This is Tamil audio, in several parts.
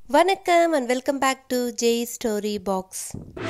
வணக்கம் and welcome back to Jai story box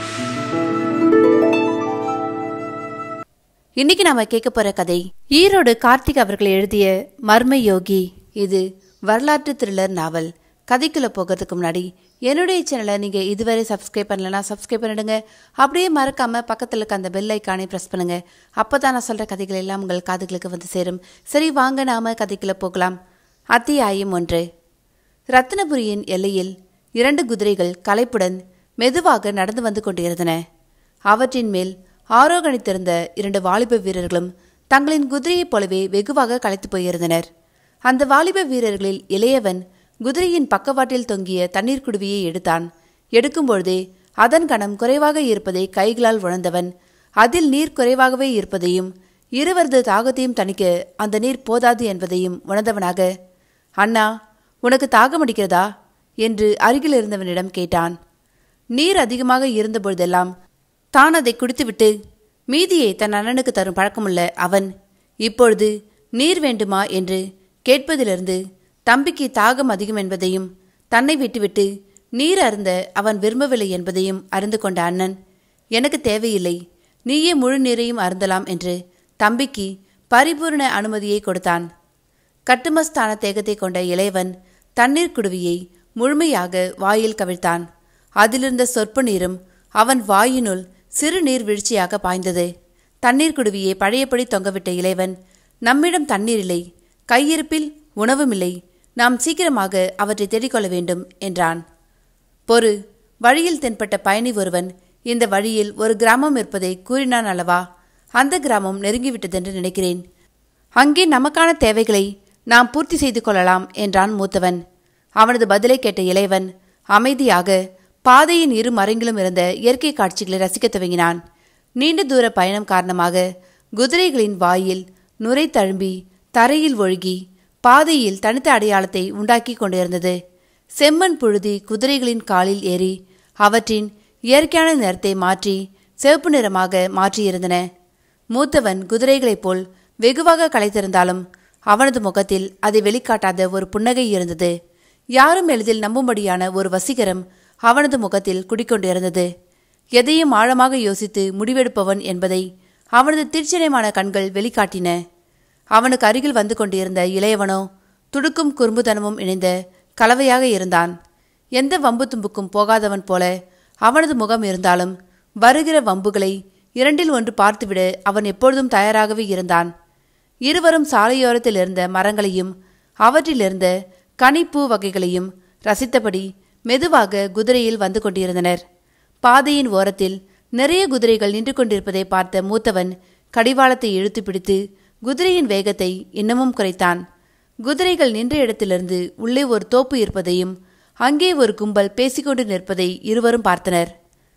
இன்னைக்கு நாம கேட்க போற கதை ஈரோடு கார்த்திக் அவர்கள் எழுதிய மர்ம யோகி இது வரலாற்று த்ரில்லர் நாவல் கதைக்குள்ள போகிறதுக்கு முன்னாடி என்னுடைய சேனலை நீங்க இதுவரை சப்ஸ்கிரைப் பண்ணலனா சப்ஸ்கிரைப் பண்ணிடுங்க அப்படியே மறக்காம பக்கத்துல இருக்க அந்த பெல் ஐக்கானை பிரஸ் பண்ணுங்க அப்பதான் நான் சொல்ற கதைகள் எல்லாம் உங்கள் காதுகளுக்கு வந்து சேரும் சரி வாங்க நாம கதைக்குள்ள போகலாம் அத்தியாயம் ஒன்று ரத்தினபுரியின் எல்லையில் இரண்டு குதிரைகள் களைப்புடன் மெதுவாக நடந்து வந்து கொண்டிருந்தன அவற்றின் மேல் ஆரோகணித்திருந்த இரண்டு வாலிப வீரர்களும் தங்களின் குதிரையைப் போலவே வெகுவாக களைத்து போயிருந்தனர் அந்த வாலிப வீரர்களில் இளையவன் குதிரையின் பக்கவாட்டில் தொங்கிய தண்ணீர் குடுவியை எடுத்தான் எடுக்கும்பொழுதே அதன் கணம் குறைவாக இருப்பதை கைகளால் உணர்ந்தவன் அதில் நீர் குறைவாகவே இருப்பதையும் இருவரது தாகத்தையும் தணிக்க அந்த நீர் போதாது என்பதையும் உணர்ந்தவனாக அண்ணா உனக்கு தாகம் அடிக்கிறதா என்று அருகில் இருந்தவனிடம் கேட்டான் நீர் அதிகமாக இருந்தபொழுதெல்லாம் தான் அதை குடித்துவிட்டு மீதியை தன் அண்ணனுக்கு தரும் பழக்கமுள்ள அவன் இப்பொழுது நீர் வேண்டுமா என்று கேட்பதிலிருந்து தம்பிக்கு தாகம் அதிகம் என்பதையும் தன்னை விட்டுவிட்டு நீர் அருந்த அவன் விரும்பவில்லை என்பதையும் அறிந்து கொண்ட அண்ணன் எனக்கு தேவையில்லை நீயே முழு நீரையும் அருந்தலாம் என்று தம்பிக்கு பரிபூர்ண அனுமதியை கொடுத்தான் கட்டுமஸ்தான தேகத்தை கொண்ட இளையவன் தண்ணீர் குடுவியை முழுமையாக வாயில் கவிழ்த்தான் அதிலிருந்த சொற்ப நீரும் அவன் வாயினுள் சிறு நீர் வீழ்ச்சியாக பாய்ந்தது தண்ணீர் குடுவியை பழையபடி தொங்கவிட்ட இளைவன் நம்மிடம் தண்ணீர் இல்லை கையிருப்பில் உணவும் இல்லை நாம் சீக்கிரமாக அவற்றை தேடிக்கொள்ள வேண்டும் என்றான் பொறு வழியில் தென்பட்ட பயணி ஒருவன் இந்த வழியில் ஒரு கிராமம் இருப்பதை கூறினான் அல்லவா அந்த கிராமம் நெருங்கிவிட்டதென்று நினைக்கிறேன் அங்கே நமக்கான தேவைகளை நாம் பூர்த்தி செய்து கொள்ளலாம் என்றான் மூத்தவன் அவனது பதிலை கேட்ட இளையவன் அமைதியாக பாதையின் இரு மரங்கிலும் இருந்த இயற்கை காட்சிகளை ரசிக்கத் துவங்கினான் நீண்ட தூர பயணம் காரணமாக குதிரைகளின் வாயில் நுரை தழும்பி தரையில் ஒழுகி பாதையில் தனித்த அடையாளத்தை உண்டாக்கி கொண்டிருந்தது செம்மண் புழுதி குதிரைகளின் காலில் ஏறி அவற்றின் இயற்கையான நிறத்தை மாற்றி சிவப்பு நிறமாக மாற்றியிருந்தன மூத்தவன் குதிரைகளைப் போல் வெகுவாக களைத்திருந்தாலும் அவனது முகத்தில் அதை வெளிக்காட்டாத ஒரு புன்னகை இருந்தது யாரும் எளிதில் நம்பும்படியான ஒரு வசீகரம் அவனது முகத்தில் குடிக்கொண்டிருந்தது எதையும் ஆழமாக யோசித்து முடிவெடுப்பவன் என்பதை அவனது திருச்சினமான கண்கள் வெளிக்காட்டின அவனுக்கு அருகில் வந்து கொண்டிருந்த இளையவனோ துடுக்கும் குறும்புத்தனமும் இணைந்த கலவையாக இருந்தான் எந்த வம்பு தும்புக்கும் போகாதவன் போல அவனது முகம் இருந்தாலும் வருகிற வம்புகளை இரண்டில் ஒன்று பார்த்துவிட அவன் எப்பொழுதும் தயாராகவே இருந்தான் இருவரும் சாலையோரத்தில் இருந்த மரங்களையும் அவற்றிலிருந்த கனிப்பூ வகைகளையும் ரசித்தபடி மெதுவாக குதிரையில் வந்து கொண்டிருந்தனர் பாதையின் ஓரத்தில் நிறைய குதிரைகள் நின்று கொண்டிருப்பதை பார்த்த மூத்தவன் கடிவாளத்தை இழுத்து பிடித்து குதிரையின் வேகத்தை இன்னமும் குறைத்தான் குதிரைகள் நின்ற இடத்திலிருந்து உள்ளே ஒரு தோப்பு இருப்பதையும் அங்கே ஒரு கும்பல் பேசிக்கொண்டு நிற்பதை இருவரும் பார்த்தனர்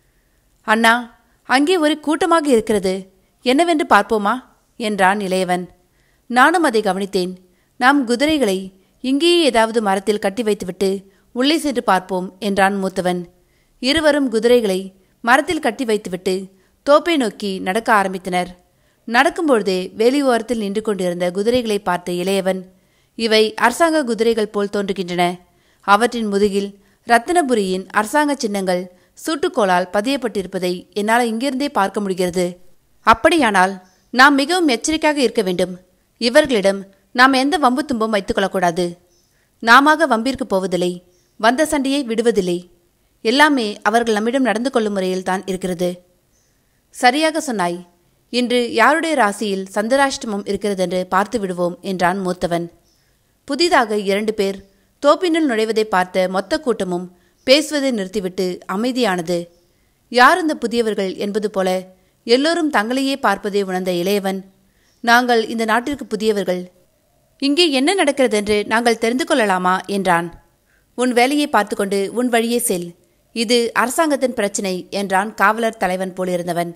அண்ணா அங்கே ஒரு கூட்டமாக இருக்கிறது என்னவென்று பார்ப்போமா என்றான் இளையவன் நானும் அதை கவனித்தேன் நாம் குதிரைகளை இங்கேயே ஏதாவது மரத்தில் கட்டி வைத்துவிட்டு உள்ளே சென்று பார்ப்போம் என்றான் மூத்தவன் இருவரும் குதிரைகளை மரத்தில் கட்டி வைத்துவிட்டு தோப்பை நோக்கி நடக்க ஆரம்பித்தனர் நடக்கும்பொழுதே வேலி ஓரத்தில் நின்று கொண்டிருந்த குதிரைகளை பார்த்த இளையவன் இவை அரசாங்க குதிரைகள் போல் தோன்றுகின்றன அவற்றின் முதுகில் ரத்தினபுரியின் அரசாங்க சின்னங்கள் சூட்டுக்கோளால் பதியப்பட்டிருப்பதை என்னால் இங்கிருந்தே பார்க்க முடிகிறது அப்படியானால் நாம் மிகவும் எச்சரிக்கையாக இருக்க வேண்டும் இவர்களிடம் நாம் எந்த வம்பு தும்பும் வைத்துக் கொள்ளக்கூடாது நாம வம்பிற்கு போவதில்லை வந்த சண்டையை விடுவதில்லை எல்லாமே அவர்கள் நம்மிடம் நடந்து கொள்ளும் முறையில் தான் இருக்கிறது சரியாக சொன்னாய் இன்று யாருடைய ராசியில் சந்திராஷ்டமம் இருக்கிறதென்று பார்த்து விடுவோம் என்றான் மூத்தவன் புதிதாக இரண்டு பேர் தோப்பினுள் நுழைவதை பார்த்த மொத்த கூட்டமும் பேசுவதை நிறுத்திவிட்டு அமைதியானது யார் இந்த புதியவர்கள் என்பது போல எல்லோரும் தங்களையே பார்ப்பதை உணர்ந்த இளையவன் நாங்கள் இந்த நாட்டிற்கு புதியவர்கள் இங்கே என்ன நடக்கிறதென்று நாங்கள் தெரிந்து கொள்ளலாமா என்றான் உன் வேலையை பார்த்துக்கொண்டு உன் வழியே செல் இது அரசாங்கத்தின் பிரச்சினை என்றான் காவலர் தலைவன் போலிருந்தவன்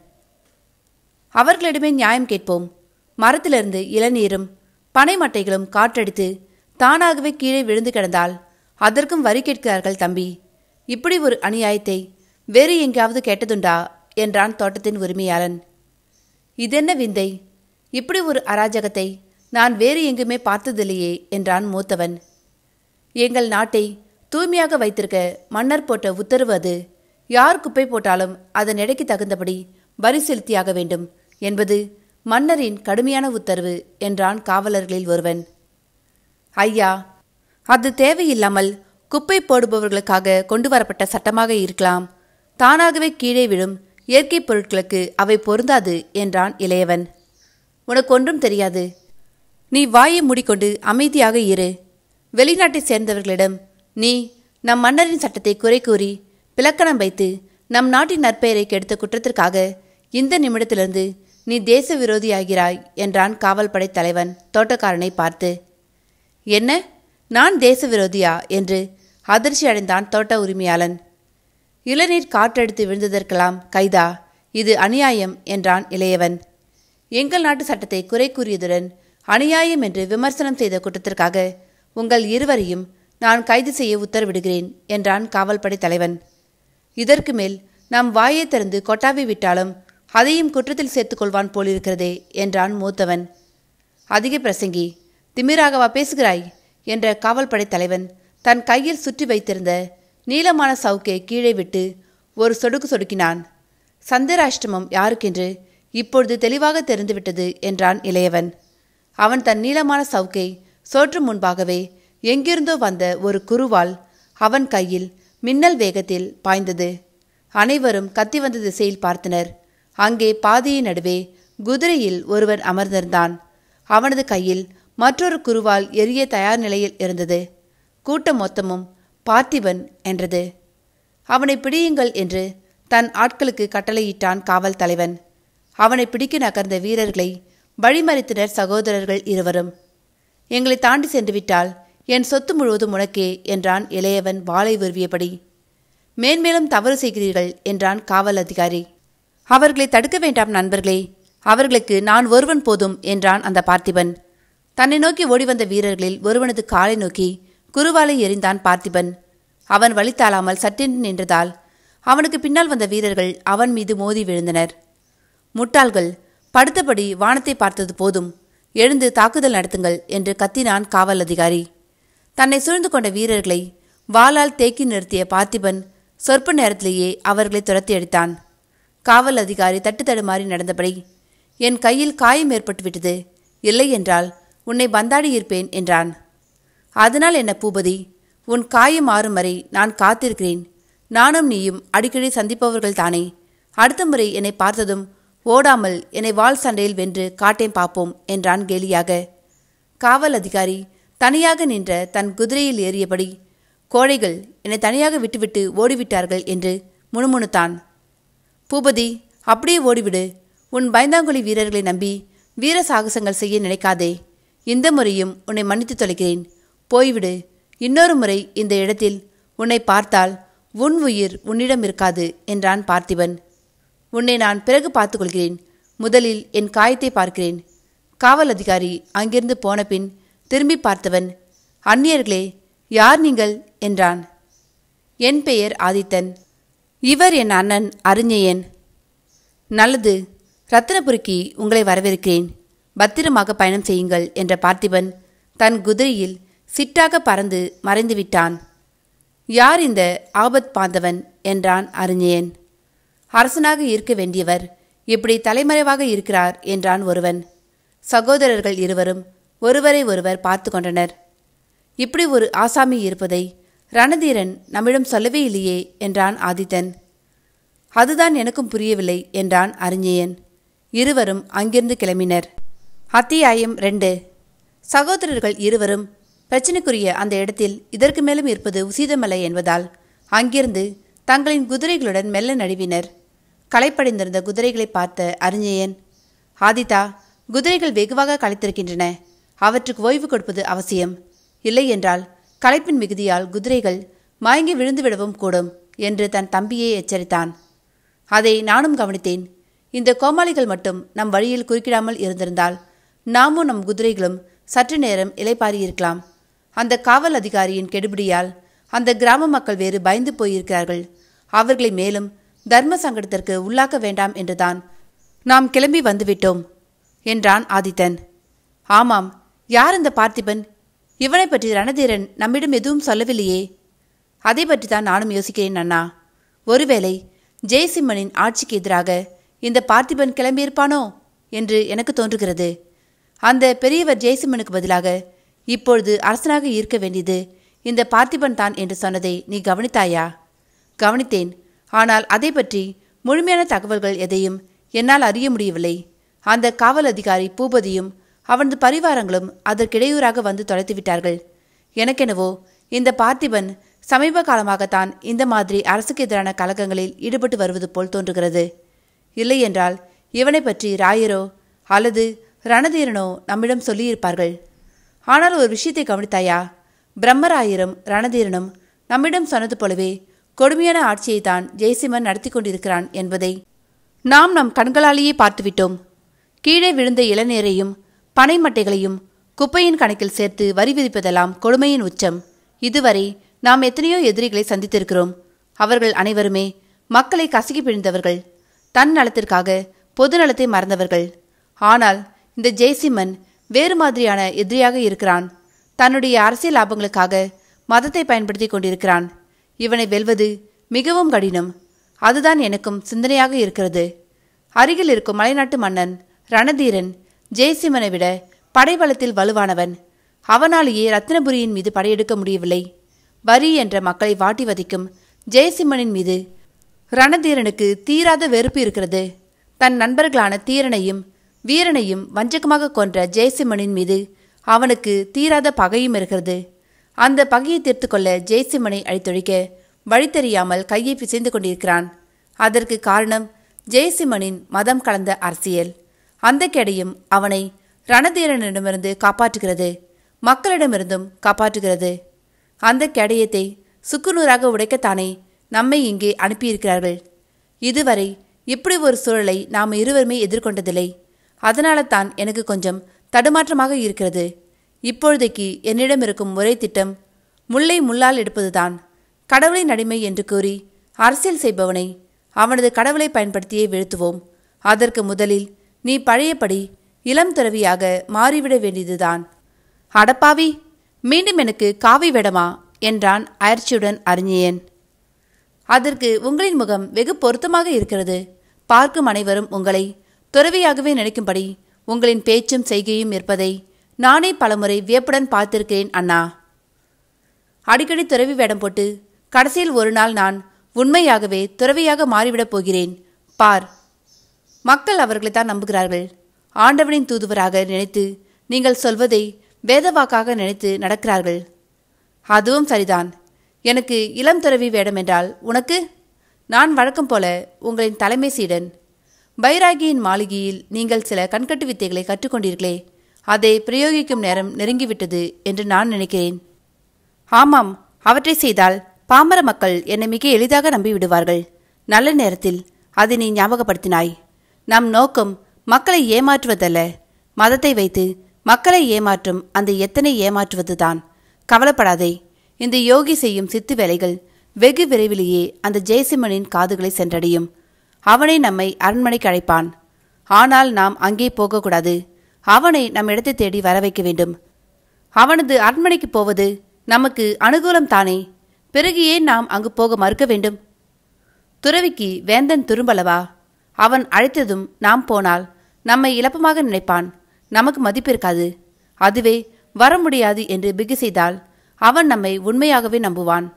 அவர்களிடமே நியாயம் கேட்போம் மரத்திலிருந்து இளநீரும் பனை மட்டைகளும் காற்றடித்து தானாகவே கீழே விழுந்து கிடந்தால் அதற்கும் வரி கேட்கிறார்கள் தம்பி இப்படி ஒரு அநியாயத்தை வேறு எங்கேயாவது கேட்டதுண்டா என்றான் தோட்டத்தின் உரிமையாளன் இதென்ன விந்தை இப்படி ஒரு அராஜகத்தை நான் வேறு எங்குமே பார்த்ததில்லையே என்றான் மூத்தவன் எங்கள் நாட்டை தூய்மையாக வைத்திருக்க மன்னர் போட்ட உத்தரவு அது யார் குப்பை போட்டாலும் அதன் எடைக்கு தகுந்தபடி வரி செலுத்தியாக வேண்டும் என்பது மன்னரின் கடுமையான உத்தரவு என்றான் காவலர்களில் ஒருவன் ஐயா அது தேவையில்லாமல் குப்பை போடுபவர்களுக்காக கொண்டு வரப்பட்ட சட்டமாக இருக்கலாம் தானாகவே கீழே விழும் இயற்கை பொருட்களுக்கு அவை பொருந்தாது என்றான் இளையவன் உனக்கு ஒன்றும் தெரியாது நீ வாயை மூடிக்கொண்டு அமைதியாக இரு வெளிநாட்டைச் சேர்ந்தவர்களிடம் நீ நம் மன்னரின் சட்டத்தை குறை கூறி பிளக்கணம் வைத்து நம் நாட்டின் நற்பெயரை கெடுத்த குற்றத்திற்காக இந்த நிமிடத்திலிருந்து நீ தேச விரோதியாகிறாய் என்றான் காவல்படை தலைவன் தோட்டக்காரனை பார்த்து என்ன நான் தேச விரோதியா என்று அதிர்ச்சி அடைந்தான் தோட்ட உரிமையாளன் இளநீர் காற்றடித்து விழுந்ததற்கெல்லாம் கைதா இது அநியாயம் என்றான் இளையவன் எங்கள் நாட்டு சட்டத்தை குறை கூறியதுடன் அநியாயம் என்று விமர்சனம் செய்த குற்றத்திற்காக உங்கள் இருவரையும் நான் கைது செய்ய உத்தரவிடுகிறேன் என்றான் காவல்படை தலைவன் இதற்கு மேல் நாம் வாயை திறந்து கொட்டாவி விட்டாலும் அதையும் குற்றத்தில் சேர்த்துக் கொள்வான் போலிருக்கிறதே என்றான் மூத்தவன் அதிக பிரசங்கி திமிராகவா பேசுகிறாய் என்ற காவல்படை தலைவன் தன் கையில் சுற்றி வைத்திருந்த நீளமான சவுக்கை கீழே விட்டு ஒரு சொடுக்கு சொடுக்கினான் சந்திராஷ்டமம் யாருக்கென்று இப்பொழுது தெளிவாக தெரிந்துவிட்டது என்றான் இளையவன் அவன் தன் நீளமான சவுக்கை சோற்று முன்பாகவே எங்கிருந்தோ வந்த ஒரு குருவால் அவன் கையில் மின்னல் வேகத்தில் பாய்ந்தது அனைவரும் கத்தி வந்த திசையில் பார்த்தனர் அங்கே பாதையின் நடுவே குதிரையில் ஒருவன் அமர்ந்திருந்தான் அவனது கையில் மற்றொரு குருவால் எரிய தயார் நிலையில் இருந்தது கூட்டம் மொத்தமும் பார்த்திபன் என்றது அவனை பிடியுங்கள் என்று தன் ஆட்களுக்கு கட்டளையிட்டான் காவல் தலைவன் அவனை பிடிக்க நகர்ந்த வீரர்களை வழிமறித்தனர் சகோதரர்கள் இருவரும் எங்களை தாண்டி சென்று விட்டால் என் சொத்து முழுவதும் உனக்கே என்றான் இளையவன் வாளை உருவியபடி மேன்மேலும் தவறு செய்கிறீர்கள் என்றான் காவல் அதிகாரி அவர்களை தடுக்க வேண்டாம் நண்பர்களே அவர்களுக்கு நான் ஒருவன் போதும் என்றான் அந்த பார்த்திபன் தன்னை நோக்கி ஓடி வந்த வீரர்களில் ஒருவனது காலை நோக்கி குருவாலை எறிந்தான் பார்த்திபன் அவன் வழி தாழாமல் சட்டென்று நின்றதால் அவனுக்கு பின்னால் வந்த வீரர்கள் அவன் மீது மோதி விழுந்தனர் முட்டாள்கள் படுத்தபடி வானத்தை பார்த்தது போதும் எழுந்து தாக்குதல் நடத்துங்கள் என்று கத்தினான் காவல் அதிகாரி தன்னை சூழ்ந்து கொண்ட வீரர்களை வாளால் தேக்கி நிறுத்திய பார்த்திபன் சொற்ப நேரத்திலேயே அவர்களை துரத்தி அடித்தான் காவல் அதிகாரி தட்டு தடுமாறி நடந்தபடி என் கையில் காயம் ஏற்பட்டுவிட்டது இல்லை என்றால் உன்னை பந்தாடி இருப்பேன் என்றான் அதனால் என்ன பூபதி உன் காயம் மாறும் வரை நான் காத்திருக்கிறேன் நானும் நீயும் அடிக்கடி சந்திப்பவர்கள் தானே அடுத்த முறை என்னை பார்த்ததும் ஓடாமல் என்னை வாள் சண்டையில் வென்று காட்டேன் பார்ப்போம் என்றான் கேலியாக காவல் அதிகாரி தனியாக நின்ற தன் குதிரையில் ஏறியபடி கோழைகள் என்னை தனியாக விட்டுவிட்டு ஓடிவிட்டார்கள் என்று முணுமுணுத்தான் பூபதி அப்படியே ஓடிவிடு உன் பயந்தாங்குழி வீரர்களை நம்பி வீர சாகசங்கள் செய்ய நினைக்காதே இந்த முறையும் உன்னை மன்னித்து தொலைக்கிறேன் போய்விடு இன்னொரு முறை இந்த இடத்தில் உன்னை பார்த்தால் உன் உயிர் உன்னிடம் இருக்காது என்றான் பார்த்திபன் உன்னை நான் பிறகு பார்த்துக்கொள்கிறேன் முதலில் என் காயத்தை பார்க்கிறேன் காவல் அதிகாரி அங்கிருந்து போன பின் திரும்பி பார்த்தவன் அந்நியர்களே யார் நீங்கள் என்றான் என் பெயர் ஆதித்தன் இவர் என் அண்ணன் அறிஞயன் நல்லது ரத்தினபுரிக்கு உங்களை வரவேற்கிறேன் பத்திரமாக பயணம் செய்யுங்கள் என்ற பார்த்திபன் தன் குதிரையில் சிட்டாக பறந்து மறைந்து விட்டான் யார் இந்த ஆபத் பாந்தவன் என்றான் அறிஞயன் அரசனாக இருக்க வேண்டியவர் இப்படி தலைமறைவாக இருக்கிறார் என்றான் ஒருவன் சகோதரர்கள் இருவரும் ஒருவரை ஒருவர் பார்த்து கொண்டனர் இப்படி ஒரு ஆசாமி இருப்பதை ரணதீரன் நம்மிடம் சொல்லவே இல்லையே என்றான் ஆதித்தன் அதுதான் எனக்கும் புரியவில்லை என்றான் அறிஞயன் இருவரும் அங்கிருந்து கிளம்பினர் அத்தியாயம் ரெண்டு சகோதரர்கள் இருவரும் பிரச்சனைக்குரிய அந்த இடத்தில் இதற்கு மேலும் இருப்பது உசிதமல்ல என்பதால் அங்கிருந்து தங்களின் குதிரைகளுடன் மெல்ல நழுவினர் களைப்படைந்திருந்த குதிரைகளை பார்த்த அறிஞயன் ஆதிதா குதிரைகள் வெகுவாக களைத்திருக்கின்றன அவற்றுக்கு ஓய்வு கொடுப்பது அவசியம் இல்லை என்றால் களைப்பின் மிகுதியால் குதிரைகள் மயங்கி விழுந்து விடவும் கூடும் என்று தன் தம்பியை எச்சரித்தான் அதை நானும் கவனித்தேன் இந்த கோமாளிகள் மட்டும் நம் வழியில் குறுக்கிடாமல் இருந்திருந்தால் நாமும் நம் குதிரைகளும் சற்று நேரம் இலைப்பாரியிருக்கலாம் அந்த காவல் அதிகாரியின் கெடுபிடியால் அந்த கிராம மக்கள் வேறு பயந்து போயிருக்கிறார்கள் அவர்களை மேலும் தர்ம சங்கடத்திற்கு உள்ளாக்க வேண்டாம் என்றுதான் நாம் கிளம்பி வந்துவிட்டோம் என்றான் ஆதித்தன் ஆமாம் யார் இந்த பார்த்திபன் இவனை பற்றி ரணதீரன் நம்மிடம் எதுவும் சொல்லவில்லையே அதை பற்றி தான் நானும் யோசிக்கிறேன் அண்ணா ஒருவேளை ஜெயசிம்மனின் ஆட்சிக்கு எதிராக இந்த பார்த்திபன் கிளம்பியிருப்பானோ என்று எனக்கு தோன்றுகிறது அந்த பெரியவர் ஜெயசிம்மனுக்கு பதிலாக இப்பொழுது அரசனாக இருக்க வேண்டியது இந்த பார்த்திபன் தான் என்று சொன்னதை நீ கவனித்தாயா கவனித்தேன் ஆனால் அதை பற்றி முழுமையான தகவல்கள் எதையும் என்னால் அறிய முடியவில்லை அந்த காவல் அதிகாரி பூபதியும் அவனது பரிவாரங்களும் அதற்கிடையூறாக வந்து தொலைத்து விட்டார்கள் எனக்கெனவோ இந்த பார்த்திபன் சமீப காலமாகத்தான் இந்த மாதிரி அரசுக்கு எதிரான கலகங்களில் ஈடுபட்டு வருவது போல் தோன்றுகிறது இல்லையென்றால் இவனை பற்றி ராயரோ அல்லது ரணதீரனோ நம்மிடம் சொல்லியிருப்பார்கள் ஆனால் ஒரு விஷயத்தை கவனித்தாயா பிரம்மராயரும் ரணதீரனும் நம்மிடம் சொன்னது போலவே கொடுமையான ஆட்சியை தான் ஜெயசிம்மன் நடத்தி கொண்டிருக்கிறான் என்பதை நாம் நம் கண்களாலேயே பார்த்துவிட்டோம் கீழே விழுந்த இளநீரையும் பனை மட்டைகளையும் குப்பையின் கணக்கில் சேர்த்து வரி விதிப்பதெல்லாம் கொடுமையின் உச்சம் இதுவரை நாம் எத்தனையோ எதிரிகளை சந்தித்திருக்கிறோம் அவர்கள் அனைவருமே மக்களை கசக்கி பிழிந்தவர்கள் தன் நலத்திற்காக பொது நலத்தை மறந்தவர்கள் ஆனால் இந்த ஜெய்சிம்மன் வேறு மாதிரியான எதிரியாக இருக்கிறான் தன்னுடைய அரசியல் லாபங்களுக்காக மதத்தை பயன்படுத்தி கொண்டிருக்கிறான் இவனை வெல்வது மிகவும் கடினம் அதுதான் எனக்கும் சிந்தனையாக இருக்கிறது அருகில் இருக்கும் மலைநாட்டு மன்னன் ரணதீரன் ஜெயசிம்மனை விட படைபலத்தில் வலுவானவன் அவனாலேயே ரத்னபுரியின் மீது படையெடுக்க முடியவில்லை வரி என்ற மக்களை வாட்டி வதைக்கும் ஜெயசிம்மனின் மீது ரணதீரனுக்கு தீராத வெறுப்பு இருக்கிறது தன் நண்பர்களான தீரனையும் வீரனையும் வஞ்சகமாக கொன்ற ஜெயசிம்மனின் மீது அவனுக்கு தீராத பகையும் இருக்கிறது அந்த பகையை தீர்த்து கொள்ள ஜெயசிம்மனை அழித்தொழிக்க வழி தெரியாமல் கையை பிசைந்து கொண்டிருக்கிறான் அதற்கு காரணம் ஜெயசிம்மனின் மதம் கலந்த அரசியல் அந்த கேடையும் அவனை ரணதீரனிடமிருந்து காப்பாற்றுகிறது மக்களிடமிருந்தும் காப்பாற்றுகிறது அந்த கேடயத்தை சுக்குநூறாக உடைக்கத்தானே நம்மை இங்கே அனுப்பியிருக்கிறார்கள் இதுவரை இப்படி ஒரு சூழலை நாம் இருவருமே எதிர்கொண்டதில்லை அதனால தான் எனக்கு கொஞ்சம் தடுமாற்றமாக இருக்கிறது இப்பொழுதைக்கு என்னிடம் இருக்கும் ஒரே திட்டம் முல்லை முள்ளால் எடுப்பதுதான் கடவுளின் அடிமை என்று கூறி அரசியல் செய்பவனை அவனது கடவுளை பயன்படுத்தியே வீழ்த்துவோம் அதற்கு முதலில் நீ பழையபடி இளம் துறவியாக மாறிவிட வேண்டியதுதான் அடப்பாவி மீண்டும் எனக்கு காவி வேடமா என்றான் அயற்சியுடன் அறிஞயன் அதற்கு உங்களின் முகம் வெகு பொருத்தமாக இருக்கிறது பார்க்கும் அனைவரும் உங்களை துறவியாகவே நினைக்கும்படி உங்களின் பேச்சும் செய்கையும் இருப்பதை நானே பலமுறை வியப்புடன் பார்த்திருக்கிறேன் அண்ணா அடிக்கடி துறவி வேடம் போட்டு கடைசியில் ஒரு நாள் நான் உண்மையாகவே துறவியாக மாறிவிடப் போகிறேன் பார் மக்கள் அவர்களைத்தான் நம்புகிறார்கள் ஆண்டவனின் தூதுவராக நினைத்து நீங்கள் சொல்வதை வேதவாக்காக நினைத்து நடக்கிறார்கள் அதுவும் சரிதான் எனக்கு இளம் துறவி வேடம் என்றால் உனக்கு நான் வழக்கம் போல உங்களின் தலைமை சீடன் பைராகியின் மாளிகையில் நீங்கள் சில கண்கட்டு வித்தைகளை கற்றுக்கொண்டீர்களே அதை பிரயோகிக்கும் நேரம் நெருங்கிவிட்டது என்று நான் நினைக்கிறேன் ஆமாம் அவற்றை செய்தால் பாமர மக்கள் என்னை மிக எளிதாக நம்பிவிடுவார்கள் நல்ல நேரத்தில் அதை நீ ஞாபகப்படுத்தினாய் நம் நோக்கம் மக்களை ஏமாற்றுவதல்ல மதத்தை வைத்து மக்களை ஏமாற்றும் அந்த எத்தனை ஏமாற்றுவதுதான் கவலைப்படாதே இந்த யோகி செய்யும் சித்து வேலைகள் வெகு விரைவிலேயே அந்த ஜெயசிம்மனின் காதுகளை சென்றடையும் அவனை நம்மை அரண்மனைக்கு அழைப்பான் ஆனால் நாம் அங்கே போகக்கூடாது அவனை நம் இடத்தை தேடி வர வைக்க வேண்டும் அவனது அரண்மனைக்கு போவது நமக்கு அனுகூலம் தானே பிறகு ஏன் நாம் அங்கு போக மறுக்க வேண்டும் துறவிக்கு வேந்தன் துரும்பலவா அவன் அழைத்ததும் நாம் போனால் நம்மை இழப்பமாக நினைப்பான் நமக்கு மதிப்பு இருக்காது அதுவே வர முடியாது என்று பிகு செய்தால் அவன் நம்மை உண்மையாகவே நம்புவான்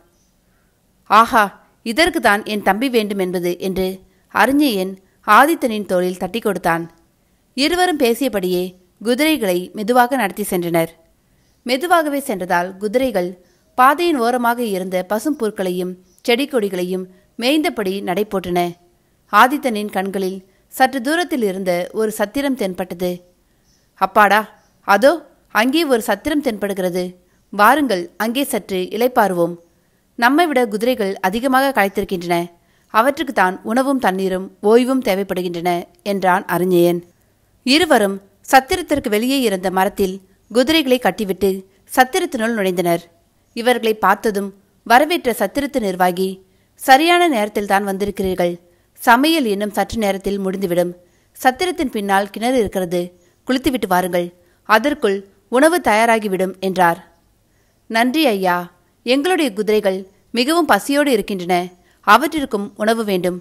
ஆஹா இதற்கு தான் என் தம்பி வேண்டும் என்பது என்று அறிஞயன் ஆதித்தனின் தோளில் தட்டி கொடுத்தான் இருவரும் பேசியபடியே குதிரைகளை மெதுவாக நடத்தி சென்றனர் மெதுவாகவே சென்றதால் குதிரைகள் பாதையின் ஓரமாக இருந்த பசும் புற்களையும் செடி கொடிகளையும் மேய்ந்தபடி நடை போட்டன ஆதித்தனின் கண்களில் சற்று தூரத்தில் இருந்த ஒரு சத்திரம் தென்பட்டது அப்பாடா அதோ அங்கே ஒரு சத்திரம் தென்படுகிறது வாருங்கள் அங்கே சற்று இளைப்பாறுவோம் நம்மை விட குதிரைகள் அதிகமாக களைத்திருக்கின்றன அவற்றுக்கு தான் உணவும் தண்ணீரும் ஓய்வும் தேவைப்படுகின்றன என்றான் அறிஞயன் இருவரும் சத்திரத்திற்கு வெளியே இருந்த மரத்தில் குதிரைகளை கட்டிவிட்டு சத்திரத்தினுள் நுழைந்தனர் இவர்களை பார்த்ததும் வரவேற்ற சத்திரத்து நிர்வாகி சரியான நேரத்தில் தான் வந்திருக்கிறீர்கள் சமையல் இன்னும் சற்று நேரத்தில் முடிந்துவிடும் சத்திரத்தின் பின்னால் கிணறு இருக்கிறது குளித்துவிட்டு வாருங்கள் அதற்குள் உணவு தயாராகிவிடும் என்றார் நன்றி ஐயா எங்களுடைய குதிரைகள் மிகவும் பசியோடு இருக்கின்றன அவற்றிற்கும் உணவு வேண்டும்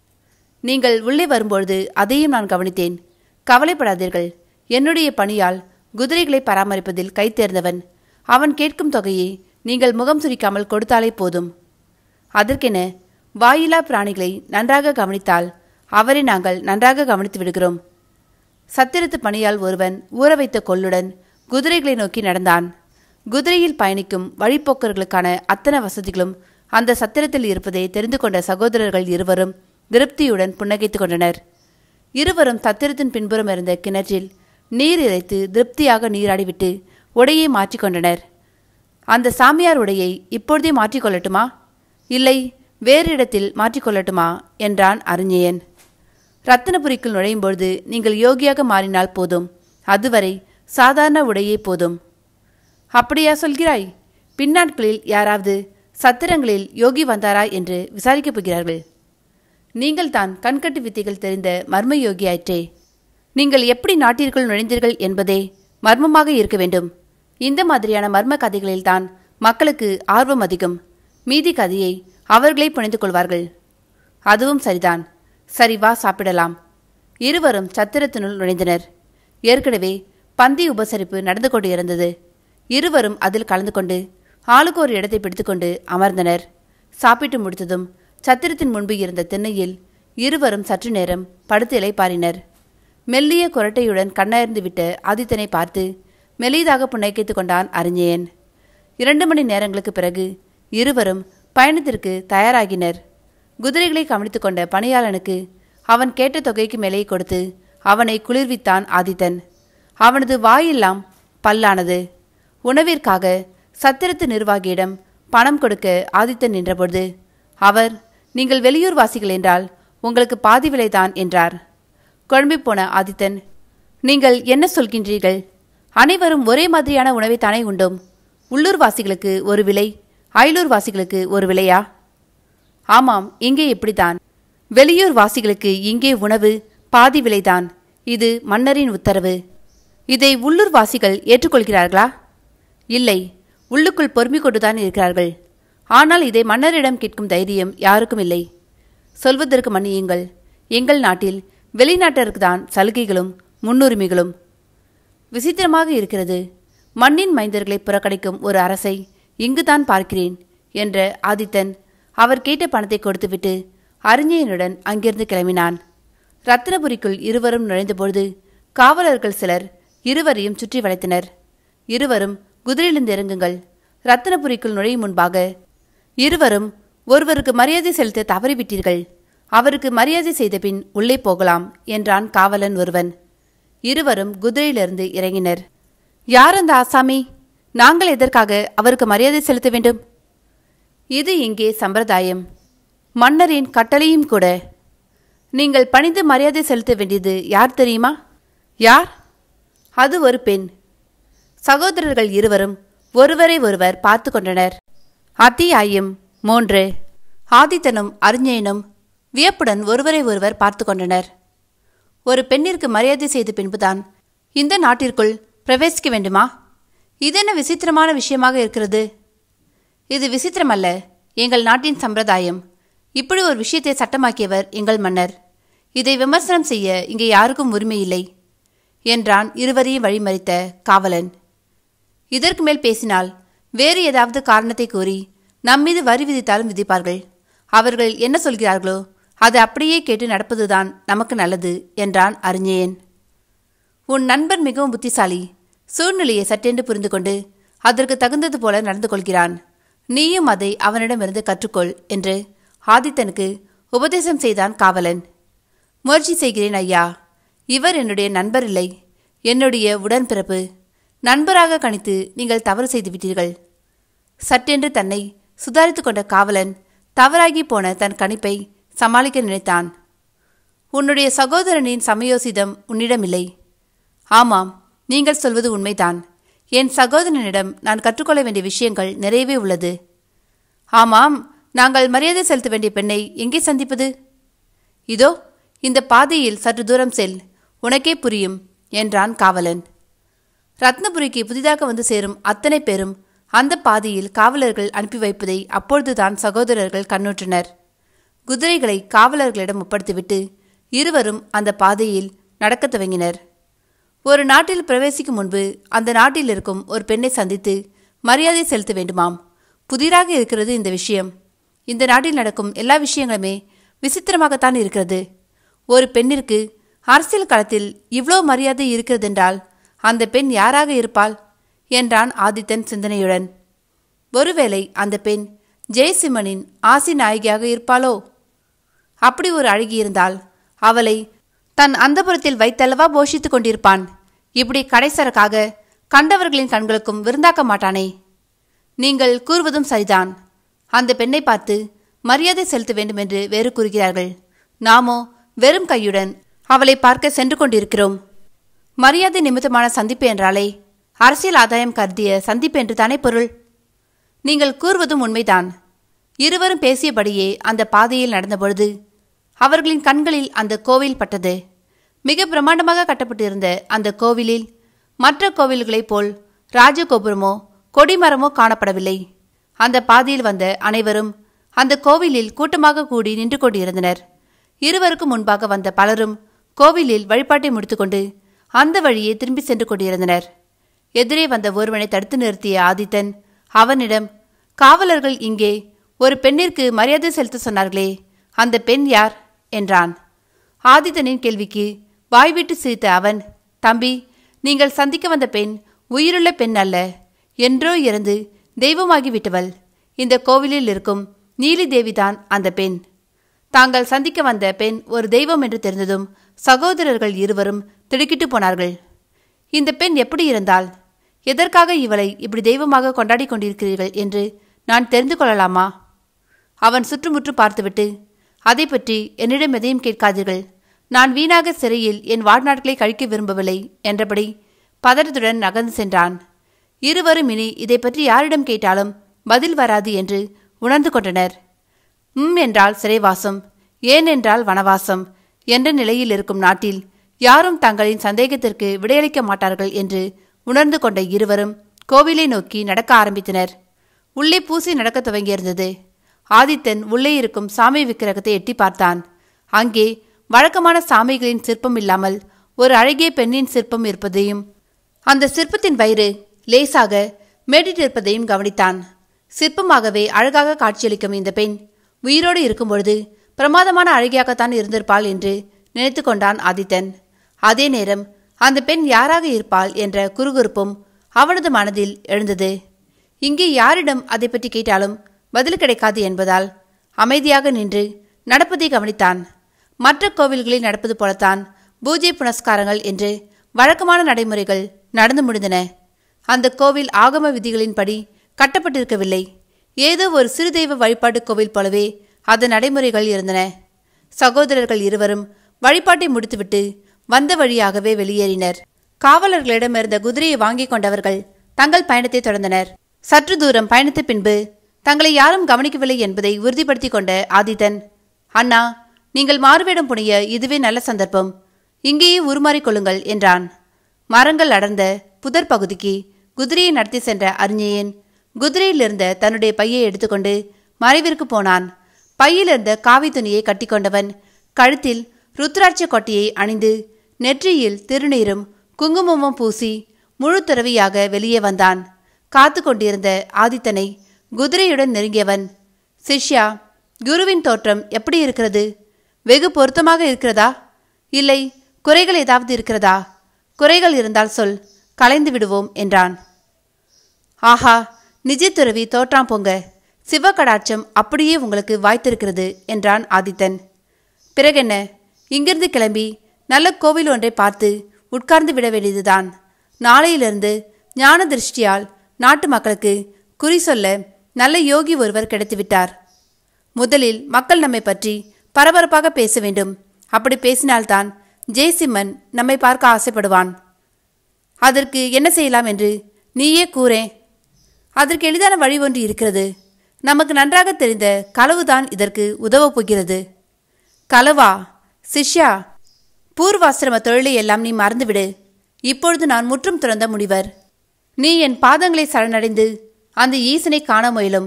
நீங்கள் உள்ளே வரும்பொழுது அதையும் நான் கவனித்தேன் கவலைப்படாதீர்கள் என்னுடைய பணியால் குதிரைகளை பராமரிப்பதில் கை தேர்ந்தவன் அவன் கேட்கும் தொகையை நீங்கள் முகம் சுரிக்காமல் கொடுத்தாலே போதும் அதற்கென வாயிலா பிராணிகளை நன்றாக கவனித்தால் அவரை நாங்கள் நன்றாக கவனித்து விடுகிறோம் சத்திரத்து பணியால் ஒருவன் ஊற வைத்த கொள்ளுடன் குதிரைகளை நோக்கி நடந்தான் குதிரையில் பயணிக்கும் வழிப்போக்கர்களுக்கான அத்தனை வசதிகளும் அந்த சத்திரத்தில் இருப்பதை தெரிந்து கொண்ட சகோதரர்கள் இருவரும் திருப்தியுடன் புன்னகைத்துக் கொண்டனர் இருவரும் சத்திரத்தின் பின்புறம் இருந்த கிணற்றில் நீர் இறைத்து திருப்தியாக நீராடிவிட்டு உடையை மாற்றிக்கொண்டனர் அந்த சாமியார் உடையை இப்பொழுதே மாற்றிக்கொள்ளட்டுமா இல்லை வேறு இடத்தில் மாற்றிக்கொள்ளட்டுமா என்றான் அறிஞயன் ரத்தினபுரிக்குள் நுழையும் பொழுது நீங்கள் யோகியாக மாறினால் போதும் அதுவரை சாதாரண உடையே போதும் அப்படியா சொல்கிறாய் பின்னாட்களில் யாராவது சத்திரங்களில் யோகி வந்தாரா என்று விசாரிக்கப் போகிறார்கள் நீங்கள் தான் கண்கட்டு வித்தைகள் தெரிந்த மர்ம யோகி ஆயிற்றே நீங்கள் எப்படி நாட்டிற்குள் நுழைந்தீர்கள் என்பதே மர்மமாக இருக்க வேண்டும் இந்த மாதிரியான மர்ம கதைகளில்தான் மக்களுக்கு ஆர்வம் அதிகம் மீதி கதையை அவர்களே புரிந்து கொள்வார்கள் அதுவும் சரிதான் சரி வா சாப்பிடலாம் இருவரும் சத்திரத்தினுள் நுழைந்தனர் ஏற்கனவே பந்தி உபசரிப்பு நடந்து கொண்டு இருந்தது இருவரும் அதில் கலந்து கொண்டு ஆளுக்கு ஒரு இடத்தை பிடித்துக்கொண்டு அமர்ந்தனர் சாப்பிட்டு முடித்ததும் சத்திரத்தின் முன்பு இருந்த திண்ணையில் இருவரும் சற்று நேரம் படுத்து இலைப்பாரினர் மெல்லிய குரட்டையுடன் கண்ணயர்ந்து விட்ட ஆதித்தனை பார்த்து மெல்லிதாக புன்னகைத்துக் கொண்டான் அறிஞயன் இரண்டு மணி நேரங்களுக்கு பிறகு இருவரும் பயணத்திற்கு தயாராகினர் குதிரைகளை கவனித்துக் கொண்ட பணியாளனுக்கு அவன் கேட்ட தொகைக்கு மேலே கொடுத்து அவனை குளிர்வித்தான் ஆதித்தன் அவனது வாயெல்லாம் பல்லானது உணவிற்காக சத்திரத்து நிர்வாகியிடம் பணம் கொடுக்க ஆதித்தன் நின்றபொழுது அவர் நீங்கள் வெளியூர் வாசிகள் என்றால் உங்களுக்கு பாதி விலைதான் என்றார் குழம்பிப் போன ஆதித்தன் நீங்கள் என்ன சொல்கின்றீர்கள் அனைவரும் ஒரே மாதிரியான உணவை தானே உண்டோம் உள்ளூர் வாசிகளுக்கு ஒரு விலை அயலூர் வாசிகளுக்கு ஒரு விலையா ஆமாம் இங்கே இப்படித்தான் வெளியூர் வாசிகளுக்கு இங்கே உணவு பாதி விலைதான் இது மன்னரின் உத்தரவு இதை உள்ளூர் வாசிகள் ஏற்றுக்கொள்கிறார்களா இல்லை உள்ளுக்குள் பொறுமை கொண்டுதான் இருக்கிறார்கள் ஆனால் இதை மன்னரிடம் கேட்கும் தைரியம் யாருக்கும் இல்லை சொல்வதற்கு மன்னியுங்கள் எங்கள் நாட்டில் வெளிநாட்டருக்கு தான் சலுகைகளும் முன்னுரிமைகளும் விசித்திரமாக இருக்கிறது மண்ணின் மைந்தர்களை புறக்கணிக்கும் ஒரு அரசை இங்குதான் பார்க்கிறேன் என்ற ஆதித்தன் அவர் கேட்ட பணத்தை கொடுத்துவிட்டு அறிஞயனுடன் அங்கிருந்து கிளம்பினான் ரத்தினபுரிக்குள் இருவரும் நுழைந்தபொழுது காவலர்கள் சிலர் இருவரையும் சுற்றி வளைத்தனர் இருவரும் குதிரையிலிருந்து இறங்குங்கள் ரத்தினபுரிக்குள் நுழையும் முன்பாக இருவரும் ஒருவருக்கு மரியாதை செலுத்த தவறிவிட்டீர்கள் அவருக்கு மரியாதை செய்த பின் உள்ளே போகலாம் என்றான் காவலன் ஒருவன் இருவரும் குதிரையிலிருந்து இறங்கினர் யார் அந்த ஆசாமி நாங்கள் எதற்காக அவருக்கு மரியாதை செலுத்த வேண்டும் இது இங்கே சம்பிரதாயம் மன்னரின் கட்டளையும் கூட நீங்கள் பணிந்து மரியாதை செலுத்த வேண்டியது யார் தெரியுமா யார் அது ஒரு பெண் சகோதரர்கள் இருவரும் ஒருவரை ஒருவர் பார்த்து கொண்டனர் அத்தியாயம் மூன்று ஆதித்தனும் அறிஞயனும் வியப்புடன் ஒருவரை ஒருவர் பார்த்து கொண்டனர் ஒரு பெண்ணிற்கு மரியாதை செய்த பின்புதான் இந்த நாட்டிற்குள் பிரவேசிக்க வேண்டுமா இதென்ன விசித்திரமான விஷயமாக இருக்கிறது இது விசித்திரமல்ல எங்கள் நாட்டின் சம்பிரதாயம் இப்படி ஒரு விஷயத்தை சட்டமாக்கியவர் எங்கள் மன்னர் இதை விமர்சனம் செய்ய இங்கே யாருக்கும் உரிமை இல்லை என்றான் இருவரையும் வழிமறித்த காவலன் இதற்கு மேல் பேசினால் வேறு ஏதாவது காரணத்தை கூறி நம்மீது வரி விதித்தாலும் விதிப்பார்கள் அவர்கள் என்ன சொல்கிறார்களோ அது அப்படியே கேட்டு நடப்பதுதான் நமக்கு நல்லது என்றான் அறிஞயன் உன் நண்பன் மிகவும் புத்திசாலி சூழ்நிலையை சட்டென்று புரிந்து கொண்டு அதற்கு தகுந்தது போல நடந்து கொள்கிறான் நீயும் அதை அவனிடமிருந்து கற்றுக்கொள் என்று ஆதித்தனுக்கு உபதேசம் செய்தான் காவலன் முயற்சி செய்கிறேன் ஐயா இவர் என்னுடைய நண்பர் இல்லை என்னுடைய உடன்பிறப்பு நண்பராக கணித்து நீங்கள் தவறு செய்துவிட்டீர்கள் சட்டென்று தன்னை சுதாரித்து கொண்ட காவலன் தவறாகி போன தன் கணிப்பை சமாளிக்க நினைத்தான் உன்னுடைய சகோதரனின் சமயோசிதம் உன்னிடமில்லை ஆமாம் நீங்கள் சொல்வது உண்மைதான் என் சகோதரனிடம் நான் கற்றுக்கொள்ள வேண்டிய விஷயங்கள் நிறையவே உள்ளது ஆமாம் நாங்கள் மரியாதை செலுத்த வேண்டிய பெண்ணை எங்கே சந்திப்பது இதோ இந்த பாதையில் சற்று தூரம் செல் உனக்கே புரியும் என்றான் காவலன் ரத்னபுரிக்கு புதிதாக வந்து சேரும் அத்தனை பேரும் அந்த பாதையில் காவலர்கள் அனுப்பி வைப்பதை அப்பொழுதுதான் சகோதரர்கள் கண்ணுற்றனர் குதிரைகளை காவலர்களிடம் ஒப்படைத்துவிட்டு இருவரும் அந்த பாதையில் நடக்கத் துவங்கினர் ஒரு நாட்டில் பிரவேசிக்கும் முன்பு அந்த நாட்டில் இருக்கும் ஒரு பெண்ணை சந்தித்து மரியாதை செலுத்த வேண்டுமாம் புதிராக இருக்கிறது இந்த விஷயம் இந்த நாட்டில் நடக்கும் எல்லா விஷயங்களுமே விசித்திரமாகத்தான் இருக்கிறது ஒரு பெண்ணிற்கு அரசியல் களத்தில் இவ்வளோ மரியாதை இருக்கிறதென்றால் அந்த பெண் யாராக இருப்பாள் என்றான் ஆதித்தன் சிந்தனையுடன் ஒருவேளை அந்த பெண் ஜெயசிம்மனின் ஆசி நாயகியாக இருப்பாளோ அப்படி ஒரு அழகி இருந்தால் அவளை தன் அந்தபுரத்தில் வைத்தல்லவா போஷித்துக் கொண்டிருப்பான் இப்படி கடைசரக்காக கண்டவர்களின் கண்களுக்கும் விருந்தாக்க மாட்டானே நீங்கள் கூறுவதும் சரிதான் அந்த பெண்ணை பார்த்து மரியாதை செலுத்த வேண்டும் என்று வேறு கூறுகிறார்கள் நாமோ வெறும் கையுடன் அவளை பார்க்க சென்று கொண்டிருக்கிறோம் மரியாதை நிமித்தமான சந்திப்பு என்றாலே அரசியல் ஆதாயம் கருதிய சந்திப்பு என்று தானே பொருள் நீங்கள் கூறுவதும் உண்மைதான் இருவரும் பேசியபடியே அந்த பாதையில் நடந்தபொழுது அவர்களின் கண்களில் அந்த கோவில் பட்டது மிக பிரம்மாண்டமாக கட்டப்பட்டிருந்த அந்த கோவிலில் மற்ற கோவில்களைப் போல் ராஜகோபுரமோ கொடிமரமோ காணப்படவில்லை அந்த பாதையில் வந்த அனைவரும் அந்த கோவிலில் கூட்டமாக கூடி நின்று கொண்டிருந்தனர் இருவருக்கும் முன்பாக வந்த பலரும் கோவிலில் வழிபாட்டை முடித்துக்கொண்டு அந்த வழியே திரும்பி சென்று கொண்டிருந்தனர் எதிரே வந்த ஒருவனை தடுத்து நிறுத்திய ஆதித்தன் அவனிடம் காவலர்கள் இங்கே ஒரு பெண்ணிற்கு மரியாதை செலுத்த சொன்னார்களே அந்த பெண் யார் என்றான் ஆதித்தனின் கேள்விக்கு வாய்விட்டு சிரித்த அவன் தம்பி நீங்கள் சந்திக்க வந்த பெண் உயிருள்ள பெண் அல்ல என்றோ இறந்து தெய்வமாகிவிட்டவள் இந்த கோவிலில் இருக்கும் நீலி தேவிதான் அந்த பெண் தாங்கள் சந்திக்க வந்த பெண் ஒரு தெய்வம் என்று தெரிந்ததும் சகோதரர்கள் இருவரும் திடுக்கிட்டு போனார்கள் இந்த பெண் எப்படி இருந்தால் எதற்காக இவளை இப்படி தெய்வமாக கொண்டாடி கொண்டிருக்கிறீர்கள் என்று நான் தெரிந்து கொள்ளலாமா அவன் சுற்றுமுற்றும் பார்த்துவிட்டு அதை பற்றி என்னிடம் எதையும் கேட்காதீர்கள் நான் வீணாக சிறையில் என் வாழ்நாட்களை கழிக்க விரும்பவில்லை என்றபடி பதற்றத்துடன் நகர்ந்து சென்றான் இருவரும் இனி இதை பற்றி யாரிடம் கேட்டாலும் பதில் வராது என்று உணர்ந்து கொண்டனர் ம் என்றால் சிறைவாசம் ஏன் என்றால் வனவாசம் என்ற நிலையில் இருக்கும் நாட்டில் யாரும் தங்களின் சந்தேகத்திற்கு விடையளிக்க மாட்டார்கள் என்று உணர்ந்து கொண்ட இருவரும் கோவிலை நோக்கி நடக்க ஆரம்பித்தனர் உள்ளே பூசி நடக்கத் துவங்கியிருந்தது ஆதித்தன் உள்ளே இருக்கும் சாமி விக்கிரகத்தை எட்டி பார்த்தான் அங்கே வழக்கமான சாமிகளின் சிற்பம் இல்லாமல் ஒரு அழகிய பெண்ணின் சிற்பம் இருப்பதையும் அந்த சிற்பத்தின் வயிறு லேசாக மேடிட்டிருப்பதையும் கவனித்தான் சிற்பமாகவே அழகாக காட்சியளிக்கும் இந்த பெண் உயிரோடு இருக்கும்பொழுது பிரமாதமான அழகியாகத்தான் இருந்திருப்பாள் என்று நினைத்து கொண்டான் ஆதித்தன் அதே நேரம் அந்த பெண் யாராக இருப்பாள் என்ற குறுகுறுப்பும் அவனது மனதில் எழுந்தது இங்கே யாரிடம் அதை பற்றி கேட்டாலும் பதில் கிடைக்காது என்பதால் அமைதியாக நின்று நடப்பதை கவனித்தான் மற்ற கோவில்களில் நடப்பது போலத்தான் பூஜை புனஸ்காரங்கள் என்று வழக்கமான நடைமுறைகள் நடந்து முடிந்தன அந்த கோவில் ஆகம விதிகளின்படி கட்டப்பட்டிருக்கவில்லை ஏதோ ஒரு சிறு தெய்வ வழிபாட்டு கோவில் போலவே அதன் நடைமுறைகள் இருந்தன சகோதரர்கள் இருவரும் வழிபாட்டை முடித்துவிட்டு வந்த வழியாகவே வெளியேறினர் காவலர்களிடமிருந்த குதிரையை வாங்கிக் கொண்டவர்கள் தங்கள் பயணத்தை தொடர்ந்தனர் சற்று தூரம் பயணித்த பின்பு தங்களை யாரும் கவனிக்கவில்லை என்பதை உறுதிப்படுத்திக் கொண்ட ஆதித்தன் அண்ணா நீங்கள் மாறுவேடம் புனைய இதுவே நல்ல சந்தர்ப்பம் இங்கேயே உருமாறிக் கொள்ளுங்கள் என்றான் மரங்கள் அடர்ந்த புதர் பகுதிக்கு குதிரையை நடத்தி சென்ற அறிஞயன் குதிரையிலிருந்த தன்னுடைய பையை எடுத்துக்கொண்டு மறைவிற்கு போனான் பையிலிருந்த காவி துணியை கட்டிக்கொண்டவன் கழுத்தில் ருத்ராட்ச கொட்டியை அணிந்து நெற்றியில் திருநீரும் குங்குமமும் பூசி முழு துறவியாக வெளியே வந்தான் காத்து கொண்டிருந்த ஆதித்தனை குதிரையுடன் நெருங்கியவன் சிஷ்யா குருவின் தோற்றம் எப்படி இருக்கிறது வெகு பொருத்தமாக இருக்கிறதா இல்லை குறைகள் ஏதாவது இருக்கிறதா குறைகள் இருந்தால் சொல் கலைந்து விடுவோம் என்றான் ஆஹா நிஜத்துறவி தோற்றாம் போங்க சிவகடாட்சம் அப்படியே உங்களுக்கு வாய்த்திருக்கிறது என்றான் ஆதித்தன் பிறகென்ன இங்கிருந்து கிளம்பி நல்ல கோவில் ஒன்றை பார்த்து உட்கார்ந்து விட வேண்டியதுதான் நாளையிலிருந்து ஞான திருஷ்டியால் நாட்டு மக்களுக்கு குறி சொல்ல நல்ல யோகி ஒருவர் கிடைத்துவிட்டார் முதலில் மக்கள் நம்மை பற்றி பரபரப்பாக பேச வேண்டும் அப்படி பேசினால்தான் ஜெய்சிம்மன் நம்மை பார்க்க ஆசைப்படுவான் அதற்கு என்ன செய்யலாம் என்று நீயே கூறேன் அதற்கு எளிதான வழி ஒன்று இருக்கிறது நமக்கு நன்றாக தெரிந்த களவுதான் இதற்கு உதவப் போகிறது களவா சிஷ்யா பூர்வாசிரம தொழிலை எல்லாம் நீ மறந்துவிடு இப்பொழுது நான் முற்றும் துறந்த முனிவர் நீ என் பாதங்களை சரணடைந்து அந்த ஈசனை காண முயலும்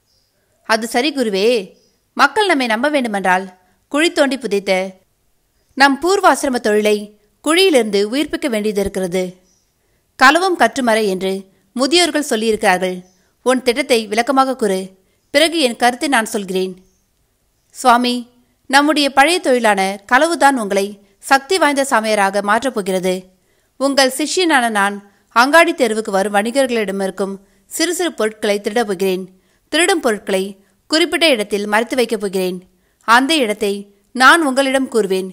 அது சரி குருவே மக்கள் நம்மை நம்ப வேண்டுமென்றால் குழி தோண்டி புதைத்த நம் பூர்வாசிரம தொழிலை குழியிலிருந்து உயிர்ப்பிக்க வேண்டியது இருக்கிறது களவும் கற்றுமறை என்று முதியோர்கள் சொல்லியிருக்கிறார்கள் உன் திட்டத்தை விளக்கமாக கூறு பிறகு என் கருத்தை நான் சொல்கிறேன் சுவாமி நம்முடைய பழைய தொழிலான களவுதான் உங்களை சக்தி வாய்ந்த சமையராக மாற்றப் போகிறது உங்கள் சிஷ்யனான நான் அங்காடி தெருவுக்கு வரும் வணிகர்களிடம் இருக்கும் சிறு சிறு பொருட்களை திருடப் போகிறேன் திருடும் பொருட்களை குறிப்பிட்ட இடத்தில் மறைத்து வைக்கப் போகிறேன் அந்த இடத்தை நான் உங்களிடம் கூறுவேன்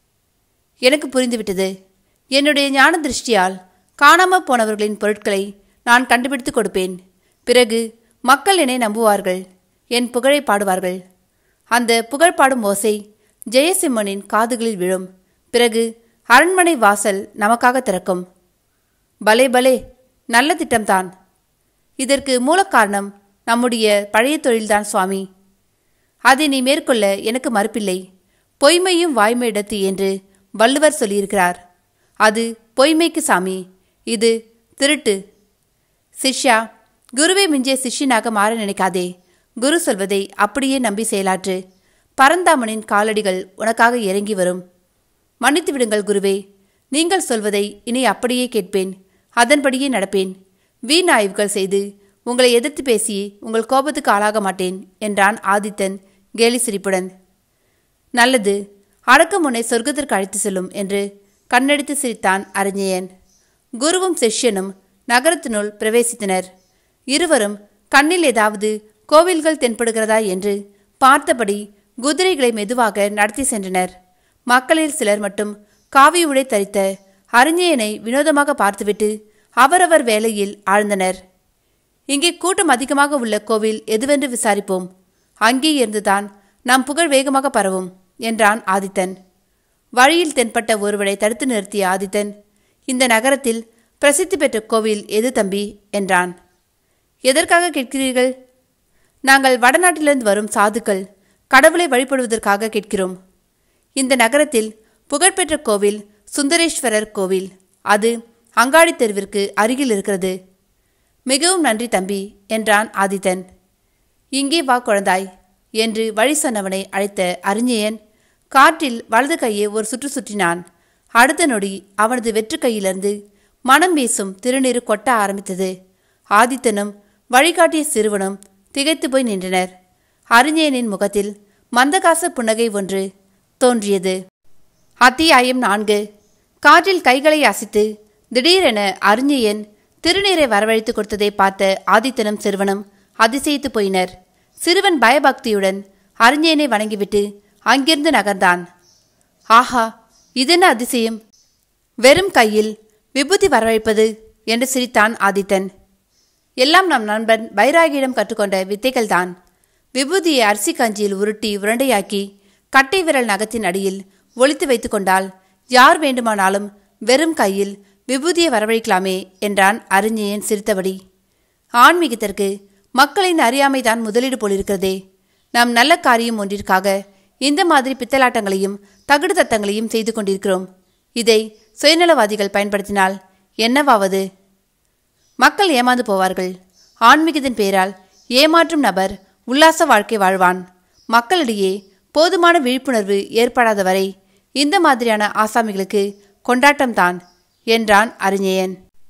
எனக்கு புரிந்துவிட்டது என்னுடைய ஞான திருஷ்டியால் காணாமற் போனவர்களின் பொருட்களை நான் கண்டுபிடித்து கொடுப்பேன் பிறகு மக்கள் என்னை நம்புவார்கள் என் புகழை பாடுவார்கள் அந்த புகழ் பாடும் ஓசை ஜெயசிம்மனின் காதுகளில் விழும் பிறகு அரண்மனை வாசல் நமக்காக திறக்கும் பலே பலே நல்ல திட்டம்தான் இதற்கு மூலக்காரணம் நம்முடைய பழைய தொழில்தான் சுவாமி அதை நீ மேற்கொள்ள எனக்கு மறுப்பில்லை பொய்மையும் வாய்மையிடத்து என்று வள்ளுவர் சொல்லியிருக்கிறார் அது பொய்மைக்கு சாமி இது திருட்டு சிஷ்யா குருவை மிஞ்சிய சிஷ்யனாக மாற நினைக்காதே குரு சொல்வதை அப்படியே நம்பி செயலாற்று பரந்தாமனின் காலடிகள் உனக்காக இறங்கி வரும் மன்னித்து விடுங்கள் குருவே நீங்கள் சொல்வதை இனி அப்படியே கேட்பேன் அதன்படியே நடப்பேன் வீண் ஆய்வுகள் செய்து உங்களை எதிர்த்து பேசி உங்கள் கோபத்துக்கு ஆளாக மாட்டேன் என்றான் ஆதித்தன் கேலி சிரிப்புடன் நல்லது அடக்கம் உன்னை சொர்க்கத்திற்கு அழைத்து செல்லும் என்று கண்ணடித்து சிரித்தான் அறிஞயன் குருவும் சிஷ்யனும் நகரத்தினுள் பிரவேசித்தனர் இருவரும் கண்ணில் ஏதாவது கோவில்கள் தென்படுகிறதா என்று பார்த்தபடி குதிரைகளை மெதுவாக நடத்தி சென்றனர் மக்களில் சிலர் மட்டும் காவி உடை தரித்த அறிஞயனை வினோதமாக பார்த்துவிட்டு அவரவர் வேலையில் ஆழ்ந்தனர் இங்கே கூட்டம் அதிகமாக உள்ள கோவில் எதுவென்று விசாரிப்போம் அங்கே இருந்துதான் நம் புகழ் வேகமாக பரவும் என்றான் ஆதித்தன் வழியில் தென்பட்ட ஒருவரை தடுத்து நிறுத்திய ஆதித்தன் இந்த நகரத்தில் பிரசித்தி பெற்ற கோவில் எது தம்பி என்றான் எதற்காக கேட்கிறீர்கள் நாங்கள் வடநாட்டிலிருந்து வரும் சாதுக்கள் கடவுளை வழிபடுவதற்காக கேட்கிறோம் இந்த நகரத்தில் புகழ்பெற்ற கோவில் சுந்தரேஸ்வரர் கோவில் அது அங்காடி தெருவிற்கு அருகில் இருக்கிறது மிகவும் நன்றி தம்பி என்றான் ஆதித்தன் இங்கே வா குழந்தாய் என்று வழி சொன்னவனை அழைத்த அறிஞயன் காற்றில் வலது கையை ஒரு சுற்று சுற்றினான் அடுத்த நொடி அவனது வெற்று கையிலிருந்து மனம் வீசும் திருநீறு கொட்ட ஆரம்பித்தது ஆதித்தனும் வழிகாட்டிய சிறுவனும் திகைத்து போய் நின்றனர் அறிஞயனின் முகத்தில் மந்தகாச புன்னகை ஒன்று தோன்றியது அத்தியாயம் நான்கு காற்றில் கைகளை அசைத்து திடீரென அறிஞயன் திருநீரை வரவழைத்து கொடுத்ததை பார்த்த ஆதித்தனும் சிறுவனும் அதிசயித்து போயினர் சிறுவன் பயபக்தியுடன் அறிஞயனை வணங்கிவிட்டு அங்கிருந்து நகர்ந்தான் ஆஹா இதென்ன அதிசயம் வெறும் கையில் விபூதி வரவழைப்பது என்று சிரித்தான் ஆதித்தன் எல்லாம் நம் நண்பன் பைராகியிடம் கற்றுக்கொண்ட வித்தைகள்தான் விபூதியை அரிசி கஞ்சியில் உருட்டி உருண்டையாக்கி கட்டை விரல் நகத்தின் அடியில் ஒளித்து வைத்து கொண்டால் யார் வேண்டுமானாலும் வெறும் கையில் விபூதியை வரவழைக்கலாமே என்றான் அறிஞயன் சிரித்தபடி ஆன்மீகத்திற்கு மக்களின் அறியாமைதான் முதலீடு போலிருக்கிறதே நம் நல்ல காரியம் ஒன்றிற்காக இந்த மாதிரி பித்தலாட்டங்களையும் தகுடு தத்தங்களையும் செய்து கொண்டிருக்கிறோம் இதை சுயநலவாதிகள் பயன்படுத்தினால் என்னவாவது மக்கள் ஏமாந்து போவார்கள் ஆன்மீகத்தின் பெயரால் ஏமாற்றும் நபர் உல்லாச வாழ்க்கை வாழ்வான் மக்களிடையே போதுமான விழிப்புணர்வு ஏற்படாத வரை இந்த மாதிரியான ஆசாமிகளுக்கு கொண்டாட்டம்தான் என்றான் அறிஞயன்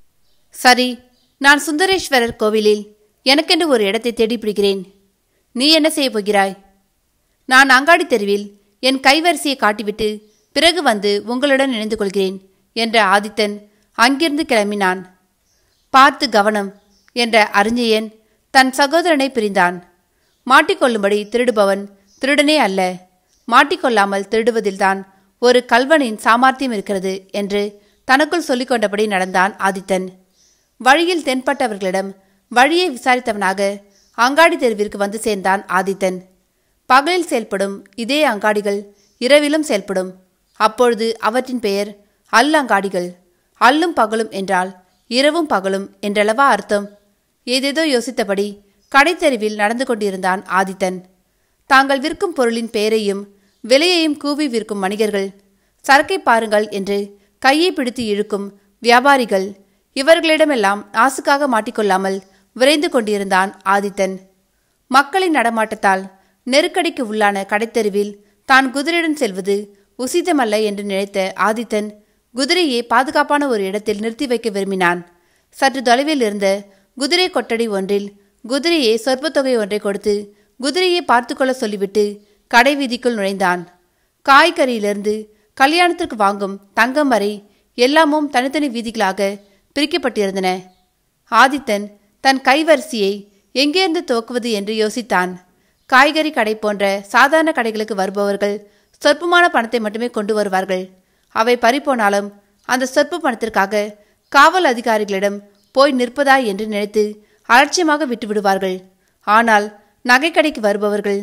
சரி நான் சுந்தரேஸ்வரர் கோவிலில் எனக்கென்று ஒரு இடத்தை தேடி பிடிக்கிறேன் நீ என்ன செய்யப் போகிறாய் நான் அங்காடி தெருவில் என் கைவரிசையை காட்டிவிட்டு பிறகு வந்து உங்களுடன் இணைந்து கொள்கிறேன் என்ற ஆதித்தன் அங்கிருந்து கிளம்பினான் பார்த்து கவனம் என்ற அறிஞயன் தன் சகோதரனை பிரிந்தான் மாட்டிக்கொள்ளும்படி திருடுபவன் திருடனே அல்ல மாட்டிக்கொள்ளாமல் திருடுவதில்தான் ஒரு கல்வனின் சாமர்த்தியம் இருக்கிறது என்று தனக்குள் சொல்லிக்கொண்டபடி நடந்தான் ஆதித்தன் வழியில் தென்பட்டவர்களிடம் வழியை விசாரித்தவனாக அங்காடி தெருவிற்கு வந்து சேர்ந்தான் ஆதித்தன் பகலில் செயல்படும் இதே அங்காடிகள் இரவிலும் செயல்படும் அப்பொழுது அவற்றின் பெயர் அல் அங்காடிகள் அல்லும் பகலும் என்றால் இரவும் பகலும் என்றளவா அர்த்தம் ஏதேதோ யோசித்தபடி கடைத்தெருவில் நடந்து கொண்டிருந்தான் ஆதித்தன் தாங்கள் விற்கும் பொருளின் பெயரையும் விலையையும் கூவி விற்கும் வணிகர்கள் சரக்கை பாருங்கள் என்று கையை பிடித்து இழுக்கும் வியாபாரிகள் இவர்களிடமெல்லாம் நாசுக்காக மாட்டிக்கொள்ளாமல் விரைந்து கொண்டிருந்தான் ஆதித்தன் மக்களின் நடமாட்டத்தால் நெருக்கடிக்கு உள்ளான கடைத்தெருவில் தான் குதிரையுடன் செல்வது உசிதமல்ல என்று நினைத்த ஆதித்தன் குதிரையை பாதுகாப்பான ஒரு இடத்தில் நிறுத்தி வைக்க விரும்பினான் சற்று தொலைவில் இருந்த குதிரை கொட்டடி ஒன்றில் குதிரையை சொற்பத்தொகை ஒன்றை கொடுத்து குதிரையை பார்த்துக்கொள்ள சொல்லிவிட்டு கடை வீதிக்குள் நுழைந்தான் காய்கறியிலிருந்து கல்யாணத்திற்கு வாங்கும் தங்கம் வரை எல்லாமும் தனித்தனி வீதிகளாக பிரிக்கப்பட்டிருந்தன ஆதித்தன் தன் கைவரிசையை எங்கேருந்து துவக்குவது என்று யோசித்தான் காய்கறி கடை போன்ற சாதாரண கடைகளுக்கு வருபவர்கள் சொற்பமான பணத்தை மட்டுமே கொண்டு வருவார்கள் அவை பறிப்போனாலும் அந்த சொற்ப பணத்திற்காக காவல் அதிகாரிகளிடம் போய் நிற்பதா என்று நினைத்து அலட்சியமாக விட்டுவிடுவார்கள் ஆனால் நகைக்கடைக்கு வருபவர்கள்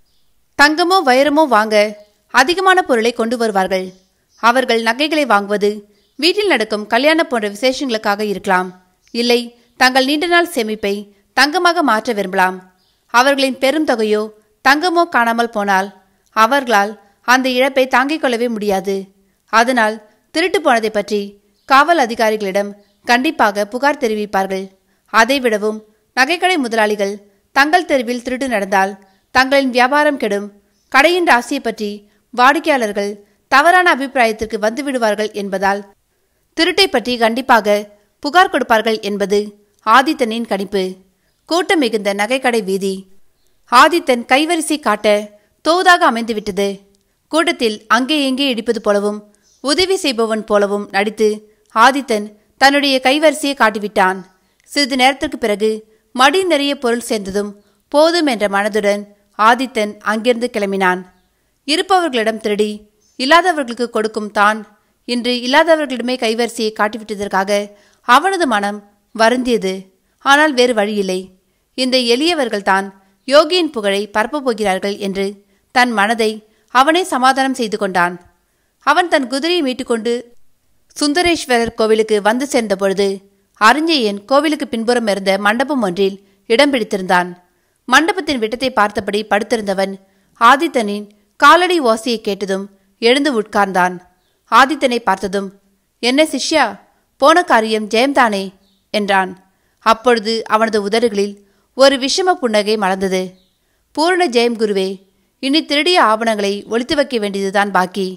தங்கமோ வைரமோ வாங்க அதிகமான பொருளை கொண்டு வருவார்கள் அவர்கள் நகைகளை வாங்குவது வீட்டில் நடக்கும் கல்யாணம் போன்ற விசேஷங்களுக்காக இருக்கலாம் இல்லை தங்கள் நீண்ட நாள் சேமிப்பை தங்கமாக மாற்ற விரும்பலாம் அவர்களின் பெரும் தொகையோ தங்கமோ காணாமல் போனால் அவர்களால் அந்த இழப்பை தாங்கிக் கொள்ளவே முடியாது அதனால் திருட்டு போனதை பற்றி காவல் அதிகாரிகளிடம் கண்டிப்பாக புகார் தெரிவிப்பார்கள் அதைவிடவும் நகைக்கடை முதலாளிகள் தங்கள் தெருவில் திருட்டு நடந்தால் தங்களின் வியாபாரம் கெடும் கடையின் ராசியை பற்றி வாடிக்கையாளர்கள் தவறான அபிப்பிராயத்திற்கு வந்து விடுவார்கள் என்பதால் திருட்டை பற்றி கண்டிப்பாக புகார் கொடுப்பார்கள் என்பது ஆதித்தனின் கணிப்பு கூட்டம் மிகுந்த நகைக்கடை வீதி ஆதித்தன் கைவரிசை காட்ட தோதாக அமைந்துவிட்டது கூட்டத்தில் அங்கே எங்கே இடிப்பது போலவும் உதவி செய்பவன் போலவும் நடித்து ஆதித்தன் தன்னுடைய கைவரிசையை காட்டிவிட்டான் சிறிது நேரத்திற்கு பிறகு மடி நிறைய பொருள் சேர்ந்ததும் போதும் என்ற மனதுடன் ஆதித்தன் அங்கிருந்து கிளம்பினான் இருப்பவர்களிடம் திருடி இல்லாதவர்களுக்கு கொடுக்கும் தான் இன்று இல்லாதவர்களிடமே கைவரிசையை காட்டிவிட்டதற்காக அவனது மனம் வருந்தியது ஆனால் வேறு வழியில்லை இந்த எளியவர்கள்தான் யோகியின் புகழை பரப்பப் போகிறார்கள் என்று தன் மனதை அவனே சமாதானம் செய்து கொண்டான் அவன் தன் குதிரையை மீட்டுக்கொண்டு சுந்தரேஸ்வரர் கோவிலுக்கு வந்து சேர்ந்த பொழுது அறிஞயன் கோவிலுக்கு பின்புறம் இருந்த மண்டபம் ஒன்றில் இடம் பிடித்திருந்தான் மண்டபத்தின் விட்டத்தை பார்த்தபடி படுத்திருந்தவன் ஆதித்தனின் காலடி ஓசையை கேட்டதும் எழுந்து உட்கார்ந்தான் ஆதித்தனை பார்த்ததும் என்ன சிஷ்யா போன காரியம் ஜெயம்தானே என்றான் அப்பொழுது அவனது உதடுகளில் ஒரு விஷம புன்னகை மலர்ந்தது பூரண ஜெயம் குருவே இனி திருடிய ஆவணங்களை ஒளித்து வைக்க வேண்டியதுதான் பாக்கி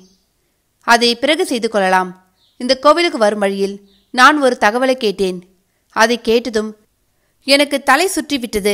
அதை பிறகு செய்து கொள்ளலாம் இந்த கோவிலுக்கு வரும் வழியில் நான் ஒரு தகவலை கேட்டேன் அதை கேட்டதும் எனக்கு தலை சுற்றி விட்டது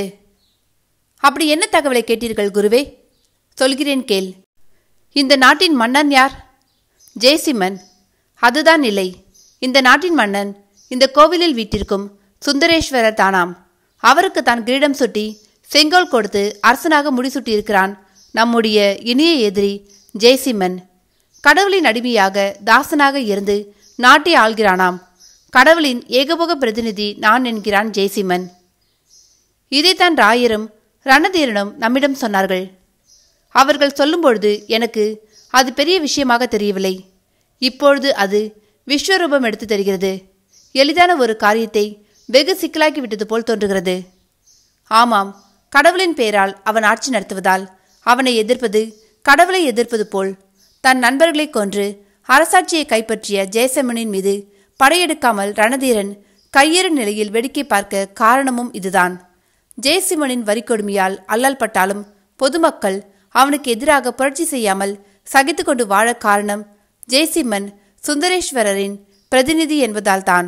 அப்படி என்ன தகவலை கேட்டீர்கள் குருவே சொல்கிறேன் கேள் இந்த நாட்டின் மன்னன் யார் ஜெயசிம்மன் அதுதான் இல்லை இந்த நாட்டின் மன்னன் இந்த கோவிலில் வீட்டிற்கும் சுந்தரேஸ்வரர் தானாம் அவருக்கு தான் கிரீடம் சுட்டி செங்கோல் கொடுத்து அரசனாக முடிசூட்டியிருக்கிறான் நம்முடைய இனிய எதிரி ஜெயசிம்மன் கடவுளின் அடிமையாக தாசனாக இருந்து நாட்டை ஆள்கிறானாம் கடவுளின் ஏகபோக பிரதிநிதி நான் என்கிறான் ஜெயசிம்மன் இதைத்தான் ராயரும் ரணதீரனும் நம்மிடம் சொன்னார்கள் அவர்கள் சொல்லும்பொழுது எனக்கு அது பெரிய விஷயமாக தெரியவில்லை இப்பொழுது அது விஸ்வரூபம் எடுத்து தெரிகிறது எளிதான ஒரு காரியத்தை வெகு சிக்கலாக்கி விட்டது போல் தோன்றுகிறது ஆமாம் கடவுளின் பெயரால் அவன் ஆட்சி நடத்துவதால் அவனை எதிர்ப்பது கடவுளை எதிர்ப்பது போல் தன் நண்பர்களை கொன்று அரசாட்சியை கைப்பற்றிய ஜெயசம்மனின் மீது படையெடுக்காமல் ரணதீரன் கையேறு நிலையில் வேடிக்கை பார்க்க காரணமும் இதுதான் ஜெயசிம்மனின் வரிக்கொடுமையால் அல்லல் பட்டாலும் பொதுமக்கள் அவனுக்கு எதிராக புரட்சி செய்யாமல் சகித்துக் கொண்டு வாழ காரணம் ஜெயசிம்மன் சுந்தரேஸ்வரரின் பிரதிநிதி என்பதால்தான்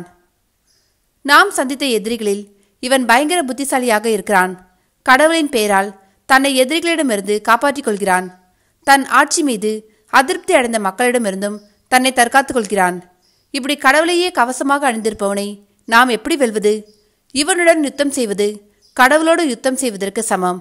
நாம் சந்தித்த எதிரிகளில் இவன் பயங்கர புத்திசாலியாக இருக்கிறான் கடவுளின் பெயரால் தன்னை எதிரிகளிடமிருந்து காப்பாற்றிக் கொள்கிறான் தன் ஆட்சி மீது அதிருப்தி அடைந்த மக்களிடமிருந்தும் தன்னை தற்காத்துக் கொள்கிறான் இப்படி கடவுளையே கவசமாக அணிந்திருப்பவனை நாம் எப்படி வெல்வது இவனுடன் யுத்தம் செய்வது கடவுளோடு யுத்தம் செய்வதற்கு சமம்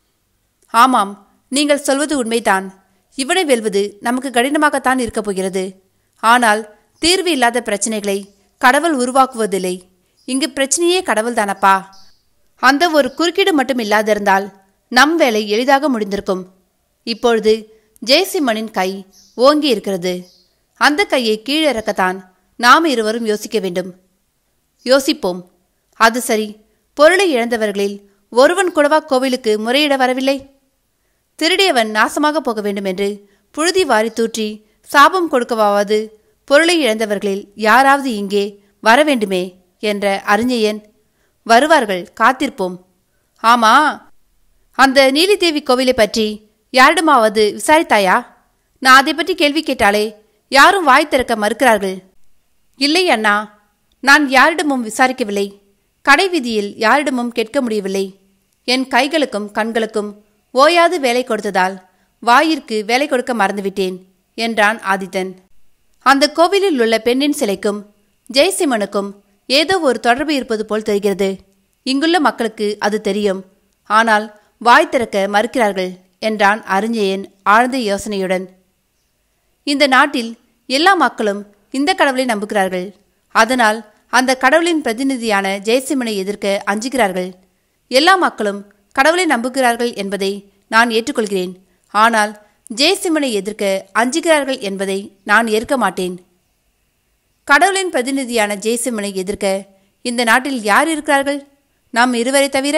ஆமாம் நீங்கள் சொல்வது உண்மைதான் இவனை வெல்வது நமக்கு கடினமாகத்தான் இருக்கப் போகிறது ஆனால் தீர்வு இல்லாத பிரச்சனைகளை கடவுள் உருவாக்குவதில்லை இங்கு பிரச்சனையே கடவுள் தானப்பா அந்த ஒரு குறுக்கீடு மட்டும் இல்லாதிருந்தால் நம் வேலை எளிதாக முடிந்திருக்கும் இப்பொழுது ஜெயசிம்மனின் கை ஓங்கி இருக்கிறது அந்த கையை கீழிறக்கத்தான் நாம் இருவரும் யோசிக்க வேண்டும் யோசிப்போம் அது சரி பொருளை இழந்தவர்களில் ஒருவன் கூடவா கோவிலுக்கு முறையிட வரவில்லை திருடியவன் நாசமாக போக வேண்டும் என்று புழுதி வாரி தூற்றி சாபம் கொடுக்கவாவது பொருளை இழந்தவர்களில் யாராவது இங்கே வர வேண்டுமே என்ற அறிஞயன் வருவார்கள் காத்திருப்போம் ஆமா அந்த நீலிதேவி கோவிலை பற்றி யாரிடமாவது விசாரித்தாயா நான் அதை பற்றி கேள்வி கேட்டாலே யாரும் வாய் திறக்க மறுக்கிறார்கள் இல்லை அண்ணா நான் யாரிடமும் விசாரிக்கவில்லை கடை வீதியில் யாரிடமும் கேட்க முடியவில்லை என் கைகளுக்கும் கண்களுக்கும் ஓயாது வேலை கொடுத்ததால் வாயிற்கு வேலை கொடுக்க மறந்துவிட்டேன் என்றான் ஆதித்தன் அந்த கோவிலில் உள்ள பெண்ணின் சிலைக்கும் ஜெயசிம்மனுக்கும் ஏதோ ஒரு தொடர்பு இருப்பது போல் தெரிகிறது இங்குள்ள மக்களுக்கு அது தெரியும் ஆனால் வாய் திறக்க மறுக்கிறார்கள் என்றான் அறிஞயன் ஆழ்ந்த யோசனையுடன் இந்த நாட்டில் எல்லா மக்களும் இந்த கடவுளை நம்புகிறார்கள் அதனால் அந்த கடவுளின் பிரதிநிதியான ஜெயசிம்மனை எதிர்க்க அஞ்சுகிறார்கள் எல்லா மக்களும் கடவுளை நம்புகிறார்கள் என்பதை நான் ஏற்றுக்கொள்கிறேன் ஆனால் ஜெயசிம்மனை எதிர்க்க அஞ்சுகிறார்கள் என்பதை நான் ஏற்க மாட்டேன் கடவுளின் பிரதிநிதியான ஜெயசிம்மனை எதிர்க்க இந்த நாட்டில் யார் இருக்கிறார்கள் நாம் இருவரை தவிர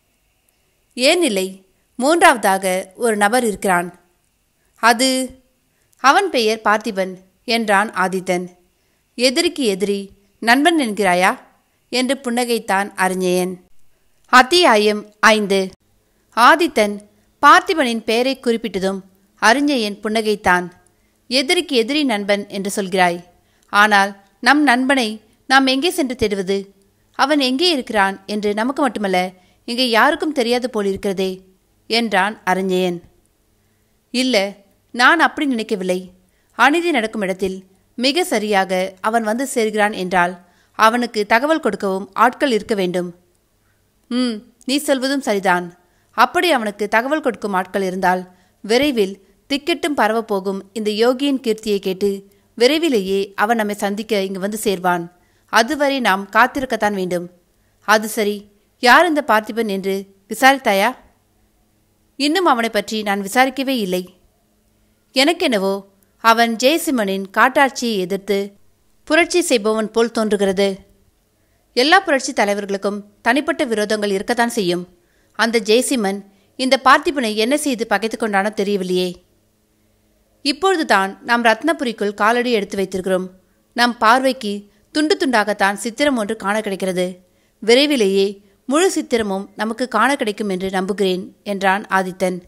ஏன் இல்லை மூன்றாவதாக ஒரு நபர் இருக்கிறான் அது அவன் பெயர் பார்த்திபன் என்றான் ஆதித்தன் எதிரிக்கு எதிரி நண்பன் என்கிறாயா என்று புன்னகைத்தான் அறிஞயன் அத்தியாயம் ஐந்து ஆதித்தன் பார்த்திபனின் பெயரை குறிப்பிட்டதும் அறிஞயன் புன்னகைத்தான் எதிரிக்கு எதிரி நண்பன் என்று சொல்கிறாய் ஆனால் நம் நண்பனை நாம் எங்கே சென்று தேடுவது அவன் எங்கே இருக்கிறான் என்று நமக்கு மட்டுமல்ல இங்கே யாருக்கும் தெரியாது போலிருக்கிறதே என்றான் அறிஞயன் இல்ல நான் அப்படி நினைக்கவில்லை அநீதி நடக்கும் இடத்தில் மிக சரியாக அவன் வந்து சேர்கிறான் என்றால் அவனுக்கு தகவல் கொடுக்கவும் ஆட்கள் இருக்க வேண்டும் ம் நீ சொல்வதும் சரிதான் அப்படி அவனுக்கு தகவல் கொடுக்கும் ஆட்கள் இருந்தால் விரைவில் திக்கெட்டும் பரவப்போகும் இந்த யோகியின் கீர்த்தியை கேட்டு விரைவிலேயே அவன் நம்மை சந்திக்க இங்கு வந்து சேர்வான் அதுவரை நாம் காத்திருக்கத்தான் வேண்டும் அது சரி யார் இந்த பார்த்திபன் என்று விசாரித்தாயா இன்னும் அவனை பற்றி நான் விசாரிக்கவே இல்லை எனக்கெனவோ அவன் ஜெயசிம்மனின் காட்டாட்சியை எதிர்த்து புரட்சி செய்பவன் போல் தோன்றுகிறது எல்லா புரட்சி தலைவர்களுக்கும் தனிப்பட்ட விரோதங்கள் இருக்கத்தான் செய்யும் அந்த ஜெயசிம்மன் இந்த பார்த்திபனை என்ன செய்து பகைத்து கொண்டானோ தெரியவில்லையே இப்பொழுதுதான் நாம் ரத்னபுரிக்குள் காலடி எடுத்து வைத்திருக்கிறோம் நம் பார்வைக்கு துண்டு துண்டாகத்தான் சித்திரம் ஒன்று காண கிடைக்கிறது விரைவிலேயே முழு சித்திரமும் நமக்கு காண கிடைக்கும் என்று நம்புகிறேன் என்றான் ஆதித்தன்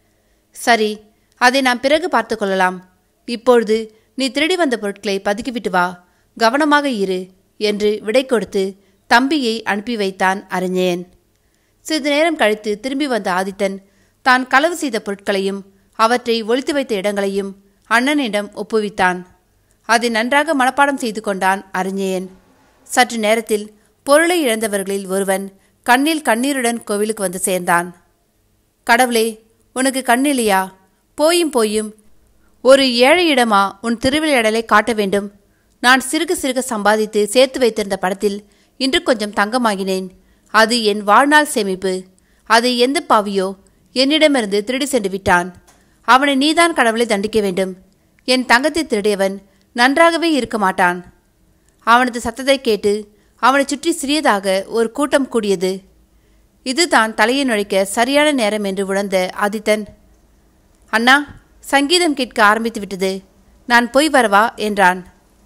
சரி அதை நாம் பிறகு பார்த்து கொள்ளலாம் இப்பொழுது நீ திருடி வந்த பொருட்களை பதுக்கிவிட்டு வா கவனமாக இரு என்று விடை கொடுத்து தம்பியை அனுப்பி வைத்தான் அறிஞயன் சிறிது நேரம் கழித்து திரும்பி வந்த ஆதித்தன் தான் களவு செய்த பொருட்களையும் அவற்றை ஒளித்து வைத்த இடங்களையும் அண்ணனிடம் ஒப்புவித்தான் அதை நன்றாக மனப்பாடம் செய்து கொண்டான் அறிஞயன் சற்று நேரத்தில் பொருளை இழந்தவர்களில் ஒருவன் கண்ணில் கண்ணீருடன் கோவிலுக்கு வந்து சேர்ந்தான் கடவுளே உனக்கு கண்ணில்லையா போயும் போயும் ஒரு ஏழையிடமா உன் திருவிளையாடலை காட்ட வேண்டும் நான் சிறுக சிறுக சம்பாதித்து சேர்த்து வைத்திருந்த படத்தில் இன்று கொஞ்சம் தங்கமாகினேன் அது என் வாழ்நாள் சேமிப்பு அதை எந்த பாவியோ என்னிடமிருந்து திருடி சென்று விட்டான் அவனை நீதான் கடவுளை தண்டிக்க வேண்டும் என் தங்கத்தை திருடியவன் நன்றாகவே இருக்க மாட்டான் அவனது சத்தத்தை கேட்டு அவனைச் சுற்றி சிறியதாக ஒரு கூட்டம் கூடியது இதுதான் தலையை நுழைக்க சரியான நேரம் என்று உணர்ந்த ஆதித்தன் அண்ணா சங்கீதம் கேட்க ஆரம்பித்து விட்டது நான் போய் வரவா என்றான்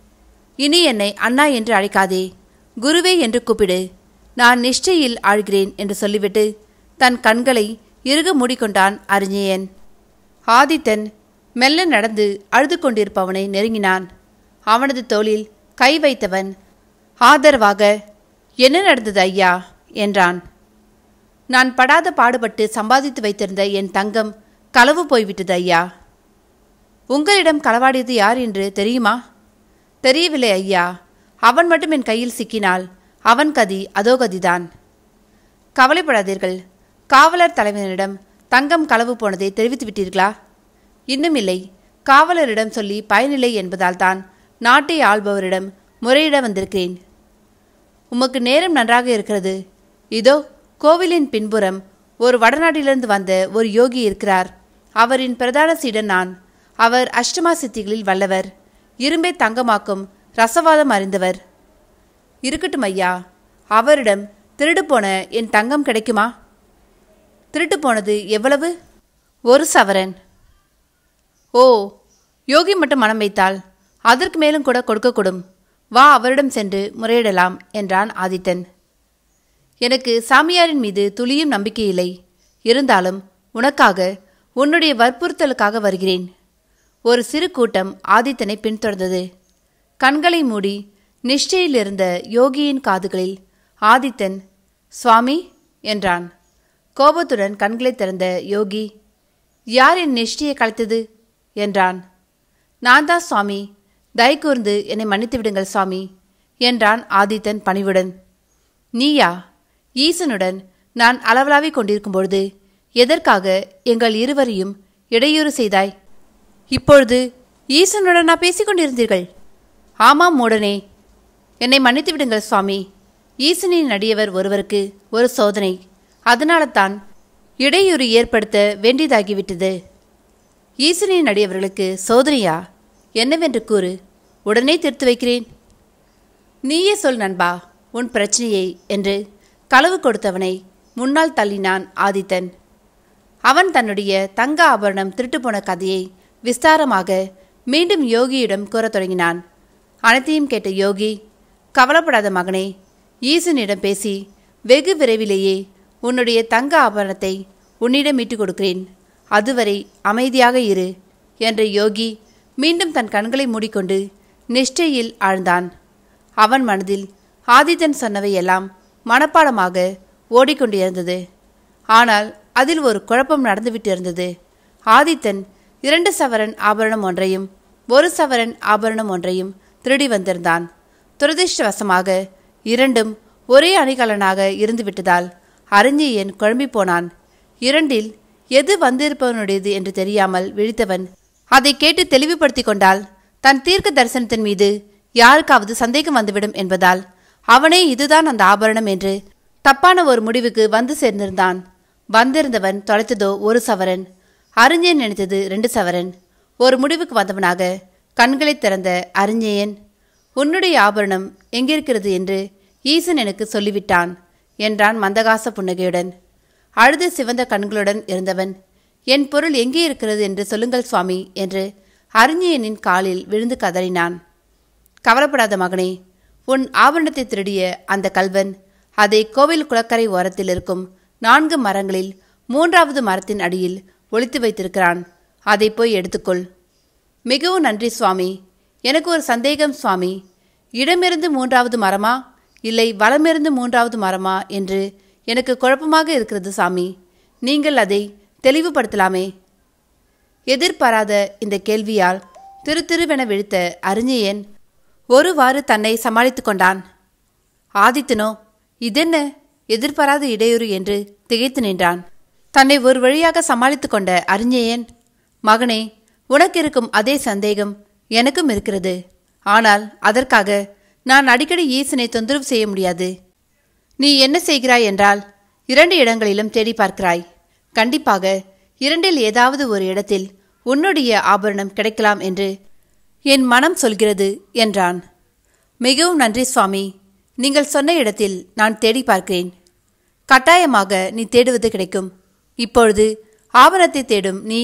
இனி என்னை அண்ணா என்று அழைக்காதே குருவே என்று கூப்பிடு நான் நிஷ்டையில் ஆழ்கிறேன் என்று சொல்லிவிட்டு தன் கண்களை இறுக மூடிக்கொண்டான் அறிஞயன் ஆதித்தன் மெல்ல நடந்து அழுது கொண்டிருப்பவனை நெருங்கினான் அவனது தோளில் கை வைத்தவன் ஆதரவாக என்ன நடந்தது ஐயா என்றான் நான் படாத பாடுபட்டு சம்பாதித்து வைத்திருந்த என் தங்கம் களவு போய்விட்டது ஐயா உங்களிடம் களவாடியது யார் என்று தெரியுமா தெரியவில்லை ஐயா அவன் மட்டும் என் கையில் சிக்கினால் அவன் கதி அதோ கதிதான் கவலைப்படாதீர்கள் காவலர் தலைவனிடம் தங்கம் களவு போனதை தெரிவித்து விட்டீர்களா இன்னும் இல்லை காவலரிடம் சொல்லி பயனில்லை என்பதால் தான் நாட்டை ஆள்பவரிடம் முறையிட வந்திருக்கிறேன் உமக்கு நேரம் நன்றாக இருக்கிறது இதோ கோவிலின் பின்புறம் ஒரு வடநாட்டிலிருந்து வந்த ஒரு யோகி இருக்கிறார் அவரின் பிரதான சீடன் நான் அவர் அஷ்டமா சித்திகளில் வல்லவர் இரும்பை தங்கமாக்கும் ரசவாதம் அறிந்தவர் இருக்கட்டும் ஐயா அவரிடம் திருடு போன என் தங்கம் கிடைக்குமா திருட்டு போனது எவ்வளவு ஒரு சவரன் ஓ யோகி மட்டும் மனம் வைத்தால் அதற்கு மேலும் கூட கொடுக்கக்கூடும் வா அவரிடம் சென்று முறையிடலாம் என்றான் ஆதித்தன் எனக்கு சாமியாரின் மீது துளியும் நம்பிக்கை இல்லை இருந்தாலும் உனக்காக உன்னுடைய வற்புறுத்தலுக்காக வருகிறேன் ஒரு சிறு கூட்டம் ஆதித்தனை பின்தொடர்ந்தது கண்களை மூடி நிஷ்டையில் இருந்த யோகியின் காதுகளில் ஆதித்தன் சுவாமி என்றான் கோபத்துடன் கண்களை திறந்த யோகி யார் என் நிஷ்டையை கலைத்தது என்றான் நான் தான் சுவாமி தயை கூர்ந்து என்னை மன்னித்து விடுங்கள் சுவாமி என்றான் ஆதித்தன் பணிவுடன் நீயா ஈசனுடன் நான் அளவலாவிக் கொண்டிருக்கும் பொழுது எதற்காக எங்கள் இருவரையும் இடையூறு செய்தாய் இப்பொழுது ஈசனுடன் நான் பேசிக் கொண்டிருந்தீர்கள் ஆமாம் மூடனே என்னை மன்னித்து விடுங்கள் சுவாமி ஈசனின் நடியவர் ஒருவருக்கு ஒரு சோதனை அதனால தான் இடையூறு ஏற்படுத்த வேண்டியதாகிவிட்டது ஈசனின் நடியவர்களுக்கு சோதனையா என்னவென்று கூறு உடனே தீர்த்து வைக்கிறேன் நீயே சொல் நண்பா உன் பிரச்சனையை என்று களவு கொடுத்தவனை முன்னால் தள்ளினான் ஆதித்தன் அவன் தன்னுடைய தங்க ஆபரணம் திருட்டு போன கதையை விஸ்தாரமாக மீண்டும் யோகியிடம் கூறத் தொடங்கினான் அனைத்தையும் கேட்ட யோகி கவலைப்படாத மகனே ஈசனிடம் பேசி வெகு விரைவிலேயே உன்னுடைய தங்க ஆபரணத்தை உன்னிடம் மீட்டுக் கொடுக்கிறேன் அதுவரை அமைதியாக இரு என்ற யோகி மீண்டும் தன் கண்களை மூடிக்கொண்டு நிஷ்டையில் ஆழ்ந்தான் அவன் மனதில் ஆதித்தன் சொன்னவையெல்லாம் மனப்பாடமாக ஓடிக்கொண்டிருந்தது ஆனால் அதில் ஒரு குழப்பம் நடந்துவிட்டிருந்தது ஆதித்தன் இரண்டு சவரன் ஆபரணம் ஒன்றையும் ஒரு சவரன் ஆபரணம் ஒன்றையும் திருடி வந்திருந்தான் துரதிர்ஷ்டவசமாக இரண்டும் ஒரே அணிகலனாக இருந்துவிட்டதால் அறிஞயன் குழம்பி போனான் இரண்டில் எது வந்திருப்பவனுடையது என்று தெரியாமல் விழித்தவன் அதை கேட்டு தெளிவுபடுத்திக் கொண்டால் தன் தீர்க்க தரிசனத்தின் மீது யாருக்காவது சந்தேகம் வந்துவிடும் என்பதால் அவனே இதுதான் அந்த ஆபரணம் என்று தப்பான ஒரு முடிவுக்கு வந்து சேர்ந்திருந்தான் வந்திருந்தவன் தொலைத்ததோ ஒரு சவரன் அறிஞன் நினைத்தது ரெண்டு சவரன் ஒரு முடிவுக்கு வந்தவனாக கண்களை திறந்த அறிஞயன் உன்னுடைய ஆபரணம் எங்கிருக்கிறது என்று ஈசன் எனக்கு சொல்லிவிட்டான் என்றான் மந்தகாச புன்னகையுடன் அழுது சிவந்த கண்களுடன் இருந்தவன் என் பொருள் எங்கே இருக்கிறது என்று சொல்லுங்கள் சுவாமி என்று அறிஞயனின் காலில் விழுந்து கதறினான் கவலைப்படாத மகனே உன் ஆபரணத்தை திருடிய அந்த கல்வன் அதை கோவில் குளக்கரை ஓரத்தில் இருக்கும் நான்கு மரங்களில் மூன்றாவது மரத்தின் அடியில் ஒளித்து வைத்திருக்கிறான் அதை போய் எடுத்துக்கொள் மிகவும் நன்றி சுவாமி எனக்கு ஒரு சந்தேகம் சுவாமி இடமிருந்து மூன்றாவது மரமா இல்லை வலமிருந்து மூன்றாவது மரமா என்று எனக்கு குழப்பமாக இருக்கிறது சாமி நீங்கள் அதை தெளிவுபடுத்தலாமே எதிர்பாராத இந்த கேள்வியால் திரு திருவென விழித்த அறிஞயன் ஒருவாறு தன்னை சமாளித்துக் கொண்டான் ஆதித்தனோ இதென்ன எதிர்பாராத இடையூறு என்று திகைத்து நின்றான் தன்னை ஒரு வழியாக சமாளித்துக் கொண்ட அறிஞயன் மகனே உனக்கு இருக்கும் அதே சந்தேகம் எனக்கும் இருக்கிறது ஆனால் அதற்காக நான் அடிக்கடி ஈசனை தொந்தரவு செய்ய முடியாது நீ என்ன செய்கிறாய் என்றால் இரண்டு இடங்களிலும் தேடி பார்க்கிறாய் கண்டிப்பாக இரண்டில் ஏதாவது ஒரு இடத்தில் உன்னுடைய ஆபரணம் கிடைக்கலாம் என்று என் மனம் சொல்கிறது என்றான் மிகவும் நன்றி சுவாமி நீங்கள் சொன்ன இடத்தில் நான் தேடி பார்க்கிறேன் கட்டாயமாக நீ தேடுவது கிடைக்கும் இப்பொழுது ஆபரணத்தை தேடும் நீ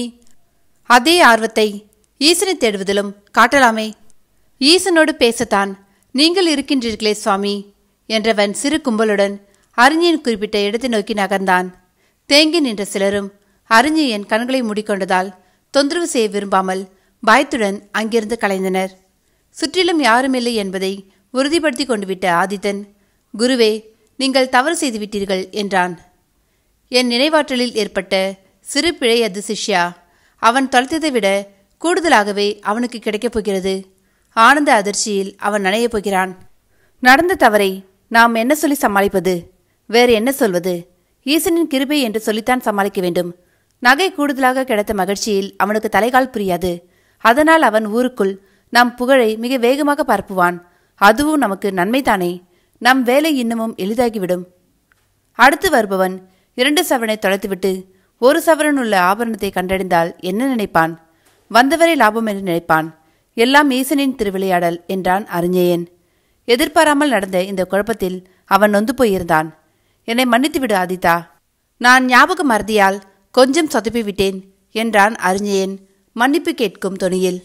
அதே ஆர்வத்தை ஈசனை தேடுவதிலும் காட்டலாமே ஈசனோடு பேசத்தான் நீங்கள் இருக்கின்றீர்களே சுவாமி என்றவன் சிறு கும்பலுடன் அறிஞன் குறிப்பிட்ட இடத்தை நோக்கி நகர்ந்தான் தேங்கி நின்ற சிலரும் அறிஞயன் கண்களை மூடிக்கொண்டதால் தொந்தரவு செய்ய விரும்பாமல் பயத்துடன் அங்கிருந்து கலைந்தனர் சுற்றிலும் யாருமில்லை என்பதை உறுதிப்படுத்தி கொண்டு விட்ட ஆதித்தன் குருவே நீங்கள் தவறு செய்து விட்டீர்கள் என்றான் என் நினைவாற்றலில் ஏற்பட்ட சிறு பிழை அது சிஷ்யா அவன் தொலைத்ததை விட கூடுதலாகவே அவனுக்கு கிடைக்கப் போகிறது ஆனந்த அதிர்ச்சியில் அவன் நனையப் போகிறான் நடந்த தவறை நாம் என்ன சொல்லி சமாளிப்பது வேறு என்ன சொல்வது ஈசனின் கிருபை என்று சொல்லித்தான் சமாளிக்க வேண்டும் நகை கூடுதலாக கிடைத்த மகிழ்ச்சியில் அவனுக்கு தலைகால் புரியாது அதனால் அவன் ஊருக்குள் நம் புகழை மிக வேகமாக பரப்புவான் அதுவும் நமக்கு நன்மைதானே நம் வேலை இன்னமும் எளிதாகிவிடும் அடுத்து வருபவன் இரண்டு சவரனை தொலைத்துவிட்டு ஒரு சவரன் உள்ள ஆபரணத்தை கண்டறிந்தால் என்ன நினைப்பான் வந்தவரை லாபம் என்று நினைப்பான் எல்லாம் ஈசனின் திருவிளையாடல் என்றான் அறிஞயன் எதிர்பாராமல் நடந்த இந்த குழப்பத்தில் அவன் நொந்து போயிருந்தான் என்னை மன்னித்து விடு ஆதிதா நான் ஞாபக மறதியால் கொஞ்சம் சொதப்பி விட்டேன் என்றான் அறிஞயன் மன்னிப்பு கேட்கும் தொனியில்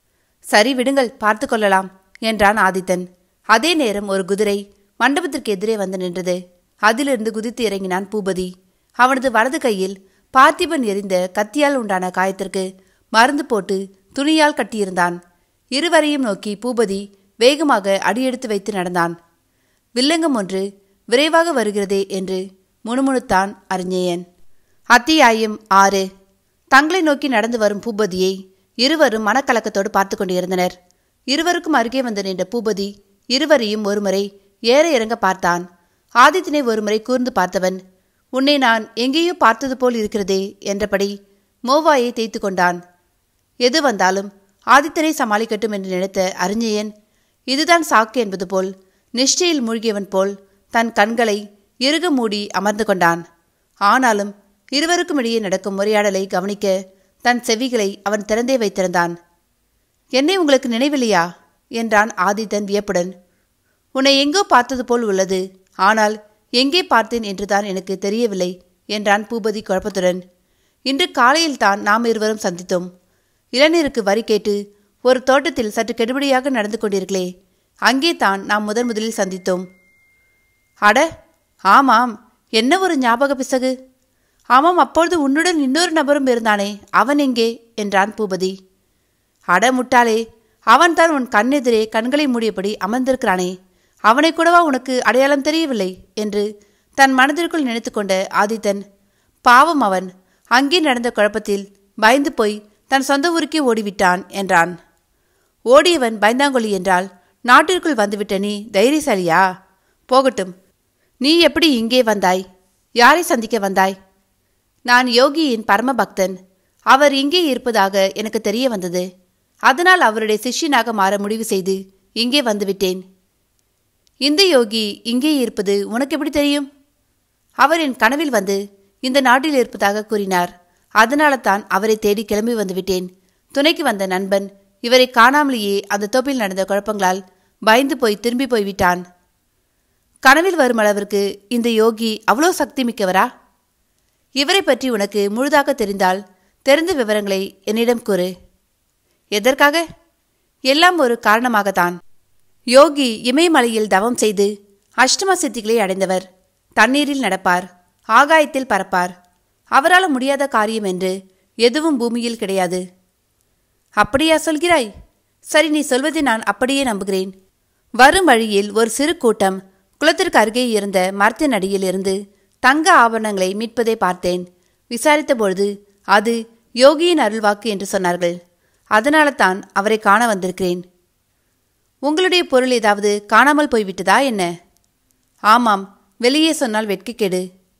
சரி விடுங்கள் பார்த்து கொள்ளலாம் என்றான் ஆதித்தன் அதே நேரம் ஒரு குதிரை மண்டபத்திற்கு எதிரே வந்து நின்றது அதிலிருந்து குதித்து இறங்கினான் பூபதி அவனது வலது கையில் பார்த்திபன் எறிந்த கத்தியால் உண்டான காயத்திற்கு மருந்து போட்டு துணியால் கட்டியிருந்தான் இருவரையும் நோக்கி பூபதி வேகமாக அடியெடுத்து வைத்து நடந்தான் வில்லங்கம் ஒன்று விரைவாக வருகிறதே என்று முணுமுணுத்தான் அறிஞயன் அத்தியாயம் ஆறு தங்களை நோக்கி நடந்து வரும் பூபதியை இருவரும் மனக்கலக்கத்தோடு பார்த்து கொண்டிருந்தனர் இருவருக்கும் அருகே வந்து நின்ற பூபதி இருவரையும் ஒருமுறை ஏற இறங்க பார்த்தான் ஆதித்தினை ஒருமுறை கூர்ந்து பார்த்தவன் உன்னை நான் எங்கேயோ பார்த்தது போல் இருக்கிறதே என்றபடி மோவாயை தேய்த்து கொண்டான் எது வந்தாலும் ஆதித்தனை சமாளிக்கட்டும் என்று நினைத்த அறிஞயன் இதுதான் சாக்கு என்பது போல் நிஷ்டையில் மூழ்கியவன் போல் தன் கண்களை இறுக மூடி அமர்ந்து கொண்டான் ஆனாலும் இருவருக்கும் இடையே நடக்கும் உரையாடலை கவனிக்க தன் செவிகளை அவன் திறந்தே வைத்திருந்தான் என்னை உங்களுக்கு நினைவில்லையா என்றான் ஆதித்தன் வியப்புடன் உன்னை எங்கோ பார்த்தது போல் உள்ளது ஆனால் எங்கே பார்த்தேன் என்றுதான் எனக்கு தெரியவில்லை என்றான் பூபதி குழப்பத்துடன் இன்று காலையில்தான் நாம் இருவரும் சந்தித்தோம் இளநீருக்கு வரி கேட்டு ஒரு தோட்டத்தில் சற்று கெடுபடியாக நடந்து கொண்டீர்களே அங்கே தான் நாம் முதன் முதலில் சந்தித்தோம் அட ஆமாம் என்ன ஒரு ஞாபக பிசகு ஆமாம் அப்பொழுது உன்னுடன் இன்னொரு நபரும் இருந்தானே அவன் எங்கே என்றான் பூபதி அட முட்டாளே அவன்தான் உன் கண்ணெதிரே கண்களை மூடியபடி அமர்ந்திருக்கிறானே அவனை கூடவா உனக்கு அடையாளம் தெரியவில்லை என்று தன் மனதிற்குள் நினைத்து கொண்ட ஆதித்தன் பாவம் அவன் அங்கே நடந்த குழப்பத்தில் பயந்து போய் தன் சொந்த ஊருக்கே ஓடிவிட்டான் என்றான் ஓடியவன் பயந்தாங்கொல்லி என்றால் நாட்டிற்குள் வந்துவிட்ட நீ தைரியசாலியா போகட்டும் நீ எப்படி இங்கே வந்தாய் யாரை சந்திக்க வந்தாய் நான் யோகியின் பரம பக்தன் அவர் இங்கே இருப்பதாக எனக்கு தெரிய வந்தது அதனால் அவருடைய சிஷ்யனாக மாற முடிவு செய்து இங்கே வந்துவிட்டேன் இந்த யோகி இங்கே இருப்பது உனக்கு எப்படி தெரியும் அவர் என் கனவில் வந்து இந்த நாட்டில் இருப்பதாக கூறினார் அதனால தான் அவரை தேடி கிளம்பி வந்துவிட்டேன் துணைக்கு வந்த நண்பன் இவரை காணாமலேயே அந்த தோப்பில் நடந்த குழப்பங்களால் பயந்து போய் திரும்பி போய்விட்டான் கனவில் வரும் அளவிற்கு இந்த யோகி அவ்வளோ சக்தி மிக்கவரா இவரை பற்றி உனக்கு முழுதாக தெரிந்தால் தெரிந்த விவரங்களை என்னிடம் கூறு எதற்காக எல்லாம் ஒரு காரணமாகத்தான் யோகி இமயமலையில் தவம் செய்து அஷ்டம சித்திகளை அடைந்தவர் தண்ணீரில் நடப்பார் ஆகாயத்தில் பறப்பார் அவரால் முடியாத காரியம் என்று எதுவும் பூமியில் கிடையாது அப்படியா சொல்கிறாய் சரி நீ சொல்வதை நான் அப்படியே நம்புகிறேன் வரும் வழியில் ஒரு சிறு கூட்டம் குளத்திற்கு அருகே இருந்த மரத்தின் அடியில் இருந்து தங்க ஆபரணங்களை மீட்பதை பார்த்தேன் விசாரித்தபொழுது அது யோகியின் அருள்வாக்கு என்று சொன்னார்கள் அதனால தான் அவரை காண வந்திருக்கிறேன் உங்களுடைய பொருள் ஏதாவது காணாமல் போய்விட்டதா என்ன ஆமாம் வெளியே சொன்னால் வெட்கக்கேடு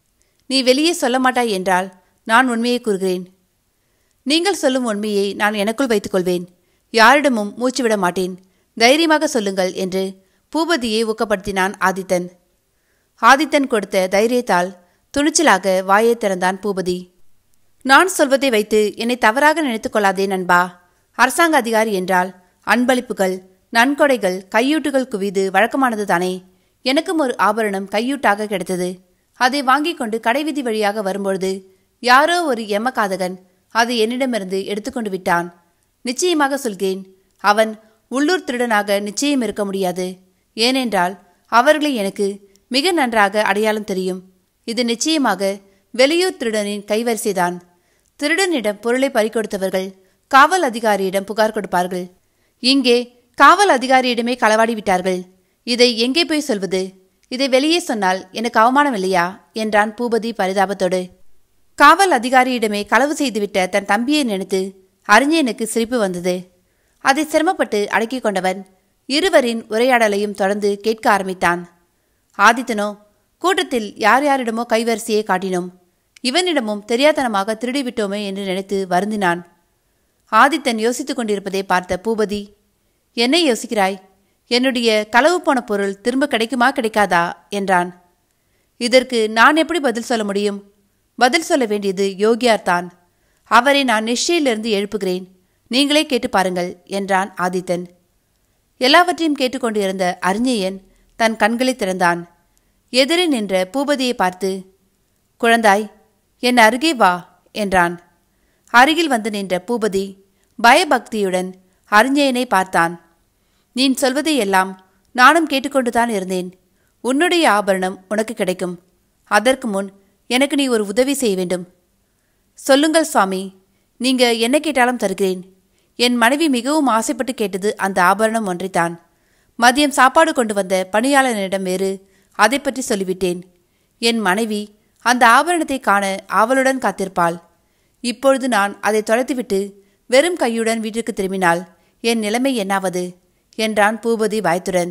நீ வெளியே சொல்ல மாட்டாய் என்றால் நான் உண்மையை கூறுகிறேன் நீங்கள் சொல்லும் உண்மையை நான் எனக்குள் வைத்துக்கொள்வேன் யாரிடமும் மூச்சுவிட மாட்டேன் தைரியமாக சொல்லுங்கள் என்று பூபதியை ஊக்கப்படுத்தினான் ஆதித்தன் ஆதித்தன் கொடுத்த தைரியத்தால் துணிச்சலாக வாயை திறந்தான் பூபதி நான் சொல்வதை வைத்து என்னை தவறாக நினைத்துக் கொள்ளாதே நண்பா அரசாங்க அதிகாரி என்றால் அன்பளிப்புகள் நன்கொடைகள் கையூட்டுகள் குவிது வழக்கமானதுதானே எனக்கும் ஒரு ஆபரணம் கையூட்டாக கிடைத்தது அதை வாங்கிக் கொண்டு கடைவீதி வழியாக வரும்பொழுது யாரோ ஒரு எமகாதகன் அதை என்னிடமிருந்து எடுத்துக்கொண்டு விட்டான் நிச்சயமாக சொல்கிறேன் அவன் உள்ளூர் திருடனாக நிச்சயம் இருக்க முடியாது ஏனென்றால் அவர்களை எனக்கு மிக நன்றாக அடையாளம் தெரியும் இது நிச்சயமாக வெளியூர் திருடனின் கைவரிசைதான் திருடனிடம் பொருளை பறிகொடுத்தவர்கள் காவல் அதிகாரியிடம் புகார் கொடுப்பார்கள் இங்கே காவல் அதிகாரியிடமே களவாடி விட்டார்கள் இதை எங்கே போய் சொல்வது இதை வெளியே சொன்னால் எனக்கு அவமானம் இல்லையா என்றான் பூபதி பரிதாபத்தோடு காவல் அதிகாரியிடமே களவு செய்துவிட்ட தன் தம்பியை நினைத்து அறிஞனுக்கு சிரிப்பு வந்தது அதை சிரமப்பட்டு அடக்கிக் கொண்டவன் இருவரின் உரையாடலையும் தொடர்ந்து கேட்க ஆரம்பித்தான் ஆதித்தனோ கூட்டத்தில் யார் யாரிடமோ கைவரிசையை காட்டினோம் இவனிடமும் தெரியாதனமாக திருடிவிட்டோமே என்று நினைத்து வருந்தினான் ஆதித்தன் யோசித்துக் கொண்டிருப்பதை பார்த்த பூபதி என்ன யோசிக்கிறாய் என்னுடைய களவு போன பொருள் திரும்ப கிடைக்குமா கிடைக்காதா என்றான் இதற்கு நான் எப்படி பதில் சொல்ல முடியும் பதில் சொல்ல வேண்டியது யோகியார் தான் அவரை நான் நிஷ்டையிலிருந்து எழுப்புகிறேன் நீங்களே கேட்டு பாருங்கள் என்றான் ஆதித்தன் எல்லாவற்றையும் கேட்டுக்கொண்டிருந்த அறிஞயன் தன் கண்களை திறந்தான் எதிரே நின்ற பூபதியை பார்த்து குழந்தாய் என் அருகே வா என்றான் அருகில் வந்து நின்ற பூபதி பயபக்தியுடன் அறிஞயனை பார்த்தான் நீ சொல்வதை எல்லாம் நானும் கேட்டுக்கொண்டுதான் இருந்தேன் உன்னுடைய ஆபரணம் உனக்கு கிடைக்கும் அதற்கு முன் எனக்கு நீ ஒரு உதவி செய்ய வேண்டும் சொல்லுங்கள் சுவாமி நீங்க என்ன கேட்டாலும் தருகிறேன் என் மனைவி மிகவும் ஆசைப்பட்டு கேட்டது அந்த ஆபரணம் ஒன்றைத்தான் மதியம் சாப்பாடு கொண்டு வந்த பணியாளனிடம் வேறு அதை பற்றி சொல்லிவிட்டேன் என் மனைவி அந்த ஆபரணத்தை காண ஆவலுடன் காத்திருப்பாள் இப்பொழுது நான் அதை தொலைத்துவிட்டு வெறும் கையுடன் வீட்டிற்கு திரும்பினால் என் நிலைமை என்னாவது என்றான் பூபதி வாய்த்துடன்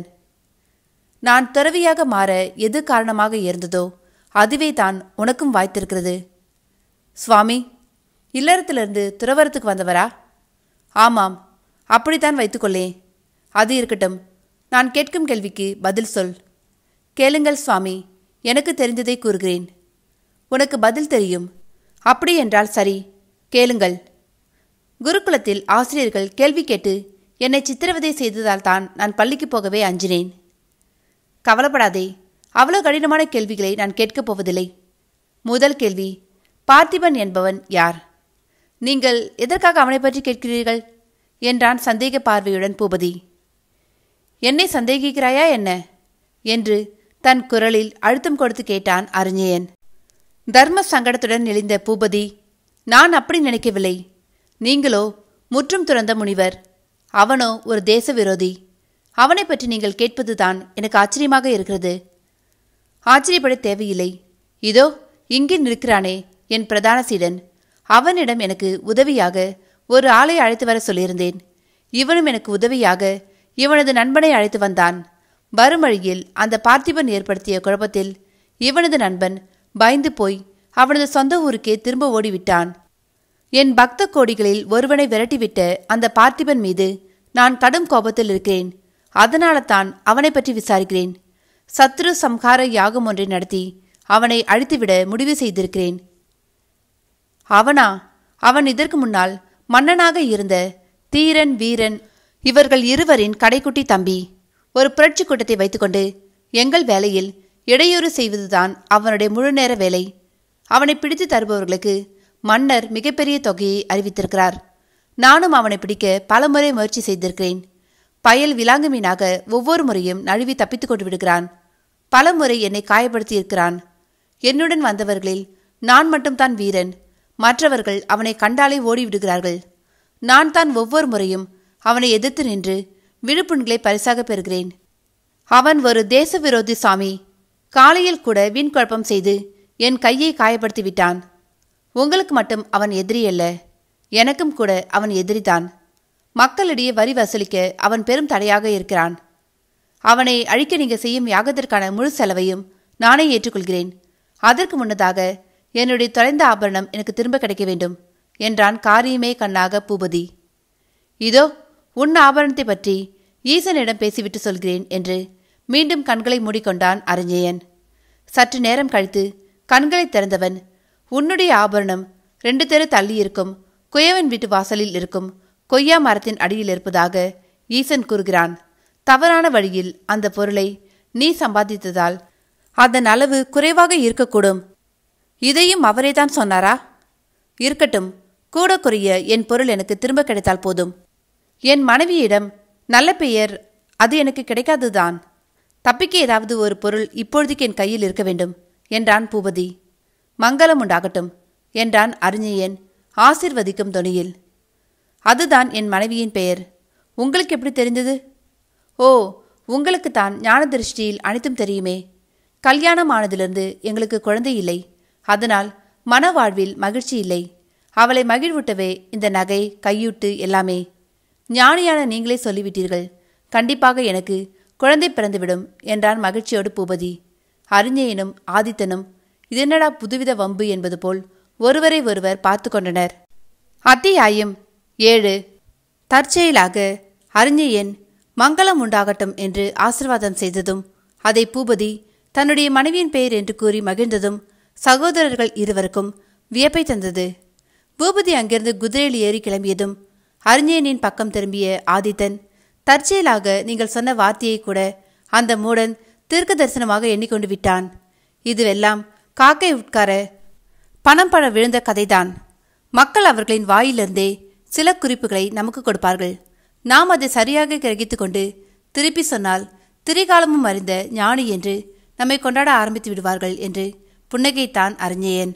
நான் துறவியாக மாற எது காரணமாக இருந்ததோ அதுவே தான் உனக்கும் வாய்த்திருக்கிறது சுவாமி இல்லறத்திலிருந்து துறவரத்துக்கு வந்தவரா ஆமாம் அப்படித்தான் வைத்துக்கொள்ளேன் அது இருக்கட்டும் நான் கேட்கும் கேள்விக்கு பதில் சொல் கேளுங்கள் சுவாமி எனக்கு தெரிந்ததை கூறுகிறேன் உனக்கு பதில் தெரியும் அப்படி என்றால் சரி கேளுங்கள் குருகுலத்தில் ஆசிரியர்கள் கேள்வி கேட்டு என்னை சித்திரவதை செய்ததால் தான் நான் பள்ளிக்கு போகவே அஞ்சினேன் கவலைப்படாதே அவ்வளோ கடினமான கேள்விகளை நான் கேட்கப் போவதில்லை முதல் கேள்வி பார்த்திபன் என்பவன் யார் நீங்கள் எதற்காக அவனை பற்றி கேட்கிறீர்கள் என்றான் சந்தேக பார்வையுடன் பூபதி என்னை சந்தேகிக்கிறாயா என்ன என்று தன் குரலில் அழுத்தம் கொடுத்து கேட்டான் அறிஞயன் தர்ம சங்கடத்துடன் நெளிந்த பூபதி நான் அப்படி நினைக்கவில்லை நீங்களோ முற்றும் துறந்த முனிவர் அவனோ ஒரு தேச விரோதி அவனை பற்றி நீங்கள் கேட்பதுதான் எனக்கு ஆச்சரியமாக இருக்கிறது ஆச்சரியப்பட தேவையில்லை இதோ இங்கே நிற்கிறானே என் பிரதான சீடன் அவனிடம் எனக்கு உதவியாக ஒரு ஆளை அழைத்து வர சொல்லியிருந்தேன் இவனும் எனக்கு உதவியாக இவனது நண்பனை அழைத்து வந்தான் வறுமழியில் அந்த பார்த்திபன் ஏற்படுத்திய குழப்பத்தில் இவனது நண்பன் பயந்து போய் அவனது சொந்த ஊருக்கே திரும்ப ஓடிவிட்டான் என் பக்த கோடிகளில் ஒருவனை விரட்டிவிட்ட அந்த பார்த்திபன் மீது நான் கடும் கோபத்தில் இருக்கிறேன் அதனால தான் அவனை பற்றி விசாரிக்கிறேன் சத்ரு சம்ஹார யாகம் ஒன்றை நடத்தி அவனை அழித்துவிட முடிவு செய்திருக்கிறேன் அவனா அவன் இதற்கு முன்னால் மன்னனாக இருந்த தீரன் வீரன் இவர்கள் இருவரின் கடைக்குட்டி தம்பி ஒரு புரட்சி கூட்டத்தை வைத்துக்கொண்டு எங்கள் வேலையில் இடையூறு செய்வதுதான் அவனுடைய முழுநேர வேலை அவனை பிடித்து தருபவர்களுக்கு மன்னர் மிகப்பெரிய தொகையை அறிவித்திருக்கிறார் நானும் அவனை பிடிக்க பலமுறை முயற்சி செய்திருக்கிறேன் பயல் விலாங்கு மீனாக ஒவ்வொரு முறையும் நழுவி தப்பித்துக் கொண்டு விடுகிறான் பலமுறை என்னை காயப்படுத்தி இருக்கிறான் என்னுடன் வந்தவர்களில் நான் மட்டும்தான் வீரன் மற்றவர்கள் அவனை கண்டாலே ஓடிவிடுகிறார்கள் நான் தான் ஒவ்வொரு முறையும் அவனை எதிர்த்து நின்று விழுப்புண்களை பரிசாக பெறுகிறேன் அவன் ஒரு தேச விரோதி சாமி காலையில் கூட வீண் குழப்பம் செய்து என் கையை காயப்படுத்தி விட்டான் உங்களுக்கு மட்டும் அவன் எதிரி அல்ல எனக்கும் கூட அவன் எதிரிதான் மக்களிடையே வரி வசூலிக்க அவன் பெரும் தடையாக இருக்கிறான் அவனை அழிக்க நீங்க செய்யும் யாகத்திற்கான முழு செலவையும் நானே ஏற்றுக்கொள்கிறேன் அதற்கு முன்னதாக என்னுடைய தொலைந்த ஆபரணம் எனக்கு திரும்ப கிடைக்க வேண்டும் என்றான் காரியமே கண்ணாக பூபதி இதோ உன் ஆபரணத்தை பற்றி ஈசனிடம் பேசிவிட்டு சொல்கிறேன் என்று மீண்டும் கண்களை மூடிக்கொண்டான் அறிஞயன் சற்று நேரம் கழித்து கண்களை திறந்தவன் உன்னுடைய ஆபரணம் ரெண்டு தெரு தள்ளி இருக்கும் குயவன் வீட்டு வாசலில் இருக்கும் கொய்யா மரத்தின் அடியில் இருப்பதாக ஈசன் கூறுகிறான் தவறான வழியில் அந்த பொருளை நீ சம்பாதித்ததால் அதன் அளவு குறைவாக இருக்கக்கூடும் இதையும் அவரேதான் சொன்னாரா இருக்கட்டும் கூட குறைய என் பொருள் எனக்கு திரும்ப கிடைத்தால் போதும் என் மனைவியிடம் நல்ல பெயர் அது எனக்கு கிடைக்காதுதான் தப்பிக்க ஏதாவது ஒரு பொருள் இப்பொழுதுக்கு என் கையில் இருக்க வேண்டும் என்றான் பூபதி மங்களம் உண்டாகட்டும் என்றான் அறிஞயன் ஆசிர்வதிக்கும் தொனியில் அதுதான் என் மனைவியின் பெயர் உங்களுக்கு எப்படி தெரிந்தது ஓ உங்களுக்கு தான் ஞான திருஷ்டியில் அனைத்தும் தெரியுமே கல்யாணம் ஆனதிலிருந்து எங்களுக்கு குழந்தை இல்லை அதனால் மன வாழ்வில் மகிழ்ச்சி இல்லை அவளை மகிழ்வூட்டவே இந்த நகை கையூட்டு எல்லாமே ஞானியான நீங்களே சொல்லிவிட்டீர்கள் கண்டிப்பாக எனக்கு குழந்தை பிறந்துவிடும் என்றான் மகிழ்ச்சியோடு பூபதி அறிஞயனும் ஆதித்தனும் இதென்னடா புதுவித வம்பு என்பது போல் ஒருவரை ஒருவர் பார்த்து கொண்டனர் அத்தியாயம் ஏழு தற்செயலாக அறிஞயன் மங்களம் உண்டாகட்டும் என்று ஆசிர்வாதம் செய்ததும் அதை பூபதி தன்னுடைய மனைவியின் பெயர் என்று கூறி மகிழ்ந்ததும் சகோதரர்கள் இருவருக்கும் வியப்பை தந்தது பூபதி அங்கிருந்து குதிரையில் ஏறி கிளம்பியதும் அறிஞயனின் பக்கம் திரும்பிய ஆதித்தன் தற்செயலாக நீங்கள் சொன்ன வார்த்தையை கூட அந்த மூடன் தீர்க்க தரிசனமாக எண்ணிக்கொண்டு விட்டான் இதுவெல்லாம் காக்கை உட்கார பணம் பழ விழுந்த கதைதான் மக்கள் அவர்களின் வாயிலிருந்தே சில குறிப்புகளை நமக்கு கொடுப்பார்கள் நாம் அதை சரியாக கிரகித்து கொண்டு திருப்பி சொன்னால் திரிகாலமும் அறிந்த ஞானி என்று நம்மை கொண்டாட ஆரம்பித்து விடுவார்கள் என்று புன்னகைத்தான் அறிஞயன்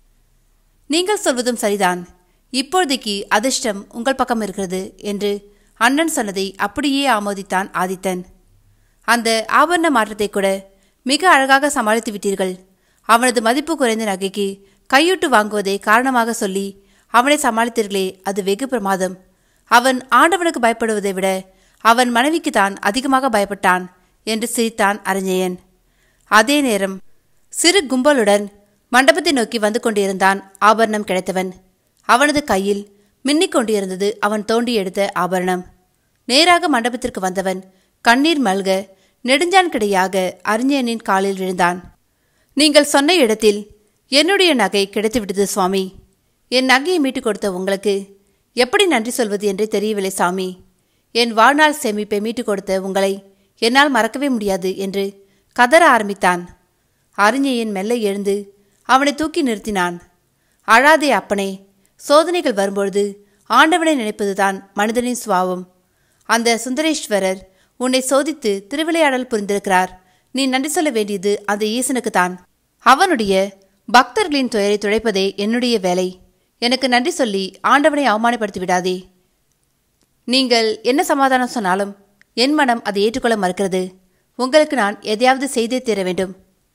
நீங்கள் சொல்வதும் சரிதான் இப்பொழுதைக்கு அதிர்ஷ்டம் உங்கள் பக்கம் இருக்கிறது என்று அண்ணன் சொன்னதை அப்படியே ஆமோதித்தான் ஆதித்தன் அந்த ஆபரண மாற்றத்தை கூட மிக அழகாக சமாளித்து விட்டீர்கள் அவனது மதிப்பு குறைந்த நகைக்கு கையூட்டு வாங்குவதை காரணமாக சொல்லி அவனை சமாளித்தீர்களே அது வெகு பிரமாதம் அவன் ஆண்டவனுக்கு பயப்படுவதை விட அவன் மனைவிக்கு தான் அதிகமாக பயப்பட்டான் என்று சிரித்தான் அறிஞயன் அதே நேரம் சிறு கும்பலுடன் மண்டபத்தை நோக்கி வந்து கொண்டிருந்தான் ஆபரணம் கிடைத்தவன் அவனது கையில் மின்னிக் கொண்டிருந்தது அவன் தோண்டி எடுத்த ஆபரணம் நேராக மண்டபத்திற்கு வந்தவன் கண்ணீர் மல்க நெடுஞ்சான் கிடையாக அறிஞனின் காலில் விழுந்தான் நீங்கள் சொன்ன இடத்தில் என்னுடைய நகை கிடைத்துவிட்டது சுவாமி என் நகையை மீட்டுக் கொடுத்த உங்களுக்கு எப்படி நன்றி சொல்வது என்று தெரியவில்லை சாமி என் வாழ்நாள் சேமிப்பை மீட்டுக் கொடுத்த உங்களை என்னால் மறக்கவே முடியாது என்று கதற ஆரம்பித்தான் அறிஞயன் மெல்ல எழுந்து அவனை தூக்கி நிறுத்தினான் அழாதே அப்பனே சோதனைகள் வரும்பொழுது ஆண்டவனை நினைப்பதுதான் மனிதனின் சுவாவம் அந்த சுந்தரேஸ்வரர் உன்னை சோதித்து திருவிளையாடல் புரிந்திருக்கிறார் நீ நன்றி சொல்ல வேண்டியது அந்த ஈசனுக்குத்தான் அவனுடைய பக்தர்களின் துயரை துடைப்பதே என்னுடைய வேலை எனக்கு நன்றி சொல்லி ஆண்டவனை அவமானப்படுத்தி விடாதே நீங்கள் என்ன சமாதானம் சொன்னாலும் என் மனம் அதை ஏற்றுக்கொள்ள மறுக்கிறது உங்களுக்கு நான் எதையாவது செய்தே தீர வேண்டும்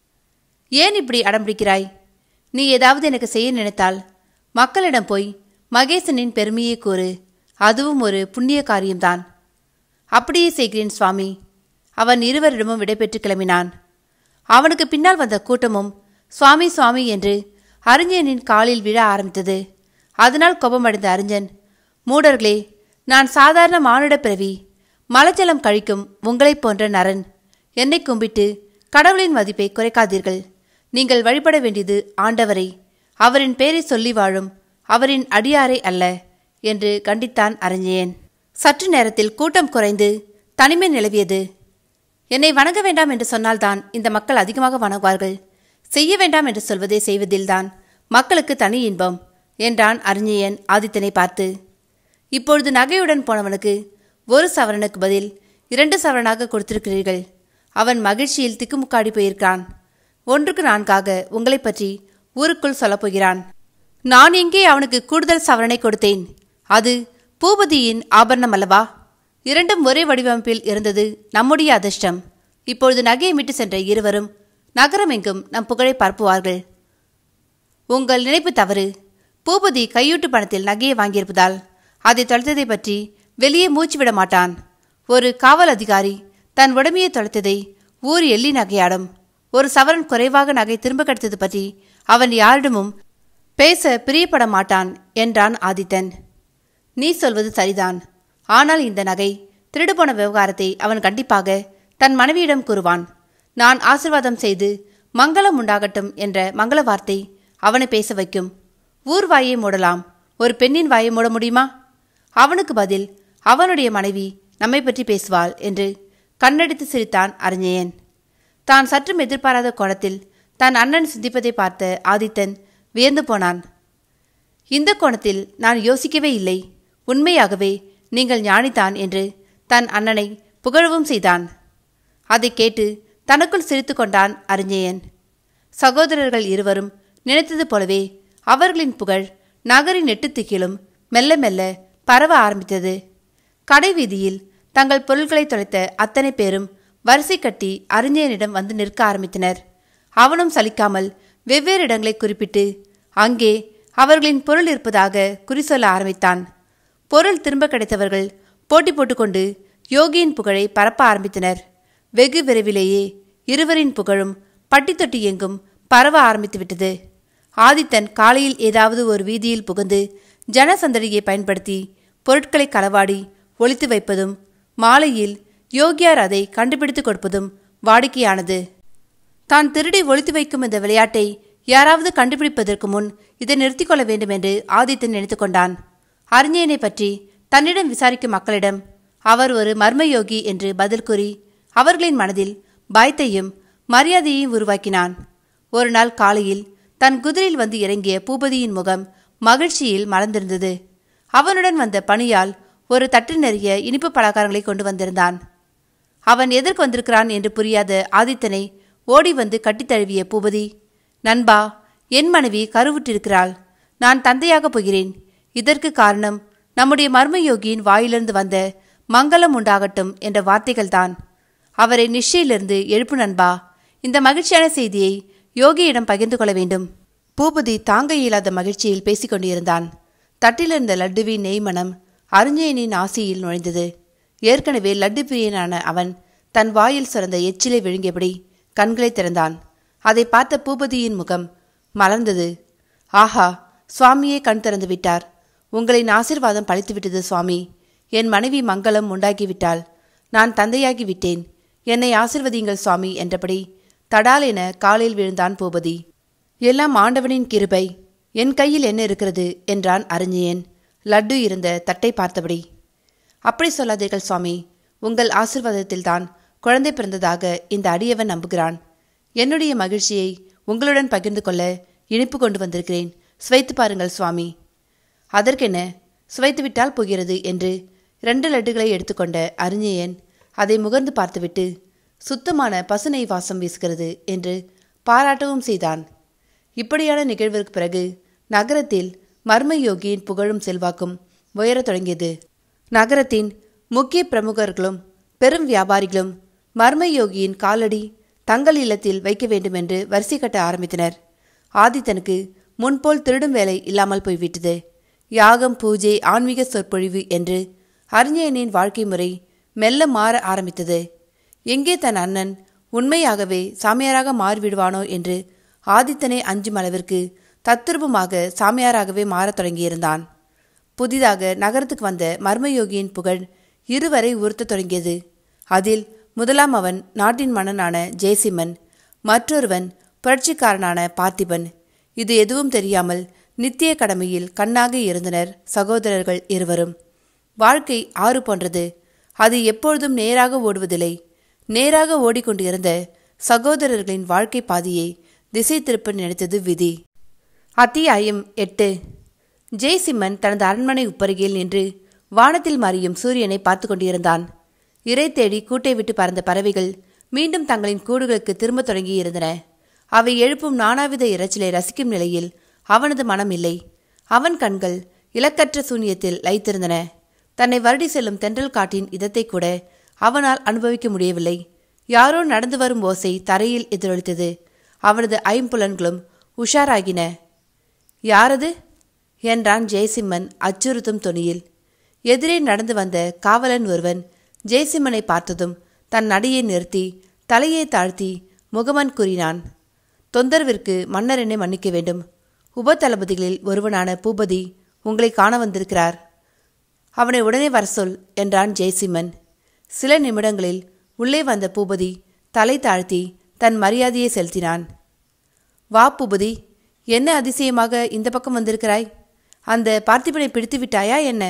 ஏன் இப்படி அடம்பிடிக்கிறாய் நீ ஏதாவது எனக்கு செய்ய நினைத்தால் மக்களிடம் போய் மகேசனின் பெருமையை கூறு அதுவும் ஒரு புண்ணிய காரியம்தான் அப்படியே செய்கிறேன் சுவாமி அவன் இருவரிடமும் விடைபெற்று கிளம்பினான் அவனுக்கு பின்னால் வந்த கூட்டமும் சுவாமி சுவாமி என்று அறிஞனின் காலில் விழ ஆரம்பித்தது அதனால் கோபமடைந்த அறிஞன் மூடர்களே நான் சாதாரண மானுட பிறவி மலஜலம் கழிக்கும் உங்களைப் போன்ற நரன் என்னை கும்பிட்டு கடவுளின் மதிப்பை குறைக்காதீர்கள் நீங்கள் வழிபட வேண்டியது ஆண்டவரை அவரின் பேரை சொல்லி வாழும் அவரின் அடியாரை அல்ல என்று கண்டித்தான் அறிஞயன் சற்று நேரத்தில் கூட்டம் குறைந்து தனிமை நிலவியது என்னை வணங்க வேண்டாம் என்று சொன்னால்தான் இந்த மக்கள் அதிகமாக வணங்குவார்கள் செய்ய வேண்டாம் என்று சொல்வதை செய்வதில்தான் மக்களுக்கு தனி இன்பம் என்றான் அறிஞயன் ஆதித்தனை பார்த்து இப்பொழுது நகையுடன் போனவனுக்கு ஒரு சவரனுக்கு பதில் இரண்டு சவரனாக கொடுத்திருக்கிறீர்கள் அவன் மகிழ்ச்சியில் திக்குமுக்காடி போயிருக்கான் ஒன்றுக்கு நான்காக உங்களைப் பற்றி ஊருக்குள் சொல்லப் போகிறான் நான் எங்கே அவனுக்கு கூடுதல் சவரனை கொடுத்தேன் அது பூபதியின் ஆபரணம் அல்லவா இரண்டும் ஒரே வடிவமைப்பில் இருந்தது நம்முடைய அதிர்ஷ்டம் இப்பொழுது நகையை மீட்டு சென்ற இருவரும் நகரமெங்கும் நம் புகழை பரப்புவார்கள் உங்கள் நினைப்பு தவறு பூபதி கையூட்டு பணத்தில் நகையை வாங்கியிருப்பதால் அதை தொலைத்ததை பற்றி வெளியே மூச்சு விட மாட்டான் ஒரு காவல் அதிகாரி தன் உடமையை தொலைத்ததை ஊர் எள்ளி நகையாடும் ஒரு சவரன் குறைவாக நகை திரும்ப கிடைத்தது பற்றி அவன் யாரிடமும் பேச பிரியப்பட மாட்டான் என்றான் ஆதித்தன் நீ சொல்வது சரிதான் ஆனால் இந்த நகை திருடு போன விவகாரத்தை அவன் கண்டிப்பாக தன் மனைவியிடம் கூறுவான் நான் ஆசிர்வாதம் செய்து மங்களம் உண்டாகட்டும் என்ற மங்கள வார்த்தை அவனை பேச வைக்கும் ஊர் வாயை மூடலாம் ஒரு பெண்ணின் வாயை மூட முடியுமா அவனுக்கு பதில் அவனுடைய மனைவி நம்மை பற்றி பேசுவாள் என்று கண்ணடித்து சிரித்தான் அறிஞயன் தான் சற்றும் எதிர்பாராத கோணத்தில் தன் அண்ணன் சிந்திப்பதை பார்த்த ஆதித்தன் வியந்து போனான் இந்த கோணத்தில் நான் யோசிக்கவே இல்லை உண்மையாகவே நீங்கள் ஞானிதான் என்று தன் அண்ணனை புகழவும் செய்தான் அதை கேட்டு தனக்குள் சிரித்து கொண்டான் அறிஞயன் சகோதரர்கள் இருவரும் நினைத்தது போலவே அவர்களின் புகழ் நகரின் எட்டுத்திக்கிலும் மெல்ல மெல்ல பரவ ஆரம்பித்தது கடை வீதியில் தங்கள் பொருட்களை தொலைத்த அத்தனை பேரும் வரிசை கட்டி அறிஞனிடம் வந்து நிற்க ஆரம்பித்தனர் அவனும் சலிக்காமல் வெவ்வேறு இடங்களை குறிப்பிட்டு அங்கே அவர்களின் பொருள் இருப்பதாக குறி சொல்ல ஆரம்பித்தான் பொருள் திரும்ப கிடைத்தவர்கள் போட்டி போட்டுக்கொண்டு யோகியின் புகழை பரப்ப ஆரம்பித்தனர் வெகு விரைவிலேயே இருவரின் புகழும் பட்டி தொட்டி எங்கும் பரவ ஆரம்பித்துவிட்டது ஆதித்தன் காலையில் ஏதாவது ஒரு வீதியில் புகுந்து ஜனசந்தடியை பயன்படுத்தி பொருட்களை களவாடி ஒளித்து வைப்பதும் மாலையில் யோகியார் அதை கண்டுபிடித்து கொடுப்பதும் வாடிக்கையானது தான் திருடி ஒளித்து வைக்கும் இந்த விளையாட்டை யாராவது கண்டுபிடிப்பதற்கு முன் இதை நிறுத்திக் கொள்ள வேண்டும் என்று ஆதித்தன் நினைத்துக் கொண்டான் அறிஞனை பற்றி தன்னிடம் விசாரிக்கும் மக்களிடம் அவர் ஒரு மர்மயோகி என்று பதில் கூறி அவர்களின் மனதில் பயத்தையும் மரியாதையையும் உருவாக்கினான் ஒரு நாள் காலையில் தன் குதிரையில் வந்து இறங்கிய பூபதியின் முகம் மகிழ்ச்சியில் மலர்ந்திருந்தது அவனுடன் வந்த பணியால் ஒரு தட்டு நிறைய இனிப்பு பலகாரங்களை கொண்டு வந்திருந்தான் அவன் எதற்கு வந்திருக்கிறான் என்று புரியாத ஆதித்தனை ஓடி வந்து கட்டித் தழுவிய பூபதி நண்பா என் மனைவி கருவுற்றிருக்கிறாள் நான் தந்தையாகப் போகிறேன் இதற்கு காரணம் நம்முடைய மர்மயோகியின் வாயிலிருந்து வந்த மங்களம் உண்டாகட்டும் என்ற வார்த்தைகள்தான் அவரை நிச்சயிலிருந்து எழுப்பு நண்பா இந்த மகிழ்ச்சியான செய்தியை யோகியிடம் பகிர்ந்து கொள்ள வேண்டும் பூபதி தாங்க இயலாத மகிழ்ச்சியில் பேசிக் கொண்டிருந்தான் தட்டிலிருந்த லட்டுவின் நெய்மணம் அறிஞயனின் ஆசியில் நுழைந்தது ஏற்கனவே லட்டு பிரியனான அவன் தன் வாயில் சுரந்த எச்சிலை விழுங்கியபடி கண்களை திறந்தான் அதை பார்த்த பூபதியின் முகம் மலர்ந்தது ஆஹா சுவாமியே கண் திறந்து விட்டார் உங்களின் ஆசிர்வாதம் பழித்துவிட்டது சுவாமி என் மனைவி மங்களம் உண்டாகிவிட்டாள் நான் தந்தையாகி விட்டேன் என்னை ஆசிர்வதியுங்கள் சுவாமி என்றபடி தடால் என காலில் விழுந்தான் பூபதி எல்லாம் ஆண்டவனின் கிருபை என் கையில் என்ன இருக்கிறது என்றான் அறிஞயன் லட்டு இருந்த தட்டை பார்த்தபடி அப்படி சொல்லாதீர்கள் சுவாமி உங்கள் ஆசிர்வாதத்தில்தான் குழந்தை பிறந்ததாக இந்த அடியவன் நம்புகிறான் என்னுடைய மகிழ்ச்சியை உங்களுடன் பகிர்ந்து கொள்ள இனிப்பு கொண்டு வந்திருக்கிறேன் சுவைத்து பாருங்கள் சுவாமி அதற்கென்ன சுவைத்துவிட்டால் போகிறது என்று ரெண்டு லட்டுகளை எடுத்துக்கொண்ட அறிஞயன் அதை முகர்ந்து பார்த்துவிட்டு சுத்தமான பசுனை வாசம் வீசுகிறது என்று பாராட்டவும் செய்தான் இப்படியான நிகழ்விற்கு பிறகு நகரத்தில் மர்ம யோகியின் புகழும் செல்வாக்கும் உயரத் தொடங்கியது நகரத்தின் முக்கிய பிரமுகர்களும் பெரும் வியாபாரிகளும் மர்ம யோகியின் காலடி தங்கள் இல்லத்தில் வைக்க வேண்டும் என்று வரிசை கட்ட ஆரம்பித்தனர் ஆதித்தனுக்கு முன்போல் திருடும் வேலை இல்லாமல் போய்விட்டது யாகம் பூஜை ஆன்மீக சொற்பொழிவு என்று அறிஞயனின் வாழ்க்கை முறை மெல்ல மாற ஆரம்பித்தது எங்கே தன் அண்ணன் உண்மையாகவே சாமியாராக மாறிவிடுவானோ என்று ஆதித்தனை அஞ்சும் அளவிற்கு தத்துரூபமாக சாமியாராகவே மாறத் தொடங்கியிருந்தான் புதிதாக நகரத்துக்கு வந்த மர்மயோகியின் புகழ் இருவரை உறுத்தத் தொடங்கியது அதில் முதலாம் அவன் நாட்டின் மன்னனான ஜெயசிம்மன் மற்றொருவன் புரட்சிக்காரனான பார்த்திபன் இது எதுவும் தெரியாமல் நித்திய கடமையில் கண்ணாக இருந்தனர் சகோதரர்கள் இருவரும் வாழ்க்கை ஆறு போன்றது அது எப்பொழுதும் நேராக ஓடுவதில்லை நேராக ஓடிக்கொண்டிருந்த சகோதரர்களின் வாழ்க்கை பாதையை திசை திருப்ப நினைத்தது விதி அத்தியாயம் எட்டு ஜெய்சிம்மன் தனது அரண்மனை உப்பருகையில் நின்று வானத்தில் மறியும் சூரியனை பார்த்து கொண்டிருந்தான் இறை தேடி கூட்டை விட்டு பறந்த பறவைகள் மீண்டும் தங்களின் கூடுகளுக்கு திரும்பத் தொடங்கியிருந்தன அவை எழுப்பும் நானாவித இரைச்சலை ரசிக்கும் நிலையில் அவனது மனம் இல்லை அவன் கண்கள் இலக்கற்ற சூன்யத்தில் லைத்திருந்தன தன்னை வருடி செல்லும் தென்றல் காட்டின் இதத்தை கூட அவனால் அனுபவிக்க முடியவில்லை யாரோ நடந்து வரும் ஓசை தரையில் எதிரொலித்தது அவனது ஐம்புலன்களும் உஷாராகின யாரது என்றான் ஜெயசிம்மன் அச்சுறுத்தும் தொனியில் எதிரே நடந்து வந்த காவலன் ஒருவன் ஜெயசிம்மனை பார்த்ததும் தன் நடையை நிறுத்தி தலையை தாழ்த்தி முகமன் கூறினான் தொந்தரவிற்கு மன்னர் என்னை மன்னிக்க வேண்டும் உப தளபதிகளில் ஒருவனான பூபதி உங்களை காண வந்திருக்கிறார் அவனை உடனே வர சொல் என்றான் ஜெயசிம்மன் சில நிமிடங்களில் உள்ளே வந்த பூபதி தலை தாழ்த்தி தன் மரியாதையை செலுத்தினான் வா பூபதி என்ன அதிசயமாக இந்த பக்கம் வந்திருக்கிறாய் அந்த பார்த்திபனை பிடித்து விட்டாயா என்ன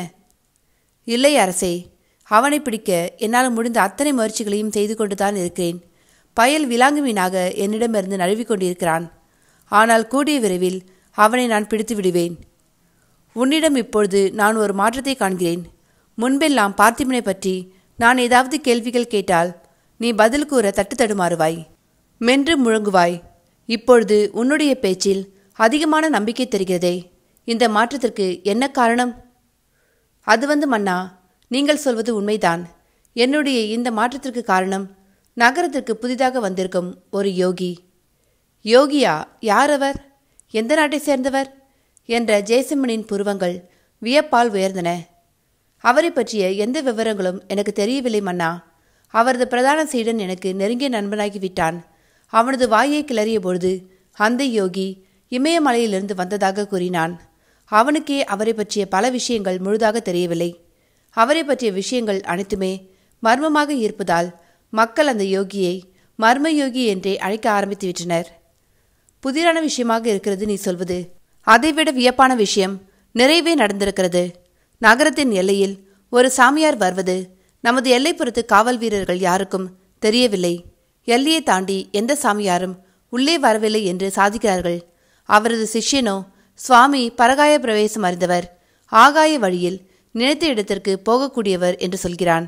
இல்லை அரசே அவனை பிடிக்க என்னால் முடிந்த அத்தனை முயற்சிகளையும் செய்து கொண்டுதான் இருக்கிறேன் பயல் விலாங்கு மீனாக என்னிடமிருந்து நழுவிக் கொண்டிருக்கிறான் ஆனால் கூடிய விரைவில் அவனை நான் பிடித்து விடுவேன் உன்னிடம் இப்பொழுது நான் ஒரு மாற்றத்தை காண்கிறேன் முன்பெல்லாம் பார்த்திபனை பற்றி நான் ஏதாவது கேள்விகள் கேட்டால் நீ பதில் கூற தட்டு தடுமாறுவாய் மென்று முழங்குவாய் இப்பொழுது உன்னுடைய பேச்சில் அதிகமான நம்பிக்கை தெரிகிறதே இந்த மாற்றத்திற்கு என்ன காரணம் அது வந்து மன்னா நீங்கள் சொல்வது உண்மைதான் என்னுடைய இந்த மாற்றத்திற்கு காரணம் நகரத்திற்கு புதிதாக வந்திருக்கும் ஒரு யோகி யோகியா யார் அவர் எந்த நாட்டை சேர்ந்தவர் என்ற ஜெயசிம்மனின் புருவங்கள் வியப்பால் உயர்ந்தன அவரை பற்றிய எந்த விவரங்களும் எனக்கு தெரியவில்லை மன்னா அவரது பிரதான சீடன் எனக்கு நெருங்கிய நண்பனாகிவிட்டான் அவனது வாயை கிளறிய பொழுது அந்த யோகி இமயமலையிலிருந்து வந்ததாக கூறினான் அவனுக்கே அவரை பற்றிய பல விஷயங்கள் முழுதாக தெரியவில்லை அவரை பற்றிய விஷயங்கள் அனைத்துமே மர்மமாக இருப்பதால் மக்கள் அந்த யோகியை மர்ம யோகி என்றே அழைக்க ஆரம்பித்து விட்டனர் புதிரான விஷயமாக இருக்கிறது நீ சொல்வது அதைவிட வியப்பான விஷயம் நிறைவே நடந்திருக்கிறது நகரத்தின் எல்லையில் ஒரு சாமியார் வருவது நமது எல்லைப்புறத்து காவல் வீரர்கள் யாருக்கும் தெரியவில்லை எல்லையை தாண்டி எந்த சாமியாரும் உள்ளே வரவில்லை என்று சாதிக்கிறார்கள் அவரது சிஷ்யனோ சுவாமி பரகாய பிரவேசம் அறிந்தவர் ஆகாய வழியில் நினைத்த இடத்திற்கு போகக்கூடியவர் என்று சொல்கிறான்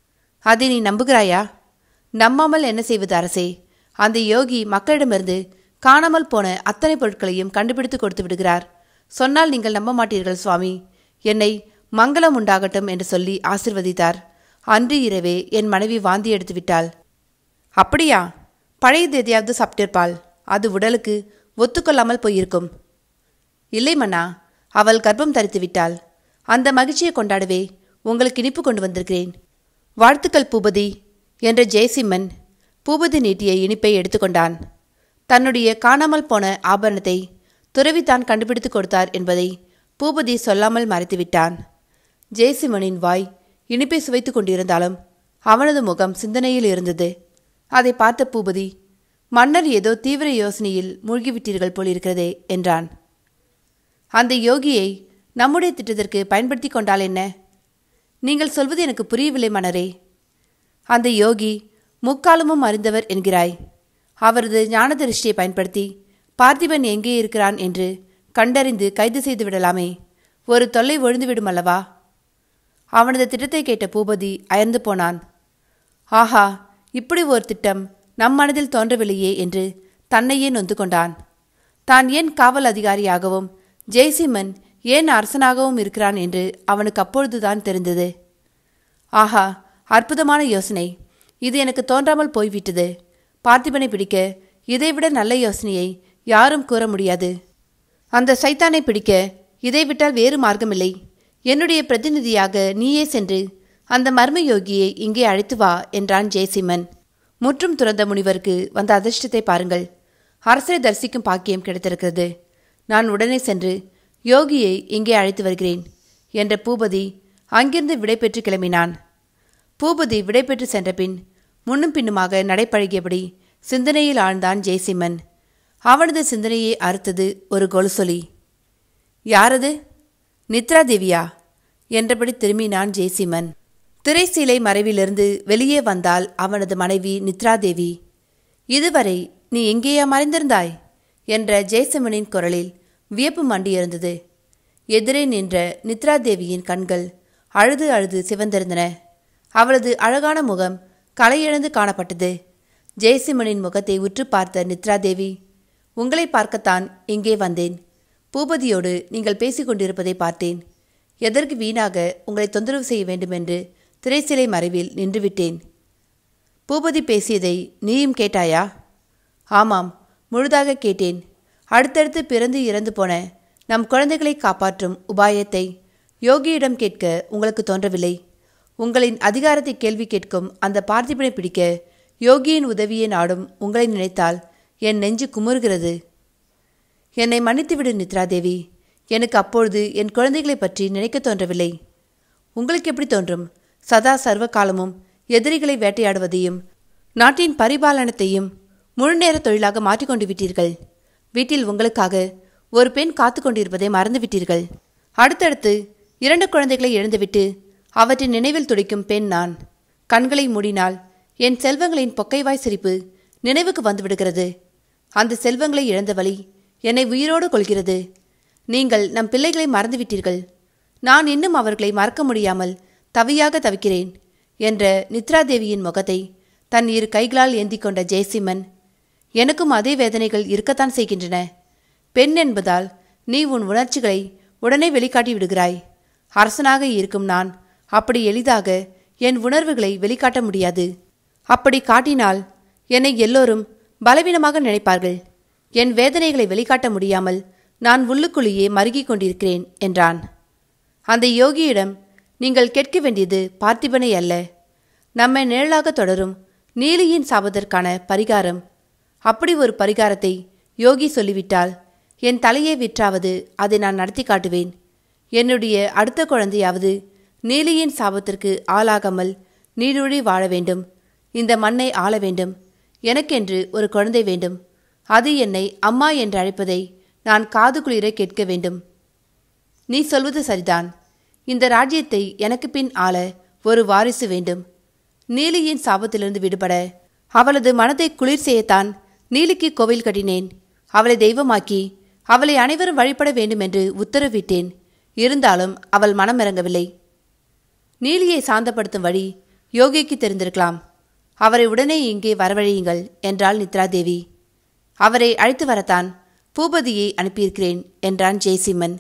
அதை நீ நம்புகிறாயா நம்பாமல் என்ன செய்வது அரசே அந்த யோகி மக்களிடமிருந்து காணாமல் போன அத்தனை பொருட்களையும் கண்டுபிடித்து கொடுத்து விடுகிறார் சொன்னால் நீங்கள் நம்ப மாட்டீர்கள் சுவாமி என்னை மங்களம் உண்டாகட்டும் என்று சொல்லி ஆசிர்வதித்தார் அன்று இரவே என் மனைவி வாந்தி எடுத்து விட்டாள் அப்படியா பழையது எதையாவது சாப்பிட்டிருப்பாள் அது உடலுக்கு ஒத்துக்கொள்ளாமல் போயிருக்கும் இல்லை மன்னா அவள் கர்ப்பம் தரித்து விட்டாள் அந்த மகிழ்ச்சியை கொண்டாடவே உங்களுக்கு இனிப்பு கொண்டு வந்திருக்கிறேன் வாழ்த்துக்கள் பூபதி என்ற ஜெயசிம்மன் பூபதி நீட்டிய இனிப்பை எடுத்துக்கொண்டான் தன்னுடைய காணாமல் போன ஆபரணத்தை துறவி தான் கண்டுபிடித்து கொடுத்தார் என்பதை பூபதி சொல்லாமல் மறைத்துவிட்டான் ஜெயசிம்மனின் வாய் இனிப்பை சுவைத்துக் கொண்டிருந்தாலும் அவனது முகம் சிந்தனையில் இருந்தது அதை பார்த்த பூபதி மன்னர் ஏதோ தீவிர யோசனையில் மூழ்கிவிட்டீர்கள் போலிருக்கிறதே என்றான் அந்த யோகியை நம்முடைய திட்டத்திற்கு பயன்படுத்தி கொண்டால் என்ன நீங்கள் சொல்வது எனக்கு புரியவில்லை மன்னரே அந்த யோகி முக்காலமும் அறிந்தவர் என்கிறாய் அவரது ஞான திருஷ்டியை பயன்படுத்தி பார்த்திபன் எங்கே இருக்கிறான் என்று கண்டறிந்து கைது செய்து விடலாமே ஒரு தொல்லை ஒழிந்துவிடும் அல்லவா அவனது திட்டத்தை கேட்ட பூபதி அயர்ந்து போனான் ஆஹா இப்படி ஒரு திட்டம் நம் மனதில் தோன்றவில்லையே என்று தன்னையே நொந்து கொண்டான் தான் ஏன் காவல் அதிகாரியாகவும் ஜெய்சிம்மன் ஏன் அரசனாகவும் இருக்கிறான் என்று அவனுக்கு அப்பொழுதுதான் தெரிந்தது ஆஹா அற்புதமான யோசனை இது எனக்கு தோன்றாமல் போய்விட்டது பார்த்திபனை பிடிக்க இதைவிட நல்ல யோசனையை யாரும் கூற முடியாது அந்த சைத்தானை பிடிக்க இதை விட்டால் வேறு மார்க்கமில்லை என்னுடைய பிரதிநிதியாக நீயே சென்று அந்த மர்ம யோகியை இங்கே அழைத்து வா என்றான் ஜெயசிம்மன் முற்றும் துறந்த முனிவருக்கு வந்த அதிர்ஷ்டத்தை பாருங்கள் அரசரை தரிசிக்கும் பாக்கியம் கிடைத்திருக்கிறது நான் உடனே சென்று யோகியை இங்கே அழைத்து வருகிறேன் என்ற பூபதி அங்கிருந்து விடைபெற்று கிளம்பினான் பூபதி விடைபெற்று சென்றபின் முன்னும் பின்னுமாக நடைப்பழகியபடி சிந்தனையில் ஆழ்ந்தான் ஜெய்சிம்மன் அவனது சிந்தனையை அறுத்தது ஒரு கொலுசொலி யாரது நித்ரா தேவியா என்றபடி திரும்பினான் ஜெய்சிம்மன் திரைசீலை மறைவிலிருந்து வெளியே வந்தால் அவனது மனைவி நித்ரா தேவி இதுவரை நீ எங்கேயா மறைந்திருந்தாய் என்ற ஜெய்சிம்மனின் குரலில் வியப்பு மண்டியிருந்தது எதிரே நின்ற நித்ரா தேவியின் கண்கள் அழுது அழுது சிவந்திருந்தன அவளது அழகான முகம் கலையிழந்து காணப்பட்டது ஜெயசிம்மனின் முகத்தை உற்று பார்த்த நித்ரா தேவி உங்களை பார்க்கத்தான் இங்கே வந்தேன் பூபதியோடு நீங்கள் பேசிக் கொண்டிருப்பதை பார்த்தேன் எதற்கு வீணாக உங்களை தொந்தரவு செய்ய வேண்டுமென்று திரைச்சிலை மறைவில் நின்றுவிட்டேன் பூபதி பேசியதை நீயும் கேட்டாயா ஆமாம் முழுதாக கேட்டேன் அடுத்தடுத்து பிறந்து இறந்து போன நம் குழந்தைகளை காப்பாற்றும் உபாயத்தை யோகியிடம் கேட்க உங்களுக்கு தோன்றவில்லை உங்களின் அதிகாரத்தை கேள்வி கேட்கும் அந்த பார்த்திபனை பிடிக்க யோகியின் உதவியை நாடும் உங்களை நினைத்தால் என் நெஞ்சு குமுறுகிறது என்னை மன்னித்துவிடு நித்ரா தேவி எனக்கு அப்பொழுது என் குழந்தைகளை பற்றி நினைக்க தோன்றவில்லை உங்களுக்கு எப்படி தோன்றும் சதா சர்வ காலமும் எதிரிகளை வேட்டையாடுவதையும் நாட்டின் பரிபாலனத்தையும் முழுநேர தொழிலாக மாற்றிக்கொண்டு விட்டீர்கள் வீட்டில் உங்களுக்காக ஒரு பெண் காத்து கொண்டிருப்பதை மறந்துவிட்டீர்கள் அடுத்தடுத்து இரண்டு குழந்தைகளை இழந்துவிட்டு அவற்றின் நினைவில் துடிக்கும் பெண் நான் கண்களை மூடினால் என் செல்வங்களின் பொக்கைவாய் சிரிப்பு நினைவுக்கு வந்துவிடுகிறது அந்த செல்வங்களை இழந்த வழி என்னை உயிரோடு கொள்கிறது நீங்கள் நம் பிள்ளைகளை மறந்துவிட்டீர்கள் நான் இன்னும் அவர்களை மறக்க முடியாமல் தவியாக தவிக்கிறேன் என்ற நித்ரா தேவியின் முகத்தை தன் இரு கைகளால் ஏந்தி கொண்ட ஜெயசிம்மன் எனக்கும் அதே வேதனைகள் இருக்கத்தான் செய்கின்றன பெண் என்பதால் நீ உன் உணர்ச்சிகளை உடனே வெளிக்காட்டி விடுகிறாய் அரசனாக இருக்கும் நான் அப்படி எளிதாக என் உணர்வுகளை வெளிக்காட்ட முடியாது அப்படி காட்டினால் என்னை எல்லோரும் பலவீனமாக நினைப்பார்கள் என் வேதனைகளை வெளிக்காட்ட முடியாமல் நான் உள்ளுக்குள்ளேயே மருகிக் கொண்டிருக்கிறேன் என்றான் அந்த யோகியிடம் நீங்கள் கேட்க வேண்டியது பார்த்திபனை அல்ல நம்மை நிழலாக தொடரும் நீலியின் சாபதற்கான பரிகாரம் அப்படி ஒரு பரிகாரத்தை யோகி சொல்லிவிட்டால் என் தலையை விற்றாவது அதை நான் நடத்தி காட்டுவேன் என்னுடைய அடுத்த குழந்தையாவது நீலியின் சாபத்திற்கு ஆளாகாமல் நீடுழி வாழ வேண்டும் இந்த மண்ணை ஆள வேண்டும் எனக்கென்று ஒரு குழந்தை வேண்டும் அது என்னை அம்மா என்று அழைப்பதை நான் காது குளிர கேட்க வேண்டும் நீ சொல்வது சரிதான் இந்த ராஜ்யத்தை எனக்கு பின் ஆள ஒரு வாரிசு வேண்டும் நீலியின் சாபத்திலிருந்து விடுபட அவளது மனதை குளிர் செய்யத்தான் நீலிக்கு கோவில் கட்டினேன் அவளை தெய்வமாக்கி அவளை அனைவரும் வழிபட வேண்டும் என்று உத்தரவிட்டேன் இருந்தாலும் அவள் மனம் இறங்கவில்லை நீலியை சாந்தப்படுத்தும் வழி யோகிக்கு தெரிந்திருக்கலாம் அவரை உடனே இங்கே வரவழையுங்கள் என்றாள் நித்ரா தேவி அவரை அழைத்து வரத்தான் பூபதியை அனுப்பியிருக்கிறேன் என்றான் ஜெயசிம்மன்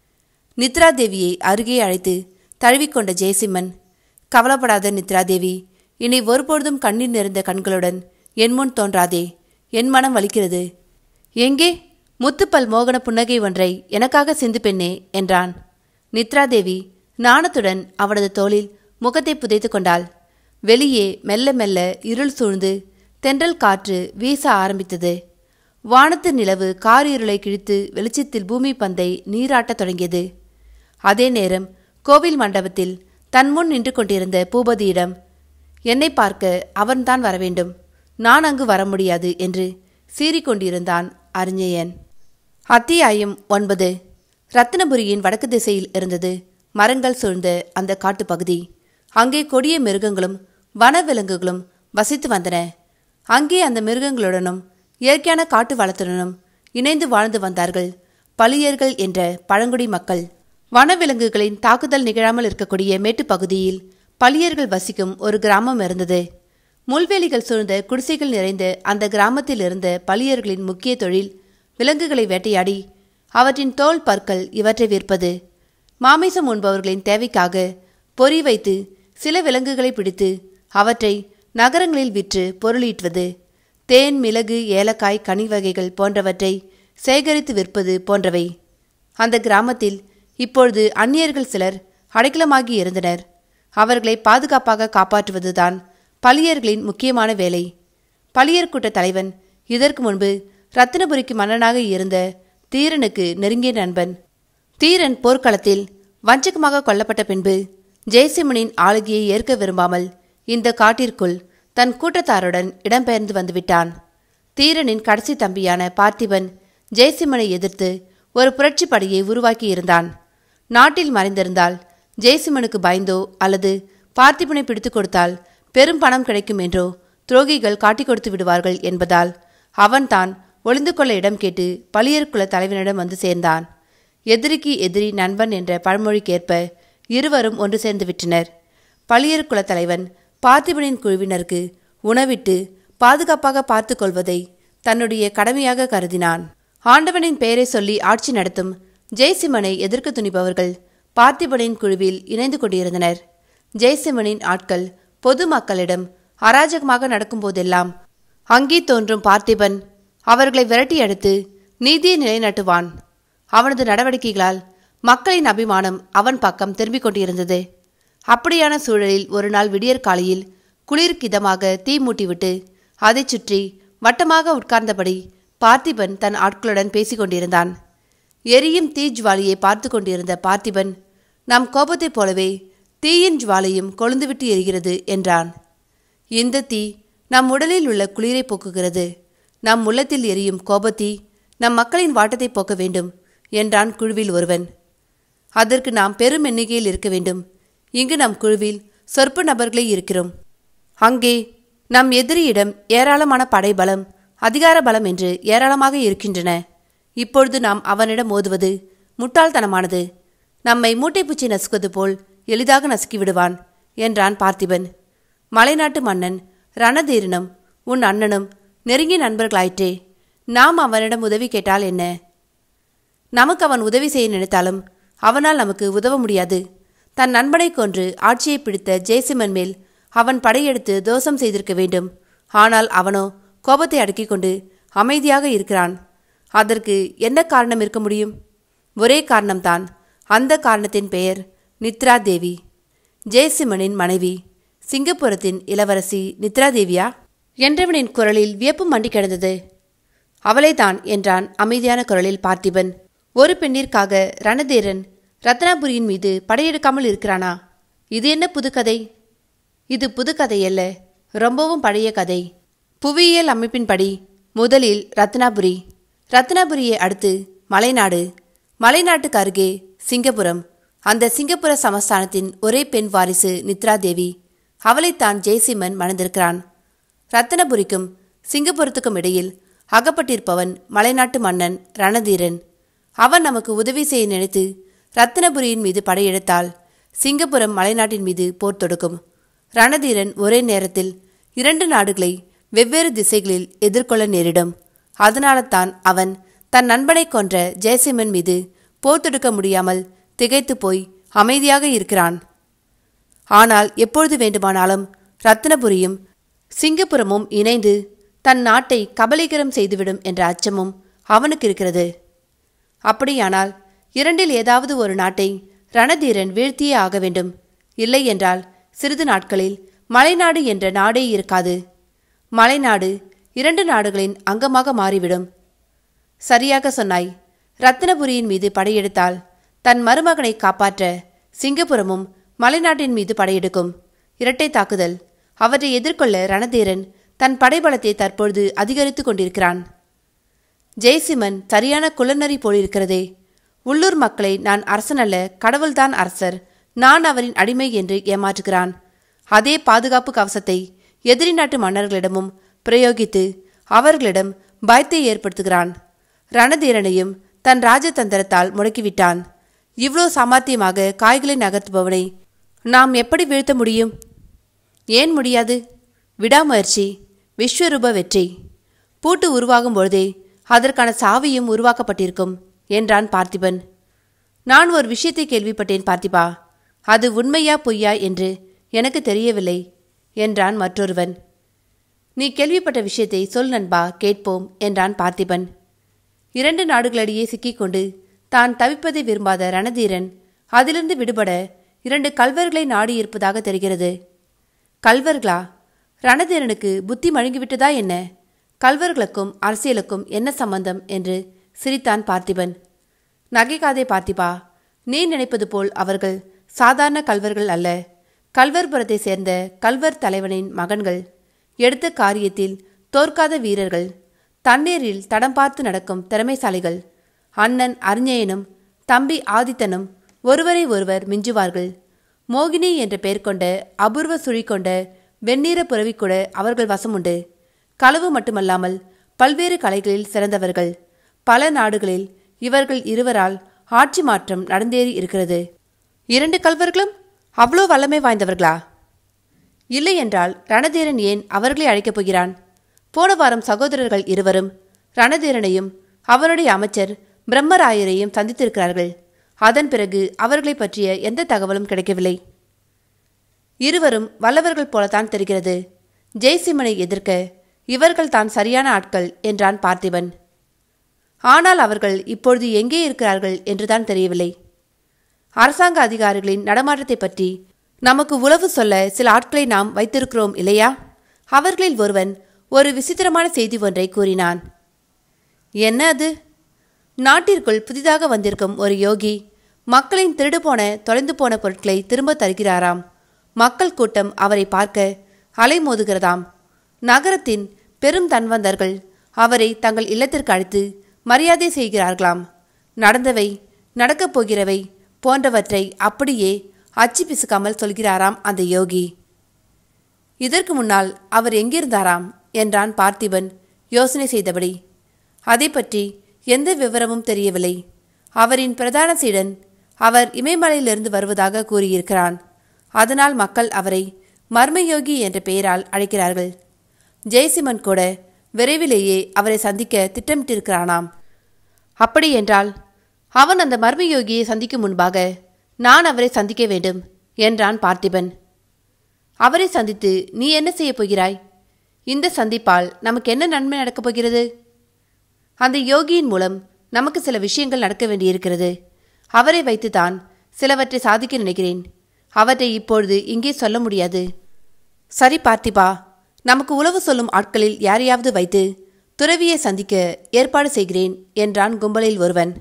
நித்ரா தேவியை அருகே அழைத்து தழுவிக்கொண்ட ஜெயசிம்மன் கவலைப்படாத நித்ரா தேவி இனி ஒருபொழுதும் கண்ணீர் நிறைந்த கண்களுடன் என் முன் தோன்றாதே என் மனம் வலிக்கிறது எங்கே முத்துப்பல் மோகன புன்னகை ஒன்றை எனக்காக சிந்து பெண்ணே என்றான் நித்ரா தேவி நாணத்துடன் அவனது தோளில் முகத்தை புதைத்து கொண்டாள் வெளியே மெல்ல மெல்ல இருள் சூழ்ந்து தென்றல் காற்று வீச ஆரம்பித்தது வானத்து நிலவு கார் இருளை கிழித்து வெளிச்சத்தில் பூமி பந்தை நீராட்டத் தொடங்கியது அதே நேரம் கோவில் மண்டபத்தில் தன் முன் நின்று கொண்டிருந்த பூபதியிடம் என்னை பார்க்க அவன்தான் வரவேண்டும் நான் அங்கு வர முடியாது என்று சீறிக்கொண்டிருந்தான் அறிஞயன் அத்தியாயம் ஒன்பது ரத்தினபுரியின் வடக்கு திசையில் இருந்தது மரங்கள் சூழ்ந்த அந்த காட்டுப்பகுதி அங்கே கொடிய மிருகங்களும் வனவிலங்குகளும் வசித்து வந்தன அங்கே அந்த மிருகங்களுடனும் இயற்கையான காட்டு வளத்துடனும் இணைந்து வாழ்ந்து வந்தார்கள் பளியர்கள் என்ற பழங்குடி மக்கள் வனவிலங்குகளின் தாக்குதல் நிகழாமல் இருக்கக்கூடிய மேட்டுப் பகுதியில் பளியர்கள் வசிக்கும் ஒரு கிராமம் இருந்தது முள்வேலிகள் சூழ்ந்த குடிசைகள் நிறைந்த அந்த கிராமத்தில் இருந்த பளியர்களின் முக்கிய தொழில் விலங்குகளை வேட்டையாடி அவற்றின் தோல் பற்கள் இவற்றை விற்பது மாமிசம் உண்பவர்களின் தேவைக்காக பொறி வைத்து சில விலங்குகளை பிடித்து அவற்றை நகரங்களில் விற்று பொருளீட்டுவது தேன் மிளகு ஏலக்காய் கனி வகைகள் போன்றவற்றை சேகரித்து விற்பது போன்றவை அந்த கிராமத்தில் இப்பொழுது அந்நியர்கள் சிலர் அடைக்கலமாகி இருந்தனர் அவர்களை பாதுகாப்பாக காப்பாற்றுவதுதான் பளியர்களின் முக்கியமான வேலை பளியர் கூட்ட தலைவன் இதற்கு முன்பு ரத்தினபுரிக்கு மன்னனாக இருந்த தீரனுக்கு நெருங்கிய நண்பன் தீரன் போர்க்களத்தில் வஞ்சகமாக கொல்லப்பட்ட பின்பு ஜெயசிம்மனின் ஆளுகையை ஏற்க விரும்பாமல் இந்த காட்டிற்குள் தன் கூட்டத்தாருடன் இடம்பெயர்ந்து வந்துவிட்டான் தீரனின் கடைசி தம்பியான பார்த்திபன் ஜெயசிம்மனை எதிர்த்து ஒரு புரட்சி படையை உருவாக்கி இருந்தான் நாட்டில் மறைந்திருந்தால் ஜெயசிம்மனுக்கு பயந்தோ அல்லது பார்த்திபனை பிடித்துக் கொடுத்தால் பெரும் பணம் கிடைக்கும் என்றோ துரோகிகள் காட்டிக் கொடுத்து விடுவார்கள் என்பதால் அவன்தான் ஒளிந்து கொள்ள இடம் கேட்டு பளியர் குல தலைவனிடம் வந்து சேர்ந்தான் எதிரிக்கு எதிரி நண்பன் என்ற பழமொழிக்கேற்ப இருவரும் ஒன்று சேர்ந்து விட்டனர் பளியர் குல தலைவன் பார்த்திபனின் குழுவினருக்கு உணவிட்டு பாதுகாப்பாக பார்த்து கொள்வதை தன்னுடைய கடமையாக கருதினான் ஆண்டவனின் பெயரை சொல்லி ஆட்சி நடத்தும் ஜெய்சிம்மனை எதிர்க்க துணிபவர்கள் பார்த்திபனின் குழுவில் இணைந்து கொண்டிருந்தனர் ஜெய்சிம்மனின் ஆட்கள் பொது மக்களிடம் அராஜகமாக நடக்கும்போதெல்லாம் அங்கே தோன்றும் பார்த்திபன் அவர்களை விரட்டி அடித்து நீதியை நிலைநாட்டுவான் அவனது நடவடிக்கைகளால் மக்களின் அபிமானம் அவன் பக்கம் திரும்பிக் கொண்டிருந்தது அப்படியான சூழலில் ஒரு நாள் விடியற் காலையில் குளிர்கிதமாக தீ மூட்டிவிட்டு அதைச் சுற்றி வட்டமாக உட்கார்ந்தபடி பார்த்திபன் தன் ஆட்களுடன் பேசிக் கொண்டிருந்தான் எரியும் தீ ஜுவாலியை பார்த்து கொண்டிருந்த பார்த்திபன் நம் கோபத்தைப் போலவே தீயின் ஜுவாலையும் கொழுந்துவிட்டு எரிகிறது என்றான் இந்த தீ நம் உடலில் உள்ள குளிரை போக்குகிறது நம் உள்ளத்தில் எரியும் கோபத்தீ நம் மக்களின் வாட்டத்தை போக்க வேண்டும் என்றான் குழுவில் ஒருவன் அதற்கு நாம் பெரும் எண்ணிக்கையில் இருக்க வேண்டும் இங்கு நம் குழுவில் சொற்ப நபர்களே இருக்கிறோம் அங்கே நம் எதிரியிடம் ஏராளமான படைபலம் அதிகார பலம் என்று ஏராளமாக இருக்கின்றன இப்பொழுது நாம் அவனிடம் மோதுவது முட்டாள்தனமானது நம்மை மூட்டைப்பூச்சி நசுக்குவது போல் எளிதாக நசுக்கி விடுவான் என்றான் பார்த்திபன் மலைநாட்டு மன்னன் ரணதீரனும் உன் அண்ணனும் நெருங்கிய நண்பர்களாயிற்றே நாம் அவனிடம் உதவி கேட்டால் என்ன நமக்கு அவன் உதவி செய்ய நினைத்தாலும் அவனால் நமக்கு உதவ முடியாது தன் நண்பனை கொன்று ஆட்சியை பிடித்த ஜெயசிம்மன் மேல் அவன் படையெடுத்து தோஷம் செய்திருக்க வேண்டும் ஆனால் அவனோ கோபத்தை அடக்கிக் கொண்டு அமைதியாக இருக்கிறான் அதற்கு என்ன காரணம் இருக்க முடியும் ஒரே காரணம்தான் அந்த காரணத்தின் பெயர் நித்ரா தேவி ஜெயசிம்மனின் மனைவி சிங்கப்புரத்தின் இளவரசி நித்ரா தேவியா என்றவனின் குரலில் வியப்பு மண்டி கிடந்தது அவளைதான் என்றான் அமைதியான குரலில் பார்த்திபன் ஒரு பெண்ணிற்காக ரணதேரன் ரத்னாபுரியின் மீது படையெடுக்காமல் இருக்கிறானா இது என்ன புதுக்கதை இது புதுக்கதை அல்ல ரொம்பவும் பழைய கதை புவியியல் அமைப்பின்படி முதலில் ரத்னாபுரி ரத்னாபுரியை அடுத்து மலைநாடு மலைநாட்டுக்கு அருகே சிங்கப்புரம் அந்த சிங்கப்புர சமஸ்தானத்தின் ஒரே பெண் வாரிசு நித்ரா தேவி அவளைத்தான் ஜெயசிம்மன் மணந்திருக்கிறான் ரத்தனபுரிக்கும் சிங்கப்புரத்துக்கும் இடையில் அகப்பட்டிருப்பவன் மலைநாட்டு மன்னன் ரணதீரன் அவன் நமக்கு உதவி செய்ய நினைத்து ரத்தினபுரியின் மீது படையெடுத்தால் சிங்கப்புரம் மலைநாட்டின் மீது போர் தொடுக்கும் ரணதீரன் ஒரே நேரத்தில் இரண்டு நாடுகளை வெவ்வேறு திசைகளில் எதிர்கொள்ள நேரிடும் அதனால தான் அவன் தன் நண்பனை கொன்ற ஜெயசிம்மன் மீது போர் தொடுக்க முடியாமல் திகைத்து போய் அமைதியாக இருக்கிறான் ஆனால் எப்பொழுது வேண்டுமானாலும் ரத்தினபுரியும் சிங்கப்புரமும் இணைந்து தன் நாட்டை கபலீகரம் செய்துவிடும் என்ற அச்சமும் அவனுக்கு இருக்கிறது அப்படியானால் இரண்டில் ஏதாவது ஒரு நாட்டை ரணதீரன் வீழ்த்தியே ஆக வேண்டும் இல்லை என்றால் சிறிது நாட்களில் மலைநாடு என்ற நாடே இருக்காது மலைநாடு இரண்டு நாடுகளின் அங்கமாக மாறிவிடும் சரியாக சொன்னாய் ரத்தினபுரியின் மீது படையெடுத்தால் தன் மருமகனை காப்பாற்ற சிங்கப்புரமும் மலைநாட்டின் மீது படையெடுக்கும் இரட்டை தாக்குதல் அவற்றை எதிர்கொள்ள ரணதீரன் தன் படைபலத்தை தற்பொழுது அதிகரித்துக் கொண்டிருக்கிறான் ஜெய்சிமன் சரியான குலநரி போலிருக்கிறதே உள்ளூர் மக்களை நான் அரசனல்ல கடவுள்தான் அரசர் நான் அவரின் அடிமை என்று ஏமாற்றுகிறான் அதே பாதுகாப்பு கவசத்தை எதிரி நாட்டு மன்னர்களிடமும் பிரயோகித்து அவர்களிடம் பயத்தை ஏற்படுத்துகிறான் ரணதீரனையும் தன் ராஜதந்திரத்தால் முடக்கிவிட்டான் இவ்வளோ சாமர்த்தியமாக காய்களை நகர்த்துபவனை நாம் எப்படி வீழ்த்த முடியும் ஏன் முடியாது விடாமுயற்சி விஸ்வரூப வெற்றி பூட்டு உருவாகும் பொழுதே அதற்கான சாவியும் உருவாக்கப்பட்டிருக்கும் என்றான் பார்த்திபன் நான் ஒரு விஷயத்தை கேள்விப்பட்டேன் பார்த்திபா அது உண்மையா பொய்யா என்று எனக்கு தெரியவில்லை என்றான் மற்றொருவன் நீ கேள்விப்பட்ட விஷயத்தை சொல் நண்பா கேட்போம் என்றான் பார்த்திபன் இரண்டு நாடுகளிடையே சிக்கிக்கொண்டு தான் தவிப்பதை விரும்பாத ரணதீரன் அதிலிருந்து விடுபட இரண்டு கல்வர்களை நாடியிருப்பதாக தெரிகிறது கல்வர்களா ரணதீரனுக்கு புத்தி மழுங்கிவிட்டதா என்ன கல்வர்களுக்கும் அரசியலுக்கும் என்ன சம்பந்தம் என்று சிரித்தான் பார்த்திபன் நகைக்காதே பார்த்திபா நீ நினைப்பது போல் அவர்கள் சாதாரண கல்வர்கள் அல்ல கல்வர்புரத்தை சேர்ந்த கல்வர் தலைவனின் மகன்கள் எடுத்த காரியத்தில் தோற்காத வீரர்கள் தண்ணீரில் தடம் பார்த்து நடக்கும் திறமைசாலிகள் அண்ணன் அறிஞயனும் தம்பி ஆதித்தனும் ஒருவரை ஒருவர் மிஞ்சுவார்கள் மோகினி என்ற பெயர் கொண்ட அபூர்வ சுழி கொண்ட வெண்ணீர புறவி கூட அவர்கள் வசமுண்டு களவு மட்டுமல்லாமல் பல்வேறு கலைகளில் சிறந்தவர்கள் பல நாடுகளில் இவர்கள் இருவரால் ஆட்சி மாற்றம் நடந்தேறி இருக்கிறது இரண்டு கல்வர்களும் அவ்வளோ வல்லமை வாய்ந்தவர்களா இல்லை என்றால் ரணதீரன் ஏன் அவர்களை அழைக்கப் போகிறான் போன வாரம் சகோதரர்கள் இருவரும் ரணதீரனையும் அவருடைய அமைச்சர் பிரம்மராயரையும் சந்தித்திருக்கிறார்கள் அதன் பிறகு அவர்களை பற்றிய எந்த தகவலும் கிடைக்கவில்லை இருவரும் வல்லவர்கள் போலத்தான் தெரிகிறது ஜெய்சிம்மனை எதிர்க்க இவர்கள் தான் சரியான ஆட்கள் என்றான் பார்த்திபன் ஆனால் அவர்கள் இப்பொழுது எங்கே இருக்கிறார்கள் என்றுதான் தெரியவில்லை அரசாங்க அதிகாரிகளின் நடமாட்டத்தை பற்றி நமக்கு உளவு சொல்ல சில ஆட்களை நாம் வைத்திருக்கிறோம் இல்லையா அவர்களில் ஒருவன் ஒரு விசித்திரமான செய்தி ஒன்றை கூறினான் என்ன அது நாட்டிற்குள் புதிதாக வந்திருக்கும் ஒரு யோகி மக்களின் திருடு போன தொலைந்து போன பொருட்களை திரும்ப தருகிறாராம் மக்கள் கூட்டம் அவரை பார்க்க அலைமோதுகிறதாம் நகரத்தின் பெரும் தன்வந்தர்கள் அவரை தங்கள் இல்லத்திற்கு அழைத்து மரியாதை செய்கிறார்களாம் நடந்தவை நடக்கப் போகிறவை போன்றவற்றை அப்படியே அச்சு பிசுக்காமல் சொல்கிறாராம் அந்த யோகி இதற்கு முன்னால் அவர் எங்கிருந்தாராம் என்றான் பார்த்திபன் யோசனை செய்தபடி அதை பற்றி எந்த விவரமும் தெரியவில்லை அவரின் பிரதான சீடன் அவர் இமயமலையிலிருந்து வருவதாக கூறியிருக்கிறான் அதனால் மக்கள் அவரை மர்மயோகி என்ற பெயரால் அழைக்கிறார்கள் ஜெய்சிமன் கூட விரைவிலேயே அவரை சந்திக்க திட்டமிட்டிருக்கிறானாம் அப்படி என்றால் அவன் அந்த மர்மயோகியை சந்திக்கும் முன்பாக நான் அவரை சந்திக்க வேண்டும் என்றான் பார்த்திபன் அவரை சந்தித்து நீ என்ன செய்யப் போகிறாய் இந்த சந்திப்பால் நமக்கு என்ன நன்மை நடக்கப் போகிறது அந்த யோகியின் மூலம் நமக்கு சில விஷயங்கள் நடக்க வேண்டியிருக்கிறது அவரை வைத்துதான் சிலவற்றை சாதிக்க நினைக்கிறேன் அவற்றை இப்பொழுது இங்கே சொல்ல முடியாது சரி பார்த்திபா நமக்கு உளவு சொல்லும் ஆட்களில் யாரையாவது வைத்து துறவியை சந்திக்க ஏற்பாடு செய்கிறேன் என்றான் கும்பலில் ஒருவன்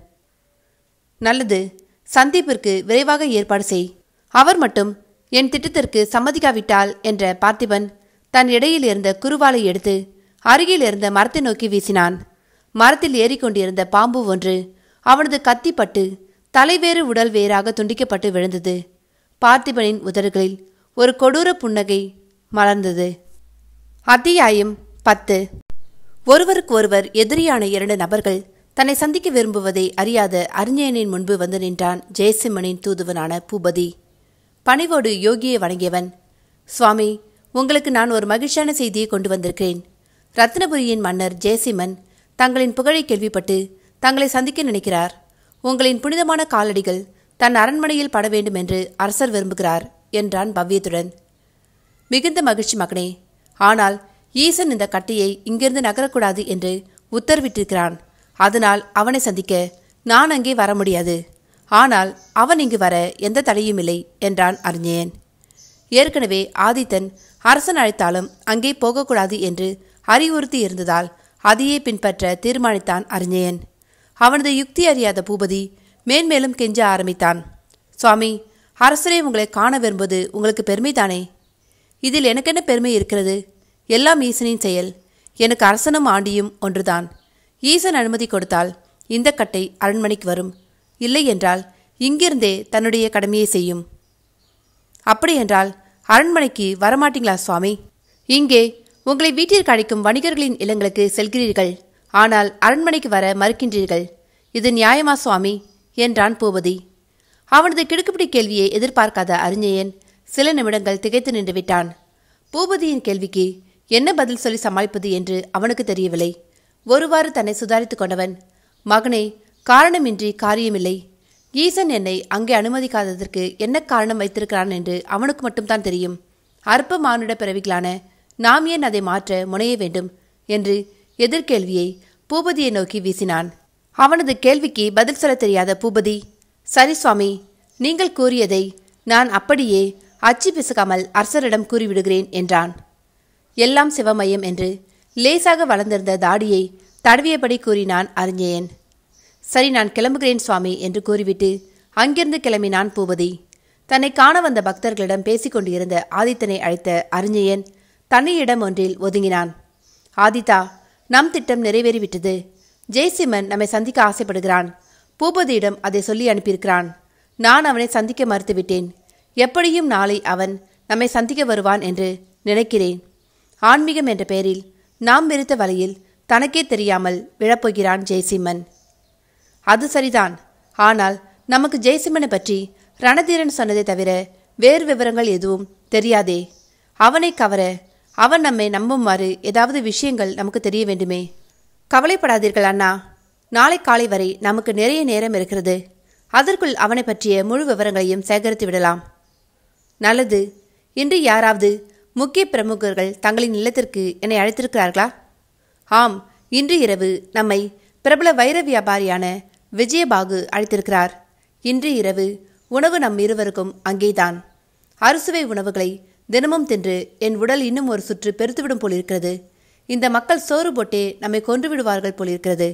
நல்லது சந்திப்பிற்கு விரைவாக ஏற்பாடு செய் அவர் மட்டும் என் திட்டத்திற்கு சம்மதிக்காவிட்டால் என்ற பார்த்திபன் தன் இடையில் இருந்த குருவாலை எடுத்து அருகில் இருந்த மரத்தை நோக்கி வீசினான் மரத்தில் ஏறிக்கொண்டிருந்த பாம்பு ஒன்று அவனது கத்திப்பட்டு தலைவேறு உடல் வேறாக துண்டிக்கப்பட்டு விழுந்தது பார்த்திபனின் உதடுகளில் ஒரு கொடூர புன்னகை மலர்ந்தது அத்தியாயம் பத்து ஒருவருக்கு ஒருவர் எதிரியான இரண்டு நபர்கள் தன்னை சந்திக்க விரும்புவதை அறியாத அறிஞனின் முன்பு வந்து நின்றான் ஜெயசிம்மனின் தூதுவனான பூபதி பணிவோடு யோகியை வணங்கியவன் சுவாமி உங்களுக்கு நான் ஒரு மகிழ்ச்சியான செய்தியை கொண்டு வந்திருக்கிறேன் ரத்னபுரியின் மன்னர் ஜெயசிம்மன் தங்களின் புகழை கேள்விப்பட்டு தங்களை சந்திக்க நினைக்கிறார் உங்களின் புனிதமான காலடிகள் தன் அரண்மனையில் பட வேண்டும் என்று அரசர் விரும்புகிறார் என்றான் பவ்யத்துடன் மிகுந்த மகிழ்ச்சி மகனே ஆனால் ஈசன் இந்த கட்டையை இங்கிருந்து நகரக்கூடாது என்று உத்தரவிட்டிருக்கிறான் அதனால் அவனை சந்திக்க நான் அங்கே வர முடியாது ஆனால் அவன் இங்கு வர எந்த தடையும் இல்லை என்றான் அறிஞயன் ஏற்கனவே ஆதித்தன் அரசன் அழைத்தாலும் அங்கே போகக்கூடாது என்று அறிவுறுத்தி இருந்ததால் அதையே பின்பற்ற தீர்மானித்தான் அறிஞயன் அவனது யுக்தி அறியாத பூபதி மேன்மேலும் கெஞ்ச ஆரம்பித்தான் சுவாமி அரசரே உங்களை காண விரும்புவது உங்களுக்கு பெருமைதானே இதில் எனக்கென்ன பெருமை இருக்கிறது எல்லாம் ஈசனின் செயல் எனக்கு அரசனும் ஆண்டியும் ஒன்றுதான் ஈசன் அனுமதி கொடுத்தால் இந்த கட்டை அரண்மனைக்கு வரும் இல்லை என்றால் இங்கிருந்தே தன்னுடைய கடமையை செய்யும் அப்படியென்றால் அரண்மனைக்கு வரமாட்டீங்களா சுவாமி இங்கே உங்களை வீட்டிற்கு அழைக்கும் வணிகர்களின் இல்லங்களுக்கு செல்கிறீர்கள் ஆனால் அரண்மனைக்கு வர மறுக்கின்றீர்கள் இது நியாயமா சுவாமி என்றான் பூபதி அவனது கிடுக்குப்பிடி கேள்வியை எதிர்பார்க்காத அறிஞயன் சில நிமிடங்கள் திகைத்து நின்று விட்டான் பூபதியின் கேள்விக்கு என்ன பதில் சொல்லி சமாளிப்பது என்று அவனுக்கு தெரியவில்லை ஒருவாறு தன்னை சுதாரித்துக் கொண்டவன் மகனே காரணமின்றி காரியமில்லை ஈசன் என்னை அங்கே அனுமதிக்காததற்கு என்ன காரணம் வைத்திருக்கிறான் என்று அவனுக்கு மட்டும்தான் தெரியும் அற்ப மானுட பிறவிகளான நாம் ஏன் அதை மாற்ற முனைய வேண்டும் என்று எதிர்கேள்வியை பூபதியை நோக்கி வீசினான் அவனது கேள்விக்கு பதில் சொல்ல தெரியாத பூபதி சரி சுவாமி நீங்கள் கூறியதை நான் அப்படியே அச்சு பிசுக்காமல் அரசரிடம் கூறிவிடுகிறேன் என்றான் எல்லாம் சிவமயம் என்று லேசாக வளர்ந்திருந்த தாடியை தடவியபடி கூறினான் அறிஞயன் சரி நான் கிளம்புகிறேன் சுவாமி என்று கூறிவிட்டு அங்கிருந்து கிளம்பினான் பூபதி தன்னை காண வந்த பக்தர்களிடம் பேசிக் கொண்டிருந்த ஆதித்தனை அழைத்த அறிஞயன் தனியிடம் ஒன்றில் ஒதுங்கினான் ஆதித்தா நம் திட்டம் நிறைவேறிவிட்டது ஜெய்சிமன் நம்மை சந்திக்க ஆசைப்படுகிறான் பூபதியிடம் அதை சொல்லி அனுப்பியிருக்கிறான் நான் அவனை சந்திக்க மறுத்துவிட்டேன் எப்படியும் நாளை அவன் நம்மை சந்திக்க வருவான் என்று நினைக்கிறேன் ஆன்மீகம் என்ற பெயரில் நாம் விரித்த வலையில் தனக்கே தெரியாமல் விழப்போகிறான் ஜெய்சிம்மன் அது சரிதான் ஆனால் நமக்கு ஜெய்சிம்மனை பற்றி ரணதீரன் சொன்னதை தவிர வேறு விவரங்கள் எதுவும் தெரியாதே அவனை கவர அவன் நம்மை நம்புமாறு ஏதாவது விஷயங்கள் நமக்கு தெரிய வேண்டுமே கவலைப்படாதீர்கள் அண்ணா நாளை காலை வரை நமக்கு நிறைய நேரம் இருக்கிறது அதற்குள் அவனை பற்றிய முழு விவரங்களையும் சேகரித்து விடலாம் நல்லது இன்று யாராவது முக்கிய பிரமுகர்கள் தங்களின் இல்லத்திற்கு என்னை அழைத்திருக்கிறார்களா ஆம் இன்று இரவு நம்மை பிரபல வைர வியாபாரியான விஜயபாகு அழைத்திருக்கிறார் இன்று இரவு உணவு நம் இருவருக்கும் அங்கேதான் அறுசுவை உணவுகளை தினமும் தின்று என் உடல் இன்னும் ஒரு சுற்று பெருத்துவிடும் போலிருக்கிறது இந்த மக்கள் சோறு போட்டே நம்மை கொன்று விடுவார்கள் போலிருக்கிறது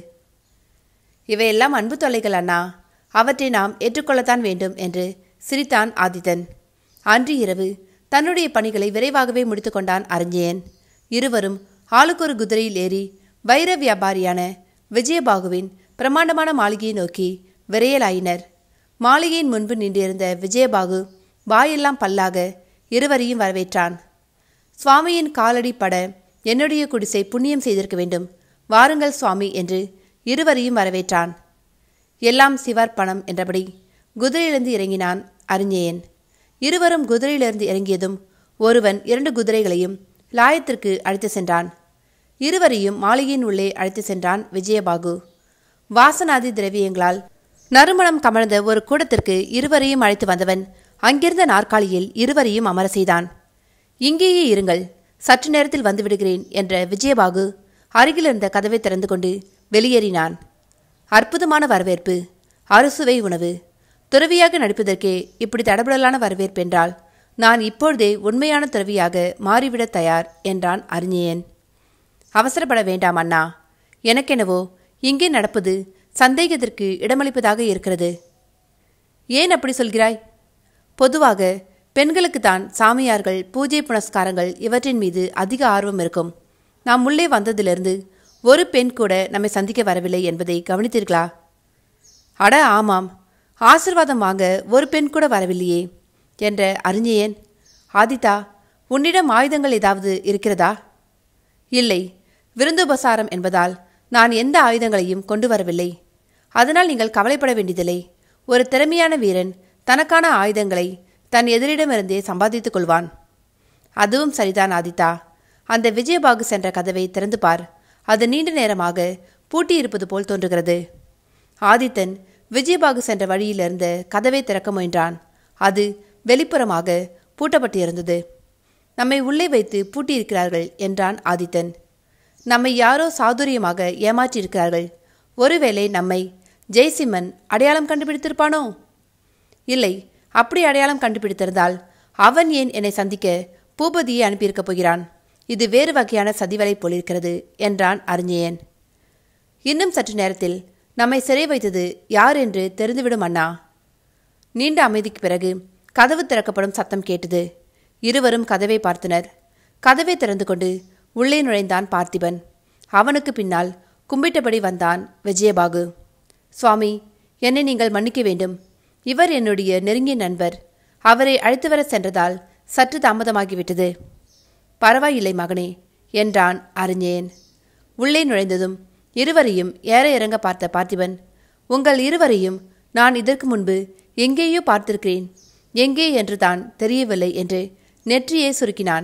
இவையெல்லாம் அன்பு தொல்லைகள் அண்ணா அவற்றை நாம் ஏற்றுக்கொள்ளத்தான் வேண்டும் என்று சிரித்தான் ஆதித்தன் அன்று இரவு தன்னுடைய பணிகளை விரைவாகவே முடித்துக்கொண்டான் அறிஞயன் இருவரும் ஆளுக்கொரு குதிரையில் ஏறி வைர வியாபாரியான விஜயபாகுவின் பிரமாண்டமான மாளிகையை நோக்கி விரையலாயினர் மாளிகையின் முன்பு நின்றிருந்த விஜயபாகு வாயெல்லாம் பல்லாக இருவரையும் வரவேற்றான் சுவாமியின் காலடி பட என்னுடைய குடிசை புண்ணியம் செய்திருக்க வேண்டும் வாருங்கள் சுவாமி என்று இருவரையும் வரவேற்றான் எல்லாம் சிவார்ப்பணம் என்றபடி குதிரையிலிருந்து இறங்கினான் அறிஞயன் இருவரும் குதிரையிலிருந்து இறங்கியதும் ஒருவன் இரண்டு குதிரைகளையும் லாயத்திற்கு அழைத்து சென்றான் இருவரையும் மாளிகையின் உள்ளே அழைத்து சென்றான் விஜயபாகு வாசனாதி திரவியங்களால் நறுமணம் கமழ்ந்த ஒரு கூடத்திற்கு இருவரையும் அழைத்து வந்தவன் அங்கிருந்த நாற்காலியில் இருவரையும் அமர செய்தான் இங்கேயே இருங்கள் சற்று நேரத்தில் வந்து விடுகிறேன் என்ற விஜயபாகு அருகிலிருந்த கதவை திறந்து கொண்டு வெளியேறினான் அற்புதமான வரவேற்பு அறுசுவை உணவு துறவியாக நடிப்பதற்கே இப்படி தடபுடலான வரவேற்பென்றால் நான் இப்பொழுதே உண்மையான துறவியாக மாறிவிடத் தயார் என்றான் அறிஞயன் அவசரப்பட வேண்டாம் அண்ணா எனக்கெனவோ இங்கே நடப்பது சந்தேகத்திற்கு இடமளிப்பதாக இருக்கிறது ஏன் அப்படி சொல்கிறாய் பொதுவாக பெண்களுக்கு தான் சாமியார்கள் பூஜை புனஸ்காரங்கள் இவற்றின் மீது அதிக ஆர்வம் இருக்கும் நாம் உள்ளே வந்ததிலிருந்து ஒரு பெண் கூட நம்மை சந்திக்க வரவில்லை என்பதை கவனித்தீர்களா அட ஆமாம் ஆசிர்வாதம் வாங்க ஒரு பெண் கூட வரவில்லையே என்ற அறிஞயன் ஆதிதா உன்னிடம் ஆயுதங்கள் ஏதாவது இருக்கிறதா இல்லை விருந்துபசாரம் என்பதால் நான் எந்த ஆயுதங்களையும் கொண்டு வரவில்லை அதனால் நீங்கள் கவலைப்பட வேண்டியதில்லை ஒரு திறமையான வீரன் தனக்கான ஆயுதங்களை தன் எதிரிடமிருந்தே சம்பாதித்துக் கொள்வான் அதுவும் சரிதான் ஆதித்தா அந்த விஜயபாகு சென்ற கதவை திறந்து பார் அது நீண்ட நேரமாக பூட்டியிருப்பது போல் தோன்றுகிறது ஆதித்தன் விஜயபாகு சென்ற வழியிலிருந்த கதவை திறக்க முயன்றான் அது வெளிப்புறமாக பூட்டப்பட்டிருந்தது நம்மை உள்ளே வைத்து பூட்டியிருக்கிறார்கள் என்றான் ஆதித்தன் நம்மை யாரோ சாதுரியமாக ஏமாற்றியிருக்கிறார்கள் ஒருவேளை நம்மை ஜெய்சிம்மன் அடையாளம் கண்டுபிடித்திருப்பானோ இல்லை அப்படி அடையாளம் கண்டுபிடித்திருந்தால் அவன் ஏன் என்னை சந்திக்க பூபதியை அனுப்பியிருக்கப் போகிறான் இது வேறு வகையான சதிவலை போலிருக்கிறது என்றான் அறிஞயன் இன்னும் சற்று நேரத்தில் நம்மை சிறை வைத்தது யார் என்று தெரிந்துவிடும் அண்ணா நீண்ட அமைதிக்கு பிறகு கதவு திறக்கப்படும் சத்தம் கேட்டது இருவரும் கதவை பார்த்தனர் கதவை திறந்து கொண்டு உள்ளே நுழைந்தான் பார்த்திபன் அவனுக்கு பின்னால் கும்பிட்டபடி வந்தான் விஜயபாகு சுவாமி என்னை நீங்கள் மன்னிக்க வேண்டும் இவர் என்னுடைய நெருங்கிய நண்பர் அவரை அழைத்து வர சென்றதால் சற்று தாமதமாகிவிட்டது பரவாயில்லை மகனே என்றான் அறிஞேன் உள்ளே நுழைந்ததும் இருவரையும் ஏற இறங்க பார்த்த பார்த்திபன் உங்கள் இருவரையும் நான் இதற்கு முன்பு எங்கேயோ பார்த்திருக்கிறேன் எங்கே என்று தான் தெரியவில்லை என்று நெற்றியே சுருக்கினான்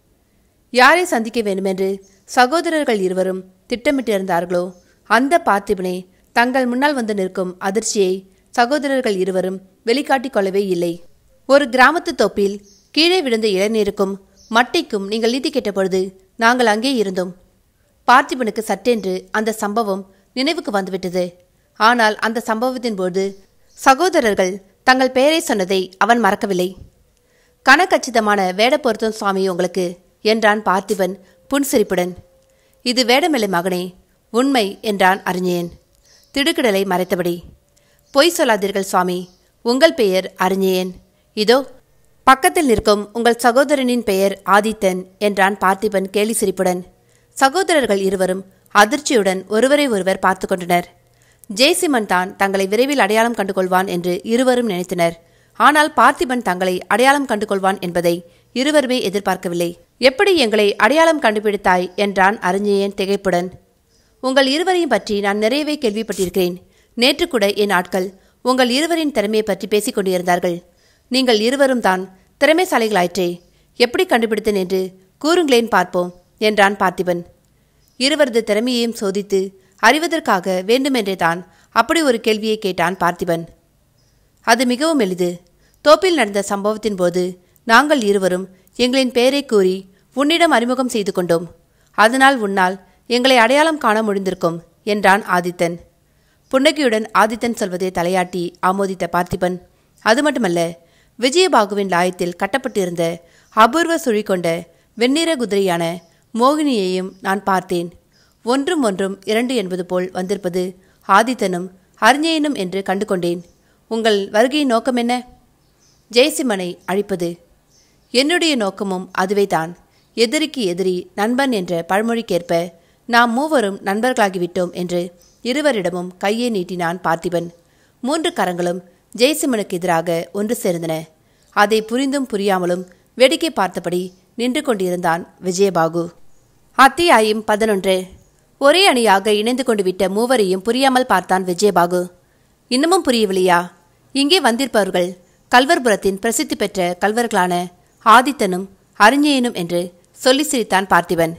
யாரை சந்திக்க வேண்டுமென்று சகோதரர்கள் இருவரும் திட்டமிட்டிருந்தார்களோ அந்த பார்த்திபனே தங்கள் முன்னால் வந்து நிற்கும் அதிர்ச்சியை சகோதரர்கள் இருவரும் வெளிக்காட்டிக் கொள்ளவே இல்லை ஒரு கிராமத்து தோப்பில் கீழே விழுந்த இளநீருக்கும் மட்டைக்கும் நீங்கள் நீதி கேட்ட பொழுது நாங்கள் அங்கே இருந்தோம் பார்த்திபனுக்கு சட்டென்று அந்த சம்பவம் நினைவுக்கு வந்துவிட்டது ஆனால் அந்த சம்பவத்தின் போது சகோதரர்கள் தங்கள் பெயரை சொன்னதை அவன் மறக்கவில்லை கனக்கச்சிதமான வேட பொருத்தம் சுவாமி உங்களுக்கு என்றான் பார்த்திபன் புன்சிரிப்புடன் இது வேடமில்லை மகனே உண்மை என்றான் அறிஞயன் திடுக்கிடலை மறைத்தபடி பொய் சொல்லாதீர்கள் சுவாமி உங்கள் பெயர் அறிஞயன் இதோ பக்கத்தில் நிற்கும் உங்கள் சகோதரனின் பெயர் ஆதித்தன் என்றான் பார்த்திபன் கேலி சிரிப்புடன் சகோதரர்கள் இருவரும் அதிர்ச்சியுடன் ஒருவரை ஒருவர் பார்த்து கொண்டனர் ஜெய்சிமன் தான் தங்களை விரைவில் அடையாளம் கண்டுகொள்வான் என்று இருவரும் நினைத்தனர் ஆனால் பார்த்திபன் தங்களை அடையாளம் கண்டுகொள்வான் என்பதை இருவருமே எதிர்பார்க்கவில்லை எப்படி எங்களை அடையாளம் கண்டுபிடித்தாய் என்றான் அறிஞயன் திகைப்புடன் உங்கள் இருவரையும் பற்றி நான் நிறையவே கேள்விப்பட்டிருக்கிறேன் நேற்று கூட என் ஆட்கள் உங்கள் இருவரின் திறமையை பற்றி பேசிக் கொண்டிருந்தார்கள் நீங்கள் இருவரும் தான் திறமைசாலிகளாயிற்றே எப்படி கண்டுபிடித்தேன் என்று கூறுங்களேன் பார்ப்போம் என்றான் பார்த்திபன் இருவரது திறமையையும் சோதித்து அறிவதற்காக வேண்டுமென்றே தான் அப்படி ஒரு கேள்வியை கேட்டான் பார்த்திபன் அது மிகவும் எளிது தோப்பில் நடந்த சம்பவத்தின் போது நாங்கள் இருவரும் எங்களின் பெயரை கூறி உன்னிடம் அறிமுகம் செய்து கொண்டோம் அதனால் உன்னால் எங்களை அடையாளம் காண முடிந்திருக்கும் என்றான் ஆதித்தன் புன்னகையுடன் ஆதித்தன் சொல்வதை தலையாட்டி ஆமோதித்த பார்த்திபன் அது மட்டுமல்ல விஜயபாகுவின் லாயத்தில் கட்டப்பட்டிருந்த அபூர்வ சுழி கொண்ட வெண்ணிற குதிரையான மோகினியையும் நான் பார்த்தேன் ஒன்றும் ஒன்றும் இரண்டு என்பது போல் வந்திருப்பது ஆதித்தனும் அறிஞயனும் என்று கண்டு கொண்டேன் உங்கள் வருகையின் நோக்கம் என்ன ஜெயசிம்மனை அழிப்பது என்னுடைய நோக்கமும் அதுவேதான் எதிரிக்கு எதிரி நண்பன் என்ற பழமொழிக்கேற்ப நாம் மூவரும் நண்பர்களாகிவிட்டோம் என்று இருவரிடமும் கையை நீட்டினான் பார்த்திபன் மூன்று கரங்களும் ஜெயசிம்மனுக்கு எதிராக ஒன்று சேர்ந்தன அதை புரிந்தும் புரியாமலும் வேடிக்கை பார்த்தபடி நின்று கொண்டிருந்தான் விஜயபாகு அத்தியாயம் பதினொன்று ஒரே அணியாக இணைந்து கொண்டு விட்ட மூவரையும் புரியாமல் பார்த்தான் விஜயபாகு இன்னமும் புரியவில்லையா இங்கே வந்திருப்பவர்கள் கல்வர்புரத்தின் பிரசித்தி பெற்ற கல்வர்களான ஆதித்தனும் அறிஞயனும் என்று சொல்லி சிரித்தான் பார்த்திபன்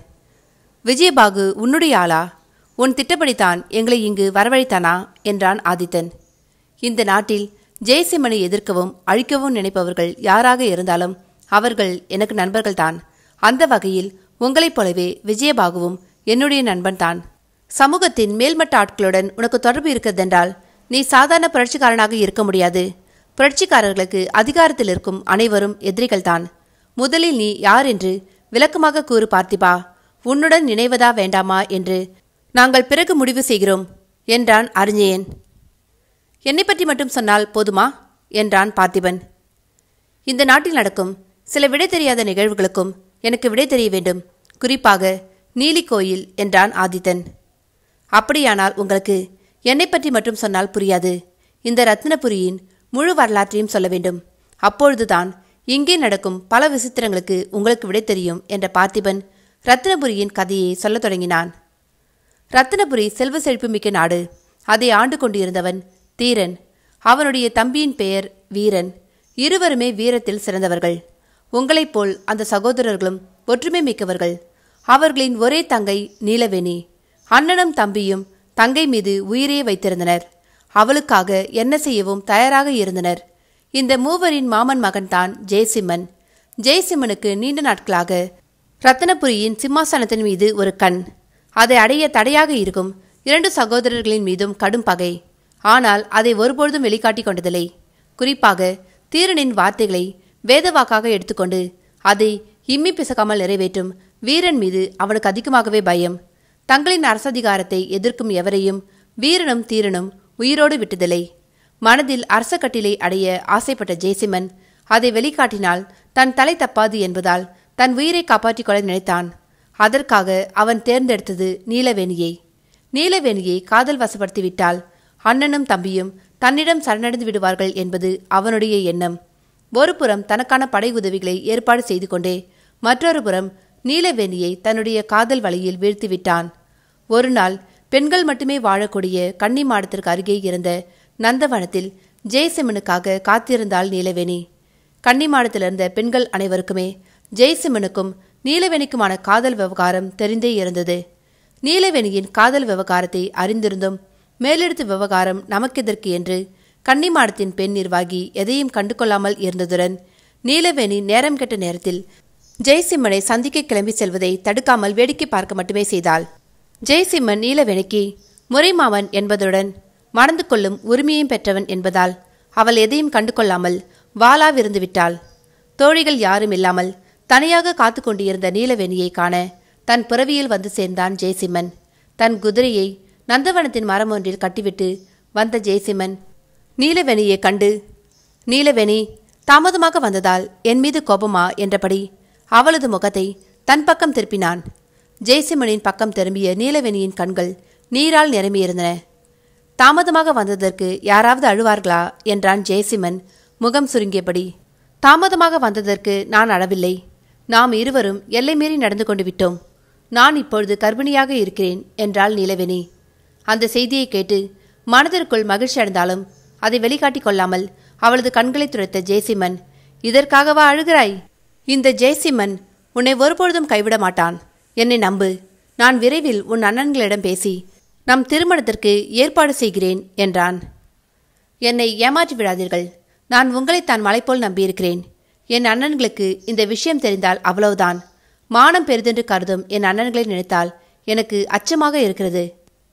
விஜயபாகு உன்னுடைய ஆளா உன் திட்டப்படித்தான் எங்களை இங்கு வரவழைத்தானா என்றான் ஆதித்தன் இந்த நாட்டில் ஜெயசிம்மனை எதிர்க்கவும் அழிக்கவும் நினைப்பவர்கள் யாராக இருந்தாலும் அவர்கள் எனக்கு நண்பர்கள்தான் அந்த வகையில் உங்களைப் போலவே விஜயபாகுவும் என்னுடைய நண்பன்தான் சமூகத்தின் மேல்மட்ட ஆட்களுடன் உனக்கு தொடர்பு இருக்கிறதென்றால் நீ சாதாரண புரட்சிக்காரனாக இருக்க முடியாது புரட்சிக்காரர்களுக்கு அதிகாரத்தில் இருக்கும் அனைவரும் எதிரிகள்தான் முதலில் நீ யார் என்று விளக்கமாக கூறு பார்த்திபா உன்னுடன் நினைவதா வேண்டாமா என்று நாங்கள் பிறகு முடிவு செய்கிறோம் என்றான் அறிஞயன் என்னை பற்றி மட்டும் சொன்னால் போதுமா என்றான் பார்த்திபன் இந்த நாட்டில் நடக்கும் சில விடை தெரியாத நிகழ்வுகளுக்கும் எனக்கு விடை தெரிய வேண்டும் குறிப்பாக நீலி கோயில் என்றான் ஆதித்தன் அப்படியானால் உங்களுக்கு என்னை பற்றி மட்டும் சொன்னால் புரியாது இந்த ரத்னபுரியின் முழு வரலாற்றையும் சொல்ல வேண்டும் அப்பொழுதுதான் இங்கே நடக்கும் பல விசித்திரங்களுக்கு உங்களுக்கு விடை தெரியும் என்ற பார்த்திபன் ரத்னபுரியின் கதையை சொல்லத் தொடங்கினான் ரத்தினபுரி செல்வ செழிப்புமிக்க நாடு அதை ஆண்டு கொண்டிருந்தவன் தீரன் அவனுடைய தம்பியின் பெயர் வீரன் இருவருமே வீரத்தில் சிறந்தவர்கள் உங்களைப் போல் அந்த சகோதரர்களும் ஒற்றுமை மிக்கவர்கள் அவர்களின் ஒரே தங்கை நீலவேணி அண்ணனும் தம்பியும் தங்கை மீது உயிரையே வைத்திருந்தனர் அவளுக்காக என்ன செய்யவும் தயாராக இருந்தனர் இந்த மூவரின் மாமன் மகன்தான் ஜெயசிம்மன் ஜெயசிம்மனுக்கு நீண்ட நாட்களாக ரத்தனபுரியின் சிம்மாசனத்தின் மீது ஒரு கண் அதை அடைய தடையாக இருக்கும் இரண்டு சகோதரர்களின் மீதும் கடும் பகை ஆனால் அதை ஒருபொழுதும் வெளிக்காட்டிக் கொண்டதில்லை குறிப்பாக தீரனின் வார்த்தைகளை வேதவாக்காக எடுத்துக்கொண்டு அதை இம்மி பிசகாமல் நிறைவேற்றும் வீரன் மீது அவனுக்கு அதிகமாகவே பயம் தங்களின் அரசதிகாரத்தை எதிர்க்கும் எவரையும் வீரனும் தீரனும் உயிரோடு விட்டதில்லை மனதில் அரச கட்டிலை அடைய ஆசைப்பட்ட ஜெயசிம்மன் அதை வெளிக்காட்டினால் தன் தலை தப்பாது என்பதால் தன் உயிரை காப்பாற்றிக் கொள்ள நினைத்தான் அதற்காக அவன் தேர்ந்தெடுத்தது நீலவேணியை நீலவேணியை காதல் வசப்படுத்திவிட்டால் அண்ணனும் தம்பியும் தன்னிடம் சரணடைந்து விடுவார்கள் என்பது அவனுடைய எண்ணம் ஒரு புறம் தனக்கான படை உதவிகளை ஏற்பாடு செய்து கொண்டே மற்றொரு புறம் நீலவேணியை தன்னுடைய காதல் வலையில் வீழ்த்திவிட்டான் ஒரு நாள் பெண்கள் மட்டுமே வாழக்கூடிய கன்னி மாடத்திற்கு அருகே இருந்த நந்தவனத்தில் ஜெயசிம்மனுக்காக காத்திருந்தாள் நீலவேணி கன்னி மாடத்திலிருந்த பெண்கள் அனைவருக்குமே ஜெயசிம்மனுக்கும் நீலவேணிக்குமான காதல் விவகாரம் தெரிந்தே இருந்தது நீலவேணியின் காதல் விவகாரத்தை அறிந்திருந்தும் மேலெடுத்து விவகாரம் நமக்கெதற்கு என்று கன்னிமாடத்தின் பெண் நிர்வாகி எதையும் கண்டுகொள்ளாமல் இருந்ததுடன் நீலவேணி நேரம் கெட்ட நேரத்தில் ஜெயசிம்மனை சந்திக்க கிளம்பி செல்வதை தடுக்காமல் வேடிக்கை பார்க்க மட்டுமே செய்தாள் ஜெயசிம்மன் நீலவேணிக்கு முறைமாமன் என்பதுடன் மணந்து கொள்ளும் உரிமையும் பெற்றவன் என்பதால் அவள் எதையும் கண்டுகொள்ளாமல் வாளாவிருந்து விட்டாள் தோழிகள் யாரும் இல்லாமல் தனியாக காத்து கொண்டிருந்த நீலவேணியை காண தன் புறவியில் வந்து சேர்ந்தான் ஜெயசிம்மன் தன் குதிரையை நந்தவனத்தின் மரம் ஒன்றில் கட்டிவிட்டு வந்த ஜெயசிம்மன் நீலவேணியை கண்டு நீலவேணி தாமதமாக வந்ததால் என் மீது கோபமா என்றபடி அவளது முகத்தை தன் பக்கம் திருப்பினான் ஜெயசிம்மனின் பக்கம் திரும்பிய நீலவேணியின் கண்கள் நீரால் நிரம்பியிருந்தன தாமதமாக வந்ததற்கு யாராவது அழுவார்களா என்றான் ஜெயசிம்மன் முகம் சுருங்கியபடி தாமதமாக வந்ததற்கு நான் அழவில்லை நாம் இருவரும் எல்லை மீறி நடந்து கொண்டு விட்டோம் நான் இப்பொழுது கர்ப்பிணியாக இருக்கிறேன் என்றாள் நீலவேணி அந்த செய்தியை கேட்டு மனதிற்குள் மகிழ்ச்சி அடைந்தாலும் அதை வெளிக்காட்டிக் கொள்ளாமல் அவளது கண்களை துடைத்த ஜெயசிம்மன் இதற்காகவா அழுகிறாய் இந்த ஜெயசிம்மன் உன்னை ஒருபொழுதும் கைவிட மாட்டான் என்னை நம்பு நான் விரைவில் உன் அண்ணன்களிடம் பேசி நம் திருமணத்திற்கு ஏற்பாடு செய்கிறேன் என்றான் என்னை ஏமாற்றி விடாதீர்கள் நான் உங்களைத்தான் மலைப்போல் நம்பியிருக்கிறேன் என் அண்ணன்களுக்கு இந்த விஷயம் தெரிந்தால் அவ்வளவுதான் மானம் பெரிதென்று கருதும் என் அண்ணன்களை நினைத்தால் எனக்கு அச்சமாக இருக்கிறது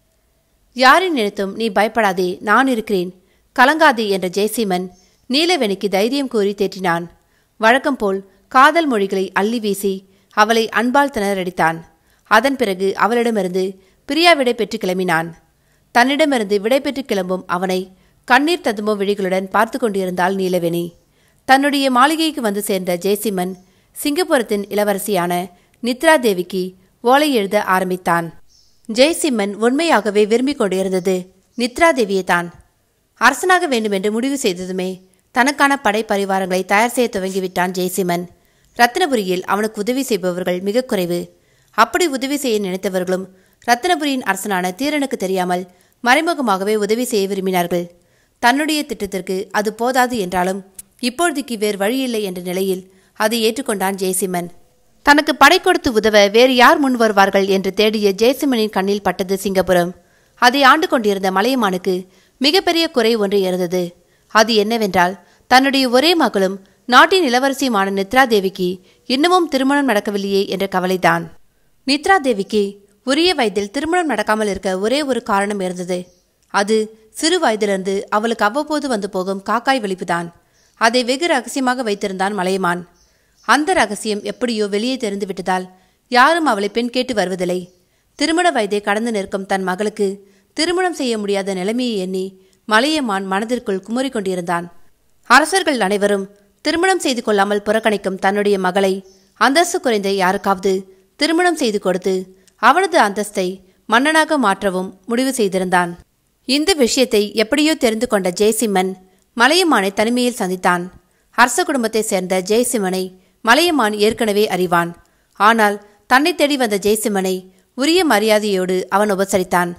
யாரை நினைத்தும் நீ பயப்படாதே நான் இருக்கிறேன் கலங்காதே என்ற ஜெயசீமன் நீலவேணிக்கு தைரியம் கூறி தேற்றினான் வழக்கம் போல் காதல் மொழிகளை அள்ளி வீசி அவளை அன்பால் திணறடித்தான் அதன் பிறகு அவளிடமிருந்து பிரியா விடை பெற்று கிளம்பினான் தன்னிடமிருந்து விடை பெற்று கிளம்பும் அவனை கண்ணீர் ததும்பும் விழிகளுடன் பார்த்து கொண்டிருந்தாள் நீலவேணி தன்னுடைய மாளிகைக்கு வந்து சேர்ந்த ஜெயசிம்மன் சிங்கப்புரத்தின் இளவரசியான நித்ரா தேவிக்கு ஓலை எழுத ஆரம்பித்தான் ஜெயசிம்மன் உண்மையாகவே விரும்பிக் கொண்டிருந்தது நித்ரா தேவியை தான் அரசனாக வேண்டுமென்று முடிவு செய்ததுமே தனக்கான படை பரிவாரங்களை தயார் செய்ய துவங்கிவிட்டான் ஜெயசிம்மன் ரத்னபுரியில் அவனுக்கு உதவி செய்பவர்கள் மிக குறைவு அப்படி உதவி செய்ய நினைத்தவர்களும் ரத்னபுரியின் அரசனான தீரனுக்கு தெரியாமல் மறைமுகமாகவே உதவி செய்ய விரும்பினார்கள் தன்னுடைய திட்டத்திற்கு அது போதாது என்றாலும் இப்பொழுதைக்கு வேறு வழியில்லை என்ற நிலையில் அதை ஏற்றுக்கொண்டான் ஜெயசிம்மன் தனக்கு படை கொடுத்து உதவ வேறு யார் முன் வருவார்கள் என்று தேடிய ஜெயசிம்மனின் கண்ணில் பட்டது சிங்கப்புரம் அதை ஆண்டு கொண்டிருந்த மலையமானுக்கு மிகப்பெரிய குறை ஒன்று இருந்தது அது என்னவென்றால் தன்னுடைய ஒரே மகளும் நாட்டின் இளவரசியுமான நித்ரா தேவிக்கு இன்னமும் திருமணம் நடக்கவில்லையே என்ற கவலைதான் நித்ரா தேவிக்கு உரிய வயதில் திருமணம் நடக்காமல் இருக்க ஒரே ஒரு காரணம் இருந்தது அது சிறு வயதிலிருந்து அவளுக்கு அவ்வப்போது வந்து போகும் காக்காய் விழிப்புதான் அதை வெகு ரகசியமாக வைத்திருந்தான் மலையமான் அந்த ரகசியம் எப்படியோ வெளியே தெரிந்து விட்டதால் யாரும் அவளை பெண் கேட்டு வருவதில்லை திருமண வயதை கடந்து நிற்கும் தன் மகளுக்கு திருமணம் செய்ய முடியாத நிலைமையை எண்ணி மலையமான் மனதிற்குள் குமுறிக் கொண்டிருந்தான் அரசர்கள் அனைவரும் திருமணம் செய்து கொள்ளாமல் புறக்கணிக்கும் தன்னுடைய மகளை அந்தஸ்து குறைந்த யாருக்காவது திருமணம் செய்து கொடுத்து அவனது அந்தஸ்தை மன்னனாக மாற்றவும் முடிவு செய்திருந்தான் இந்த விஷயத்தை எப்படியோ தெரிந்து கொண்ட ஜெயசிம்மன் மலையமானை தனிமையில் சந்தித்தான் அரச குடும்பத்தைச் சேர்ந்த ஜெயசிம்மனை மலையமான் ஏற்கனவே அறிவான் ஆனால் தன்னை தேடி வந்த ஜெயசிம்மனை உரிய மரியாதையோடு அவன் உபசரித்தான்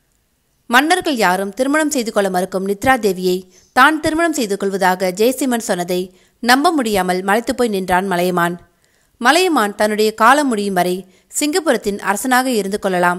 மன்னர்கள் யாரும் திருமணம் செய்து கொள்ள மறுக்கும் நித்ரா தேவியை தான் திருமணம் செய்து கொள்வதாக ஜெயசிம்மன் சொன்னதை நம்ப முடியாமல் மலைத்து போய் நின்றான் மலையமான் மலையமான் தன்னுடைய காலம் முடியும் வரை சிங்கப்புரத்தின் அரசனாக இருந்து கொள்ளலாம்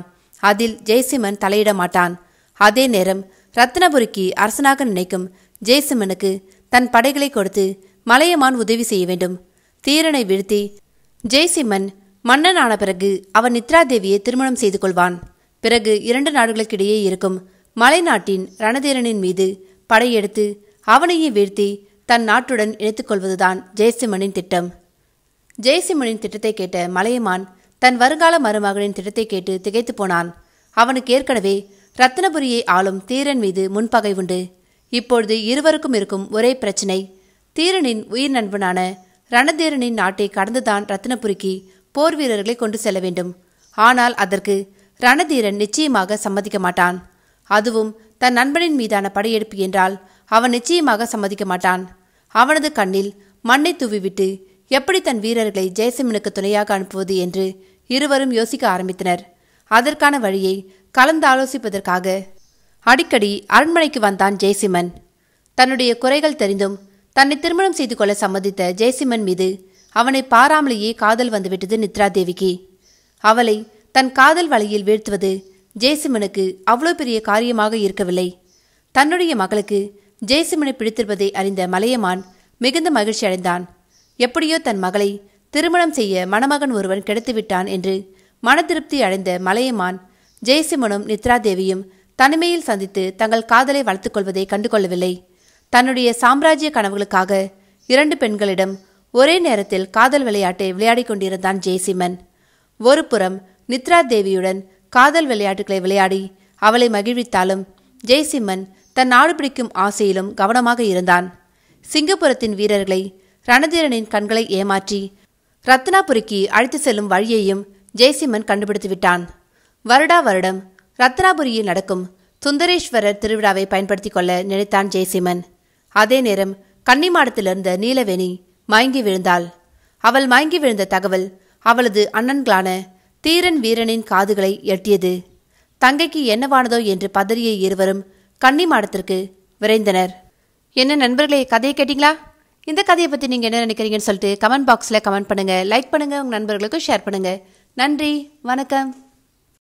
அதில் ஜெயசிம்மன் தலையிட மாட்டான் அதே நேரம் ரத்னபுரிக்கு அரசனாக நினைக்கும் ஜெயசிம்மனுக்கு தன் படைகளை கொடுத்து மலையமான் உதவி செய்ய வேண்டும் தீரனை வீழ்த்தி ஜெய்சிம்மன் மன்னன் ஆன பிறகு அவன் நித்ரா தேவியை திருமணம் செய்து கொள்வான் பிறகு இரண்டு நாடுகளுக்கிடையே இருக்கும் மலைநாட்டின் ரணதீரனின் மீது படையெடுத்து அவனையே வீழ்த்தி தன் நாட்டுடன் இணைத்துக் கொள்வதுதான் ஜெயசிம்மனின் திட்டம் ஜெயசிம்மனின் திட்டத்தை கேட்ட மலையமான் தன் வருங்கால மருமகனின் திட்டத்தை கேட்டு திகைத்து போனான் அவனுக்கு ஏற்கனவே ரத்னபுரியை ஆளும் தீரன் மீது முன்பகை உண்டு இப்பொழுது இருவருக்கும் இருக்கும் ஒரே பிரச்சினை தீரனின் உயிர் நண்பனான ரணதீரனின் நாட்டை கடந்துதான் ரத்னபுரிக்கு போர் வீரர்களை கொண்டு செல்ல வேண்டும் ஆனால் அதற்கு ரணதீரன் நிச்சயமாக சம்மதிக்க மாட்டான் அதுவும் தன் நண்பனின் மீதான படையெடுப்பு என்றால் அவன் நிச்சயமாக சம்மதிக்க மாட்டான் அவனது கண்ணில் மண்ணை தூவிவிட்டு எப்படி தன் வீரர்களை ஜெயசிம்மனுக்கு துணையாக அனுப்புவது என்று இருவரும் யோசிக்க ஆரம்பித்தனர் அதற்கான வழியை கலந்தாலோசிப்பதற்காக அடிக்கடி அரண்மனைக்கு வந்தான் ஜெயசிம்மன் தன்னுடைய குறைகள் தெரிந்தும் தன்னை திருமணம் செய்து கொள்ள சம்மதித்த ஜெயசிம்மன் மீது அவனை பாராமலேயே காதல் வந்துவிட்டது நித்ரா தேவிக்கு அவளை தன் காதல் வலையில் வீழ்த்துவது ஜெயசிம்மனுக்கு அவ்வளோ பெரிய காரியமாக இருக்கவில்லை தன்னுடைய மகளுக்கு ஜெயசிம்மனை பிடித்திருப்பதை அறிந்த மலையமான் மிகுந்த மகிழ்ச்சி அடைந்தான் எப்படியோ தன் மகளை திருமணம் செய்ய மணமகன் ஒருவன் கிடைத்துவிட்டான் என்று மன திருப்தி அடைந்த மலையமான் ஜெயசிம்மனும் நித்ரா தேவியும் தனிமையில் சந்தித்து தங்கள் காதலை வளர்த்துக் கொள்வதை கண்டுகொள்ளவில்லை தன்னுடைய சாம்ராஜ்ய கனவுகளுக்காக இரண்டு பெண்களிடம் ஒரே நேரத்தில் காதல் விளையாட்டை விளையாடிக் கொண்டிருந்தான் ஜெயசிம்மன் ஒரு புறம் நித்ரா தேவியுடன் காதல் விளையாட்டுகளை விளையாடி அவளை மகிழ்வித்தாலும் ஜெய்சிம்மன் தன் நாடு பிடிக்கும் ஆசையிலும் கவனமாக இருந்தான் சிங்கப்புரத்தின் வீரர்களை ரணதீரனின் கண்களை ஏமாற்றி ரத்னாபுரிக்கு அழைத்து செல்லும் வழியையும் ஜெய்சிம்மன் கண்டுபிடித்து விட்டான் வருடா வருடம் ரத்னாபுரியில் நடக்கும் சுந்தரேஸ்வரர் திருவிழாவை பயன்படுத்திக் கொள்ள நினைத்தான் ஜெய்சிம்மன் அதே நேரம் கன்னிமாடத்திலிருந்த நீலவேணி மயங்கி விழுந்தாள் அவள் மயங்கி விழுந்த தகவல் அவளது அண்ணன்களான தீரன் வீரனின் காதுகளை எட்டியது தங்கைக்கு என்னவானதோ என்று பதறிய இருவரும் கன்னிமாடத்திற்கு விரைந்தனர் என்ன நண்பர்களே கதையை கேட்டிங்களா இந்த கதையை பற்றி நீங்கள் என்ன நினைக்கிறீங்கன்னு சொல்லிட்டு கமெண்ட் பாக்ஸில் கமெண்ட் பண்ணுங்கள் லைக் பண்ணுங்கள் உங்கள் நண்பர்களுக்கும் ஷேர் பண்ணுங்கள் நன்றி வணக்கம்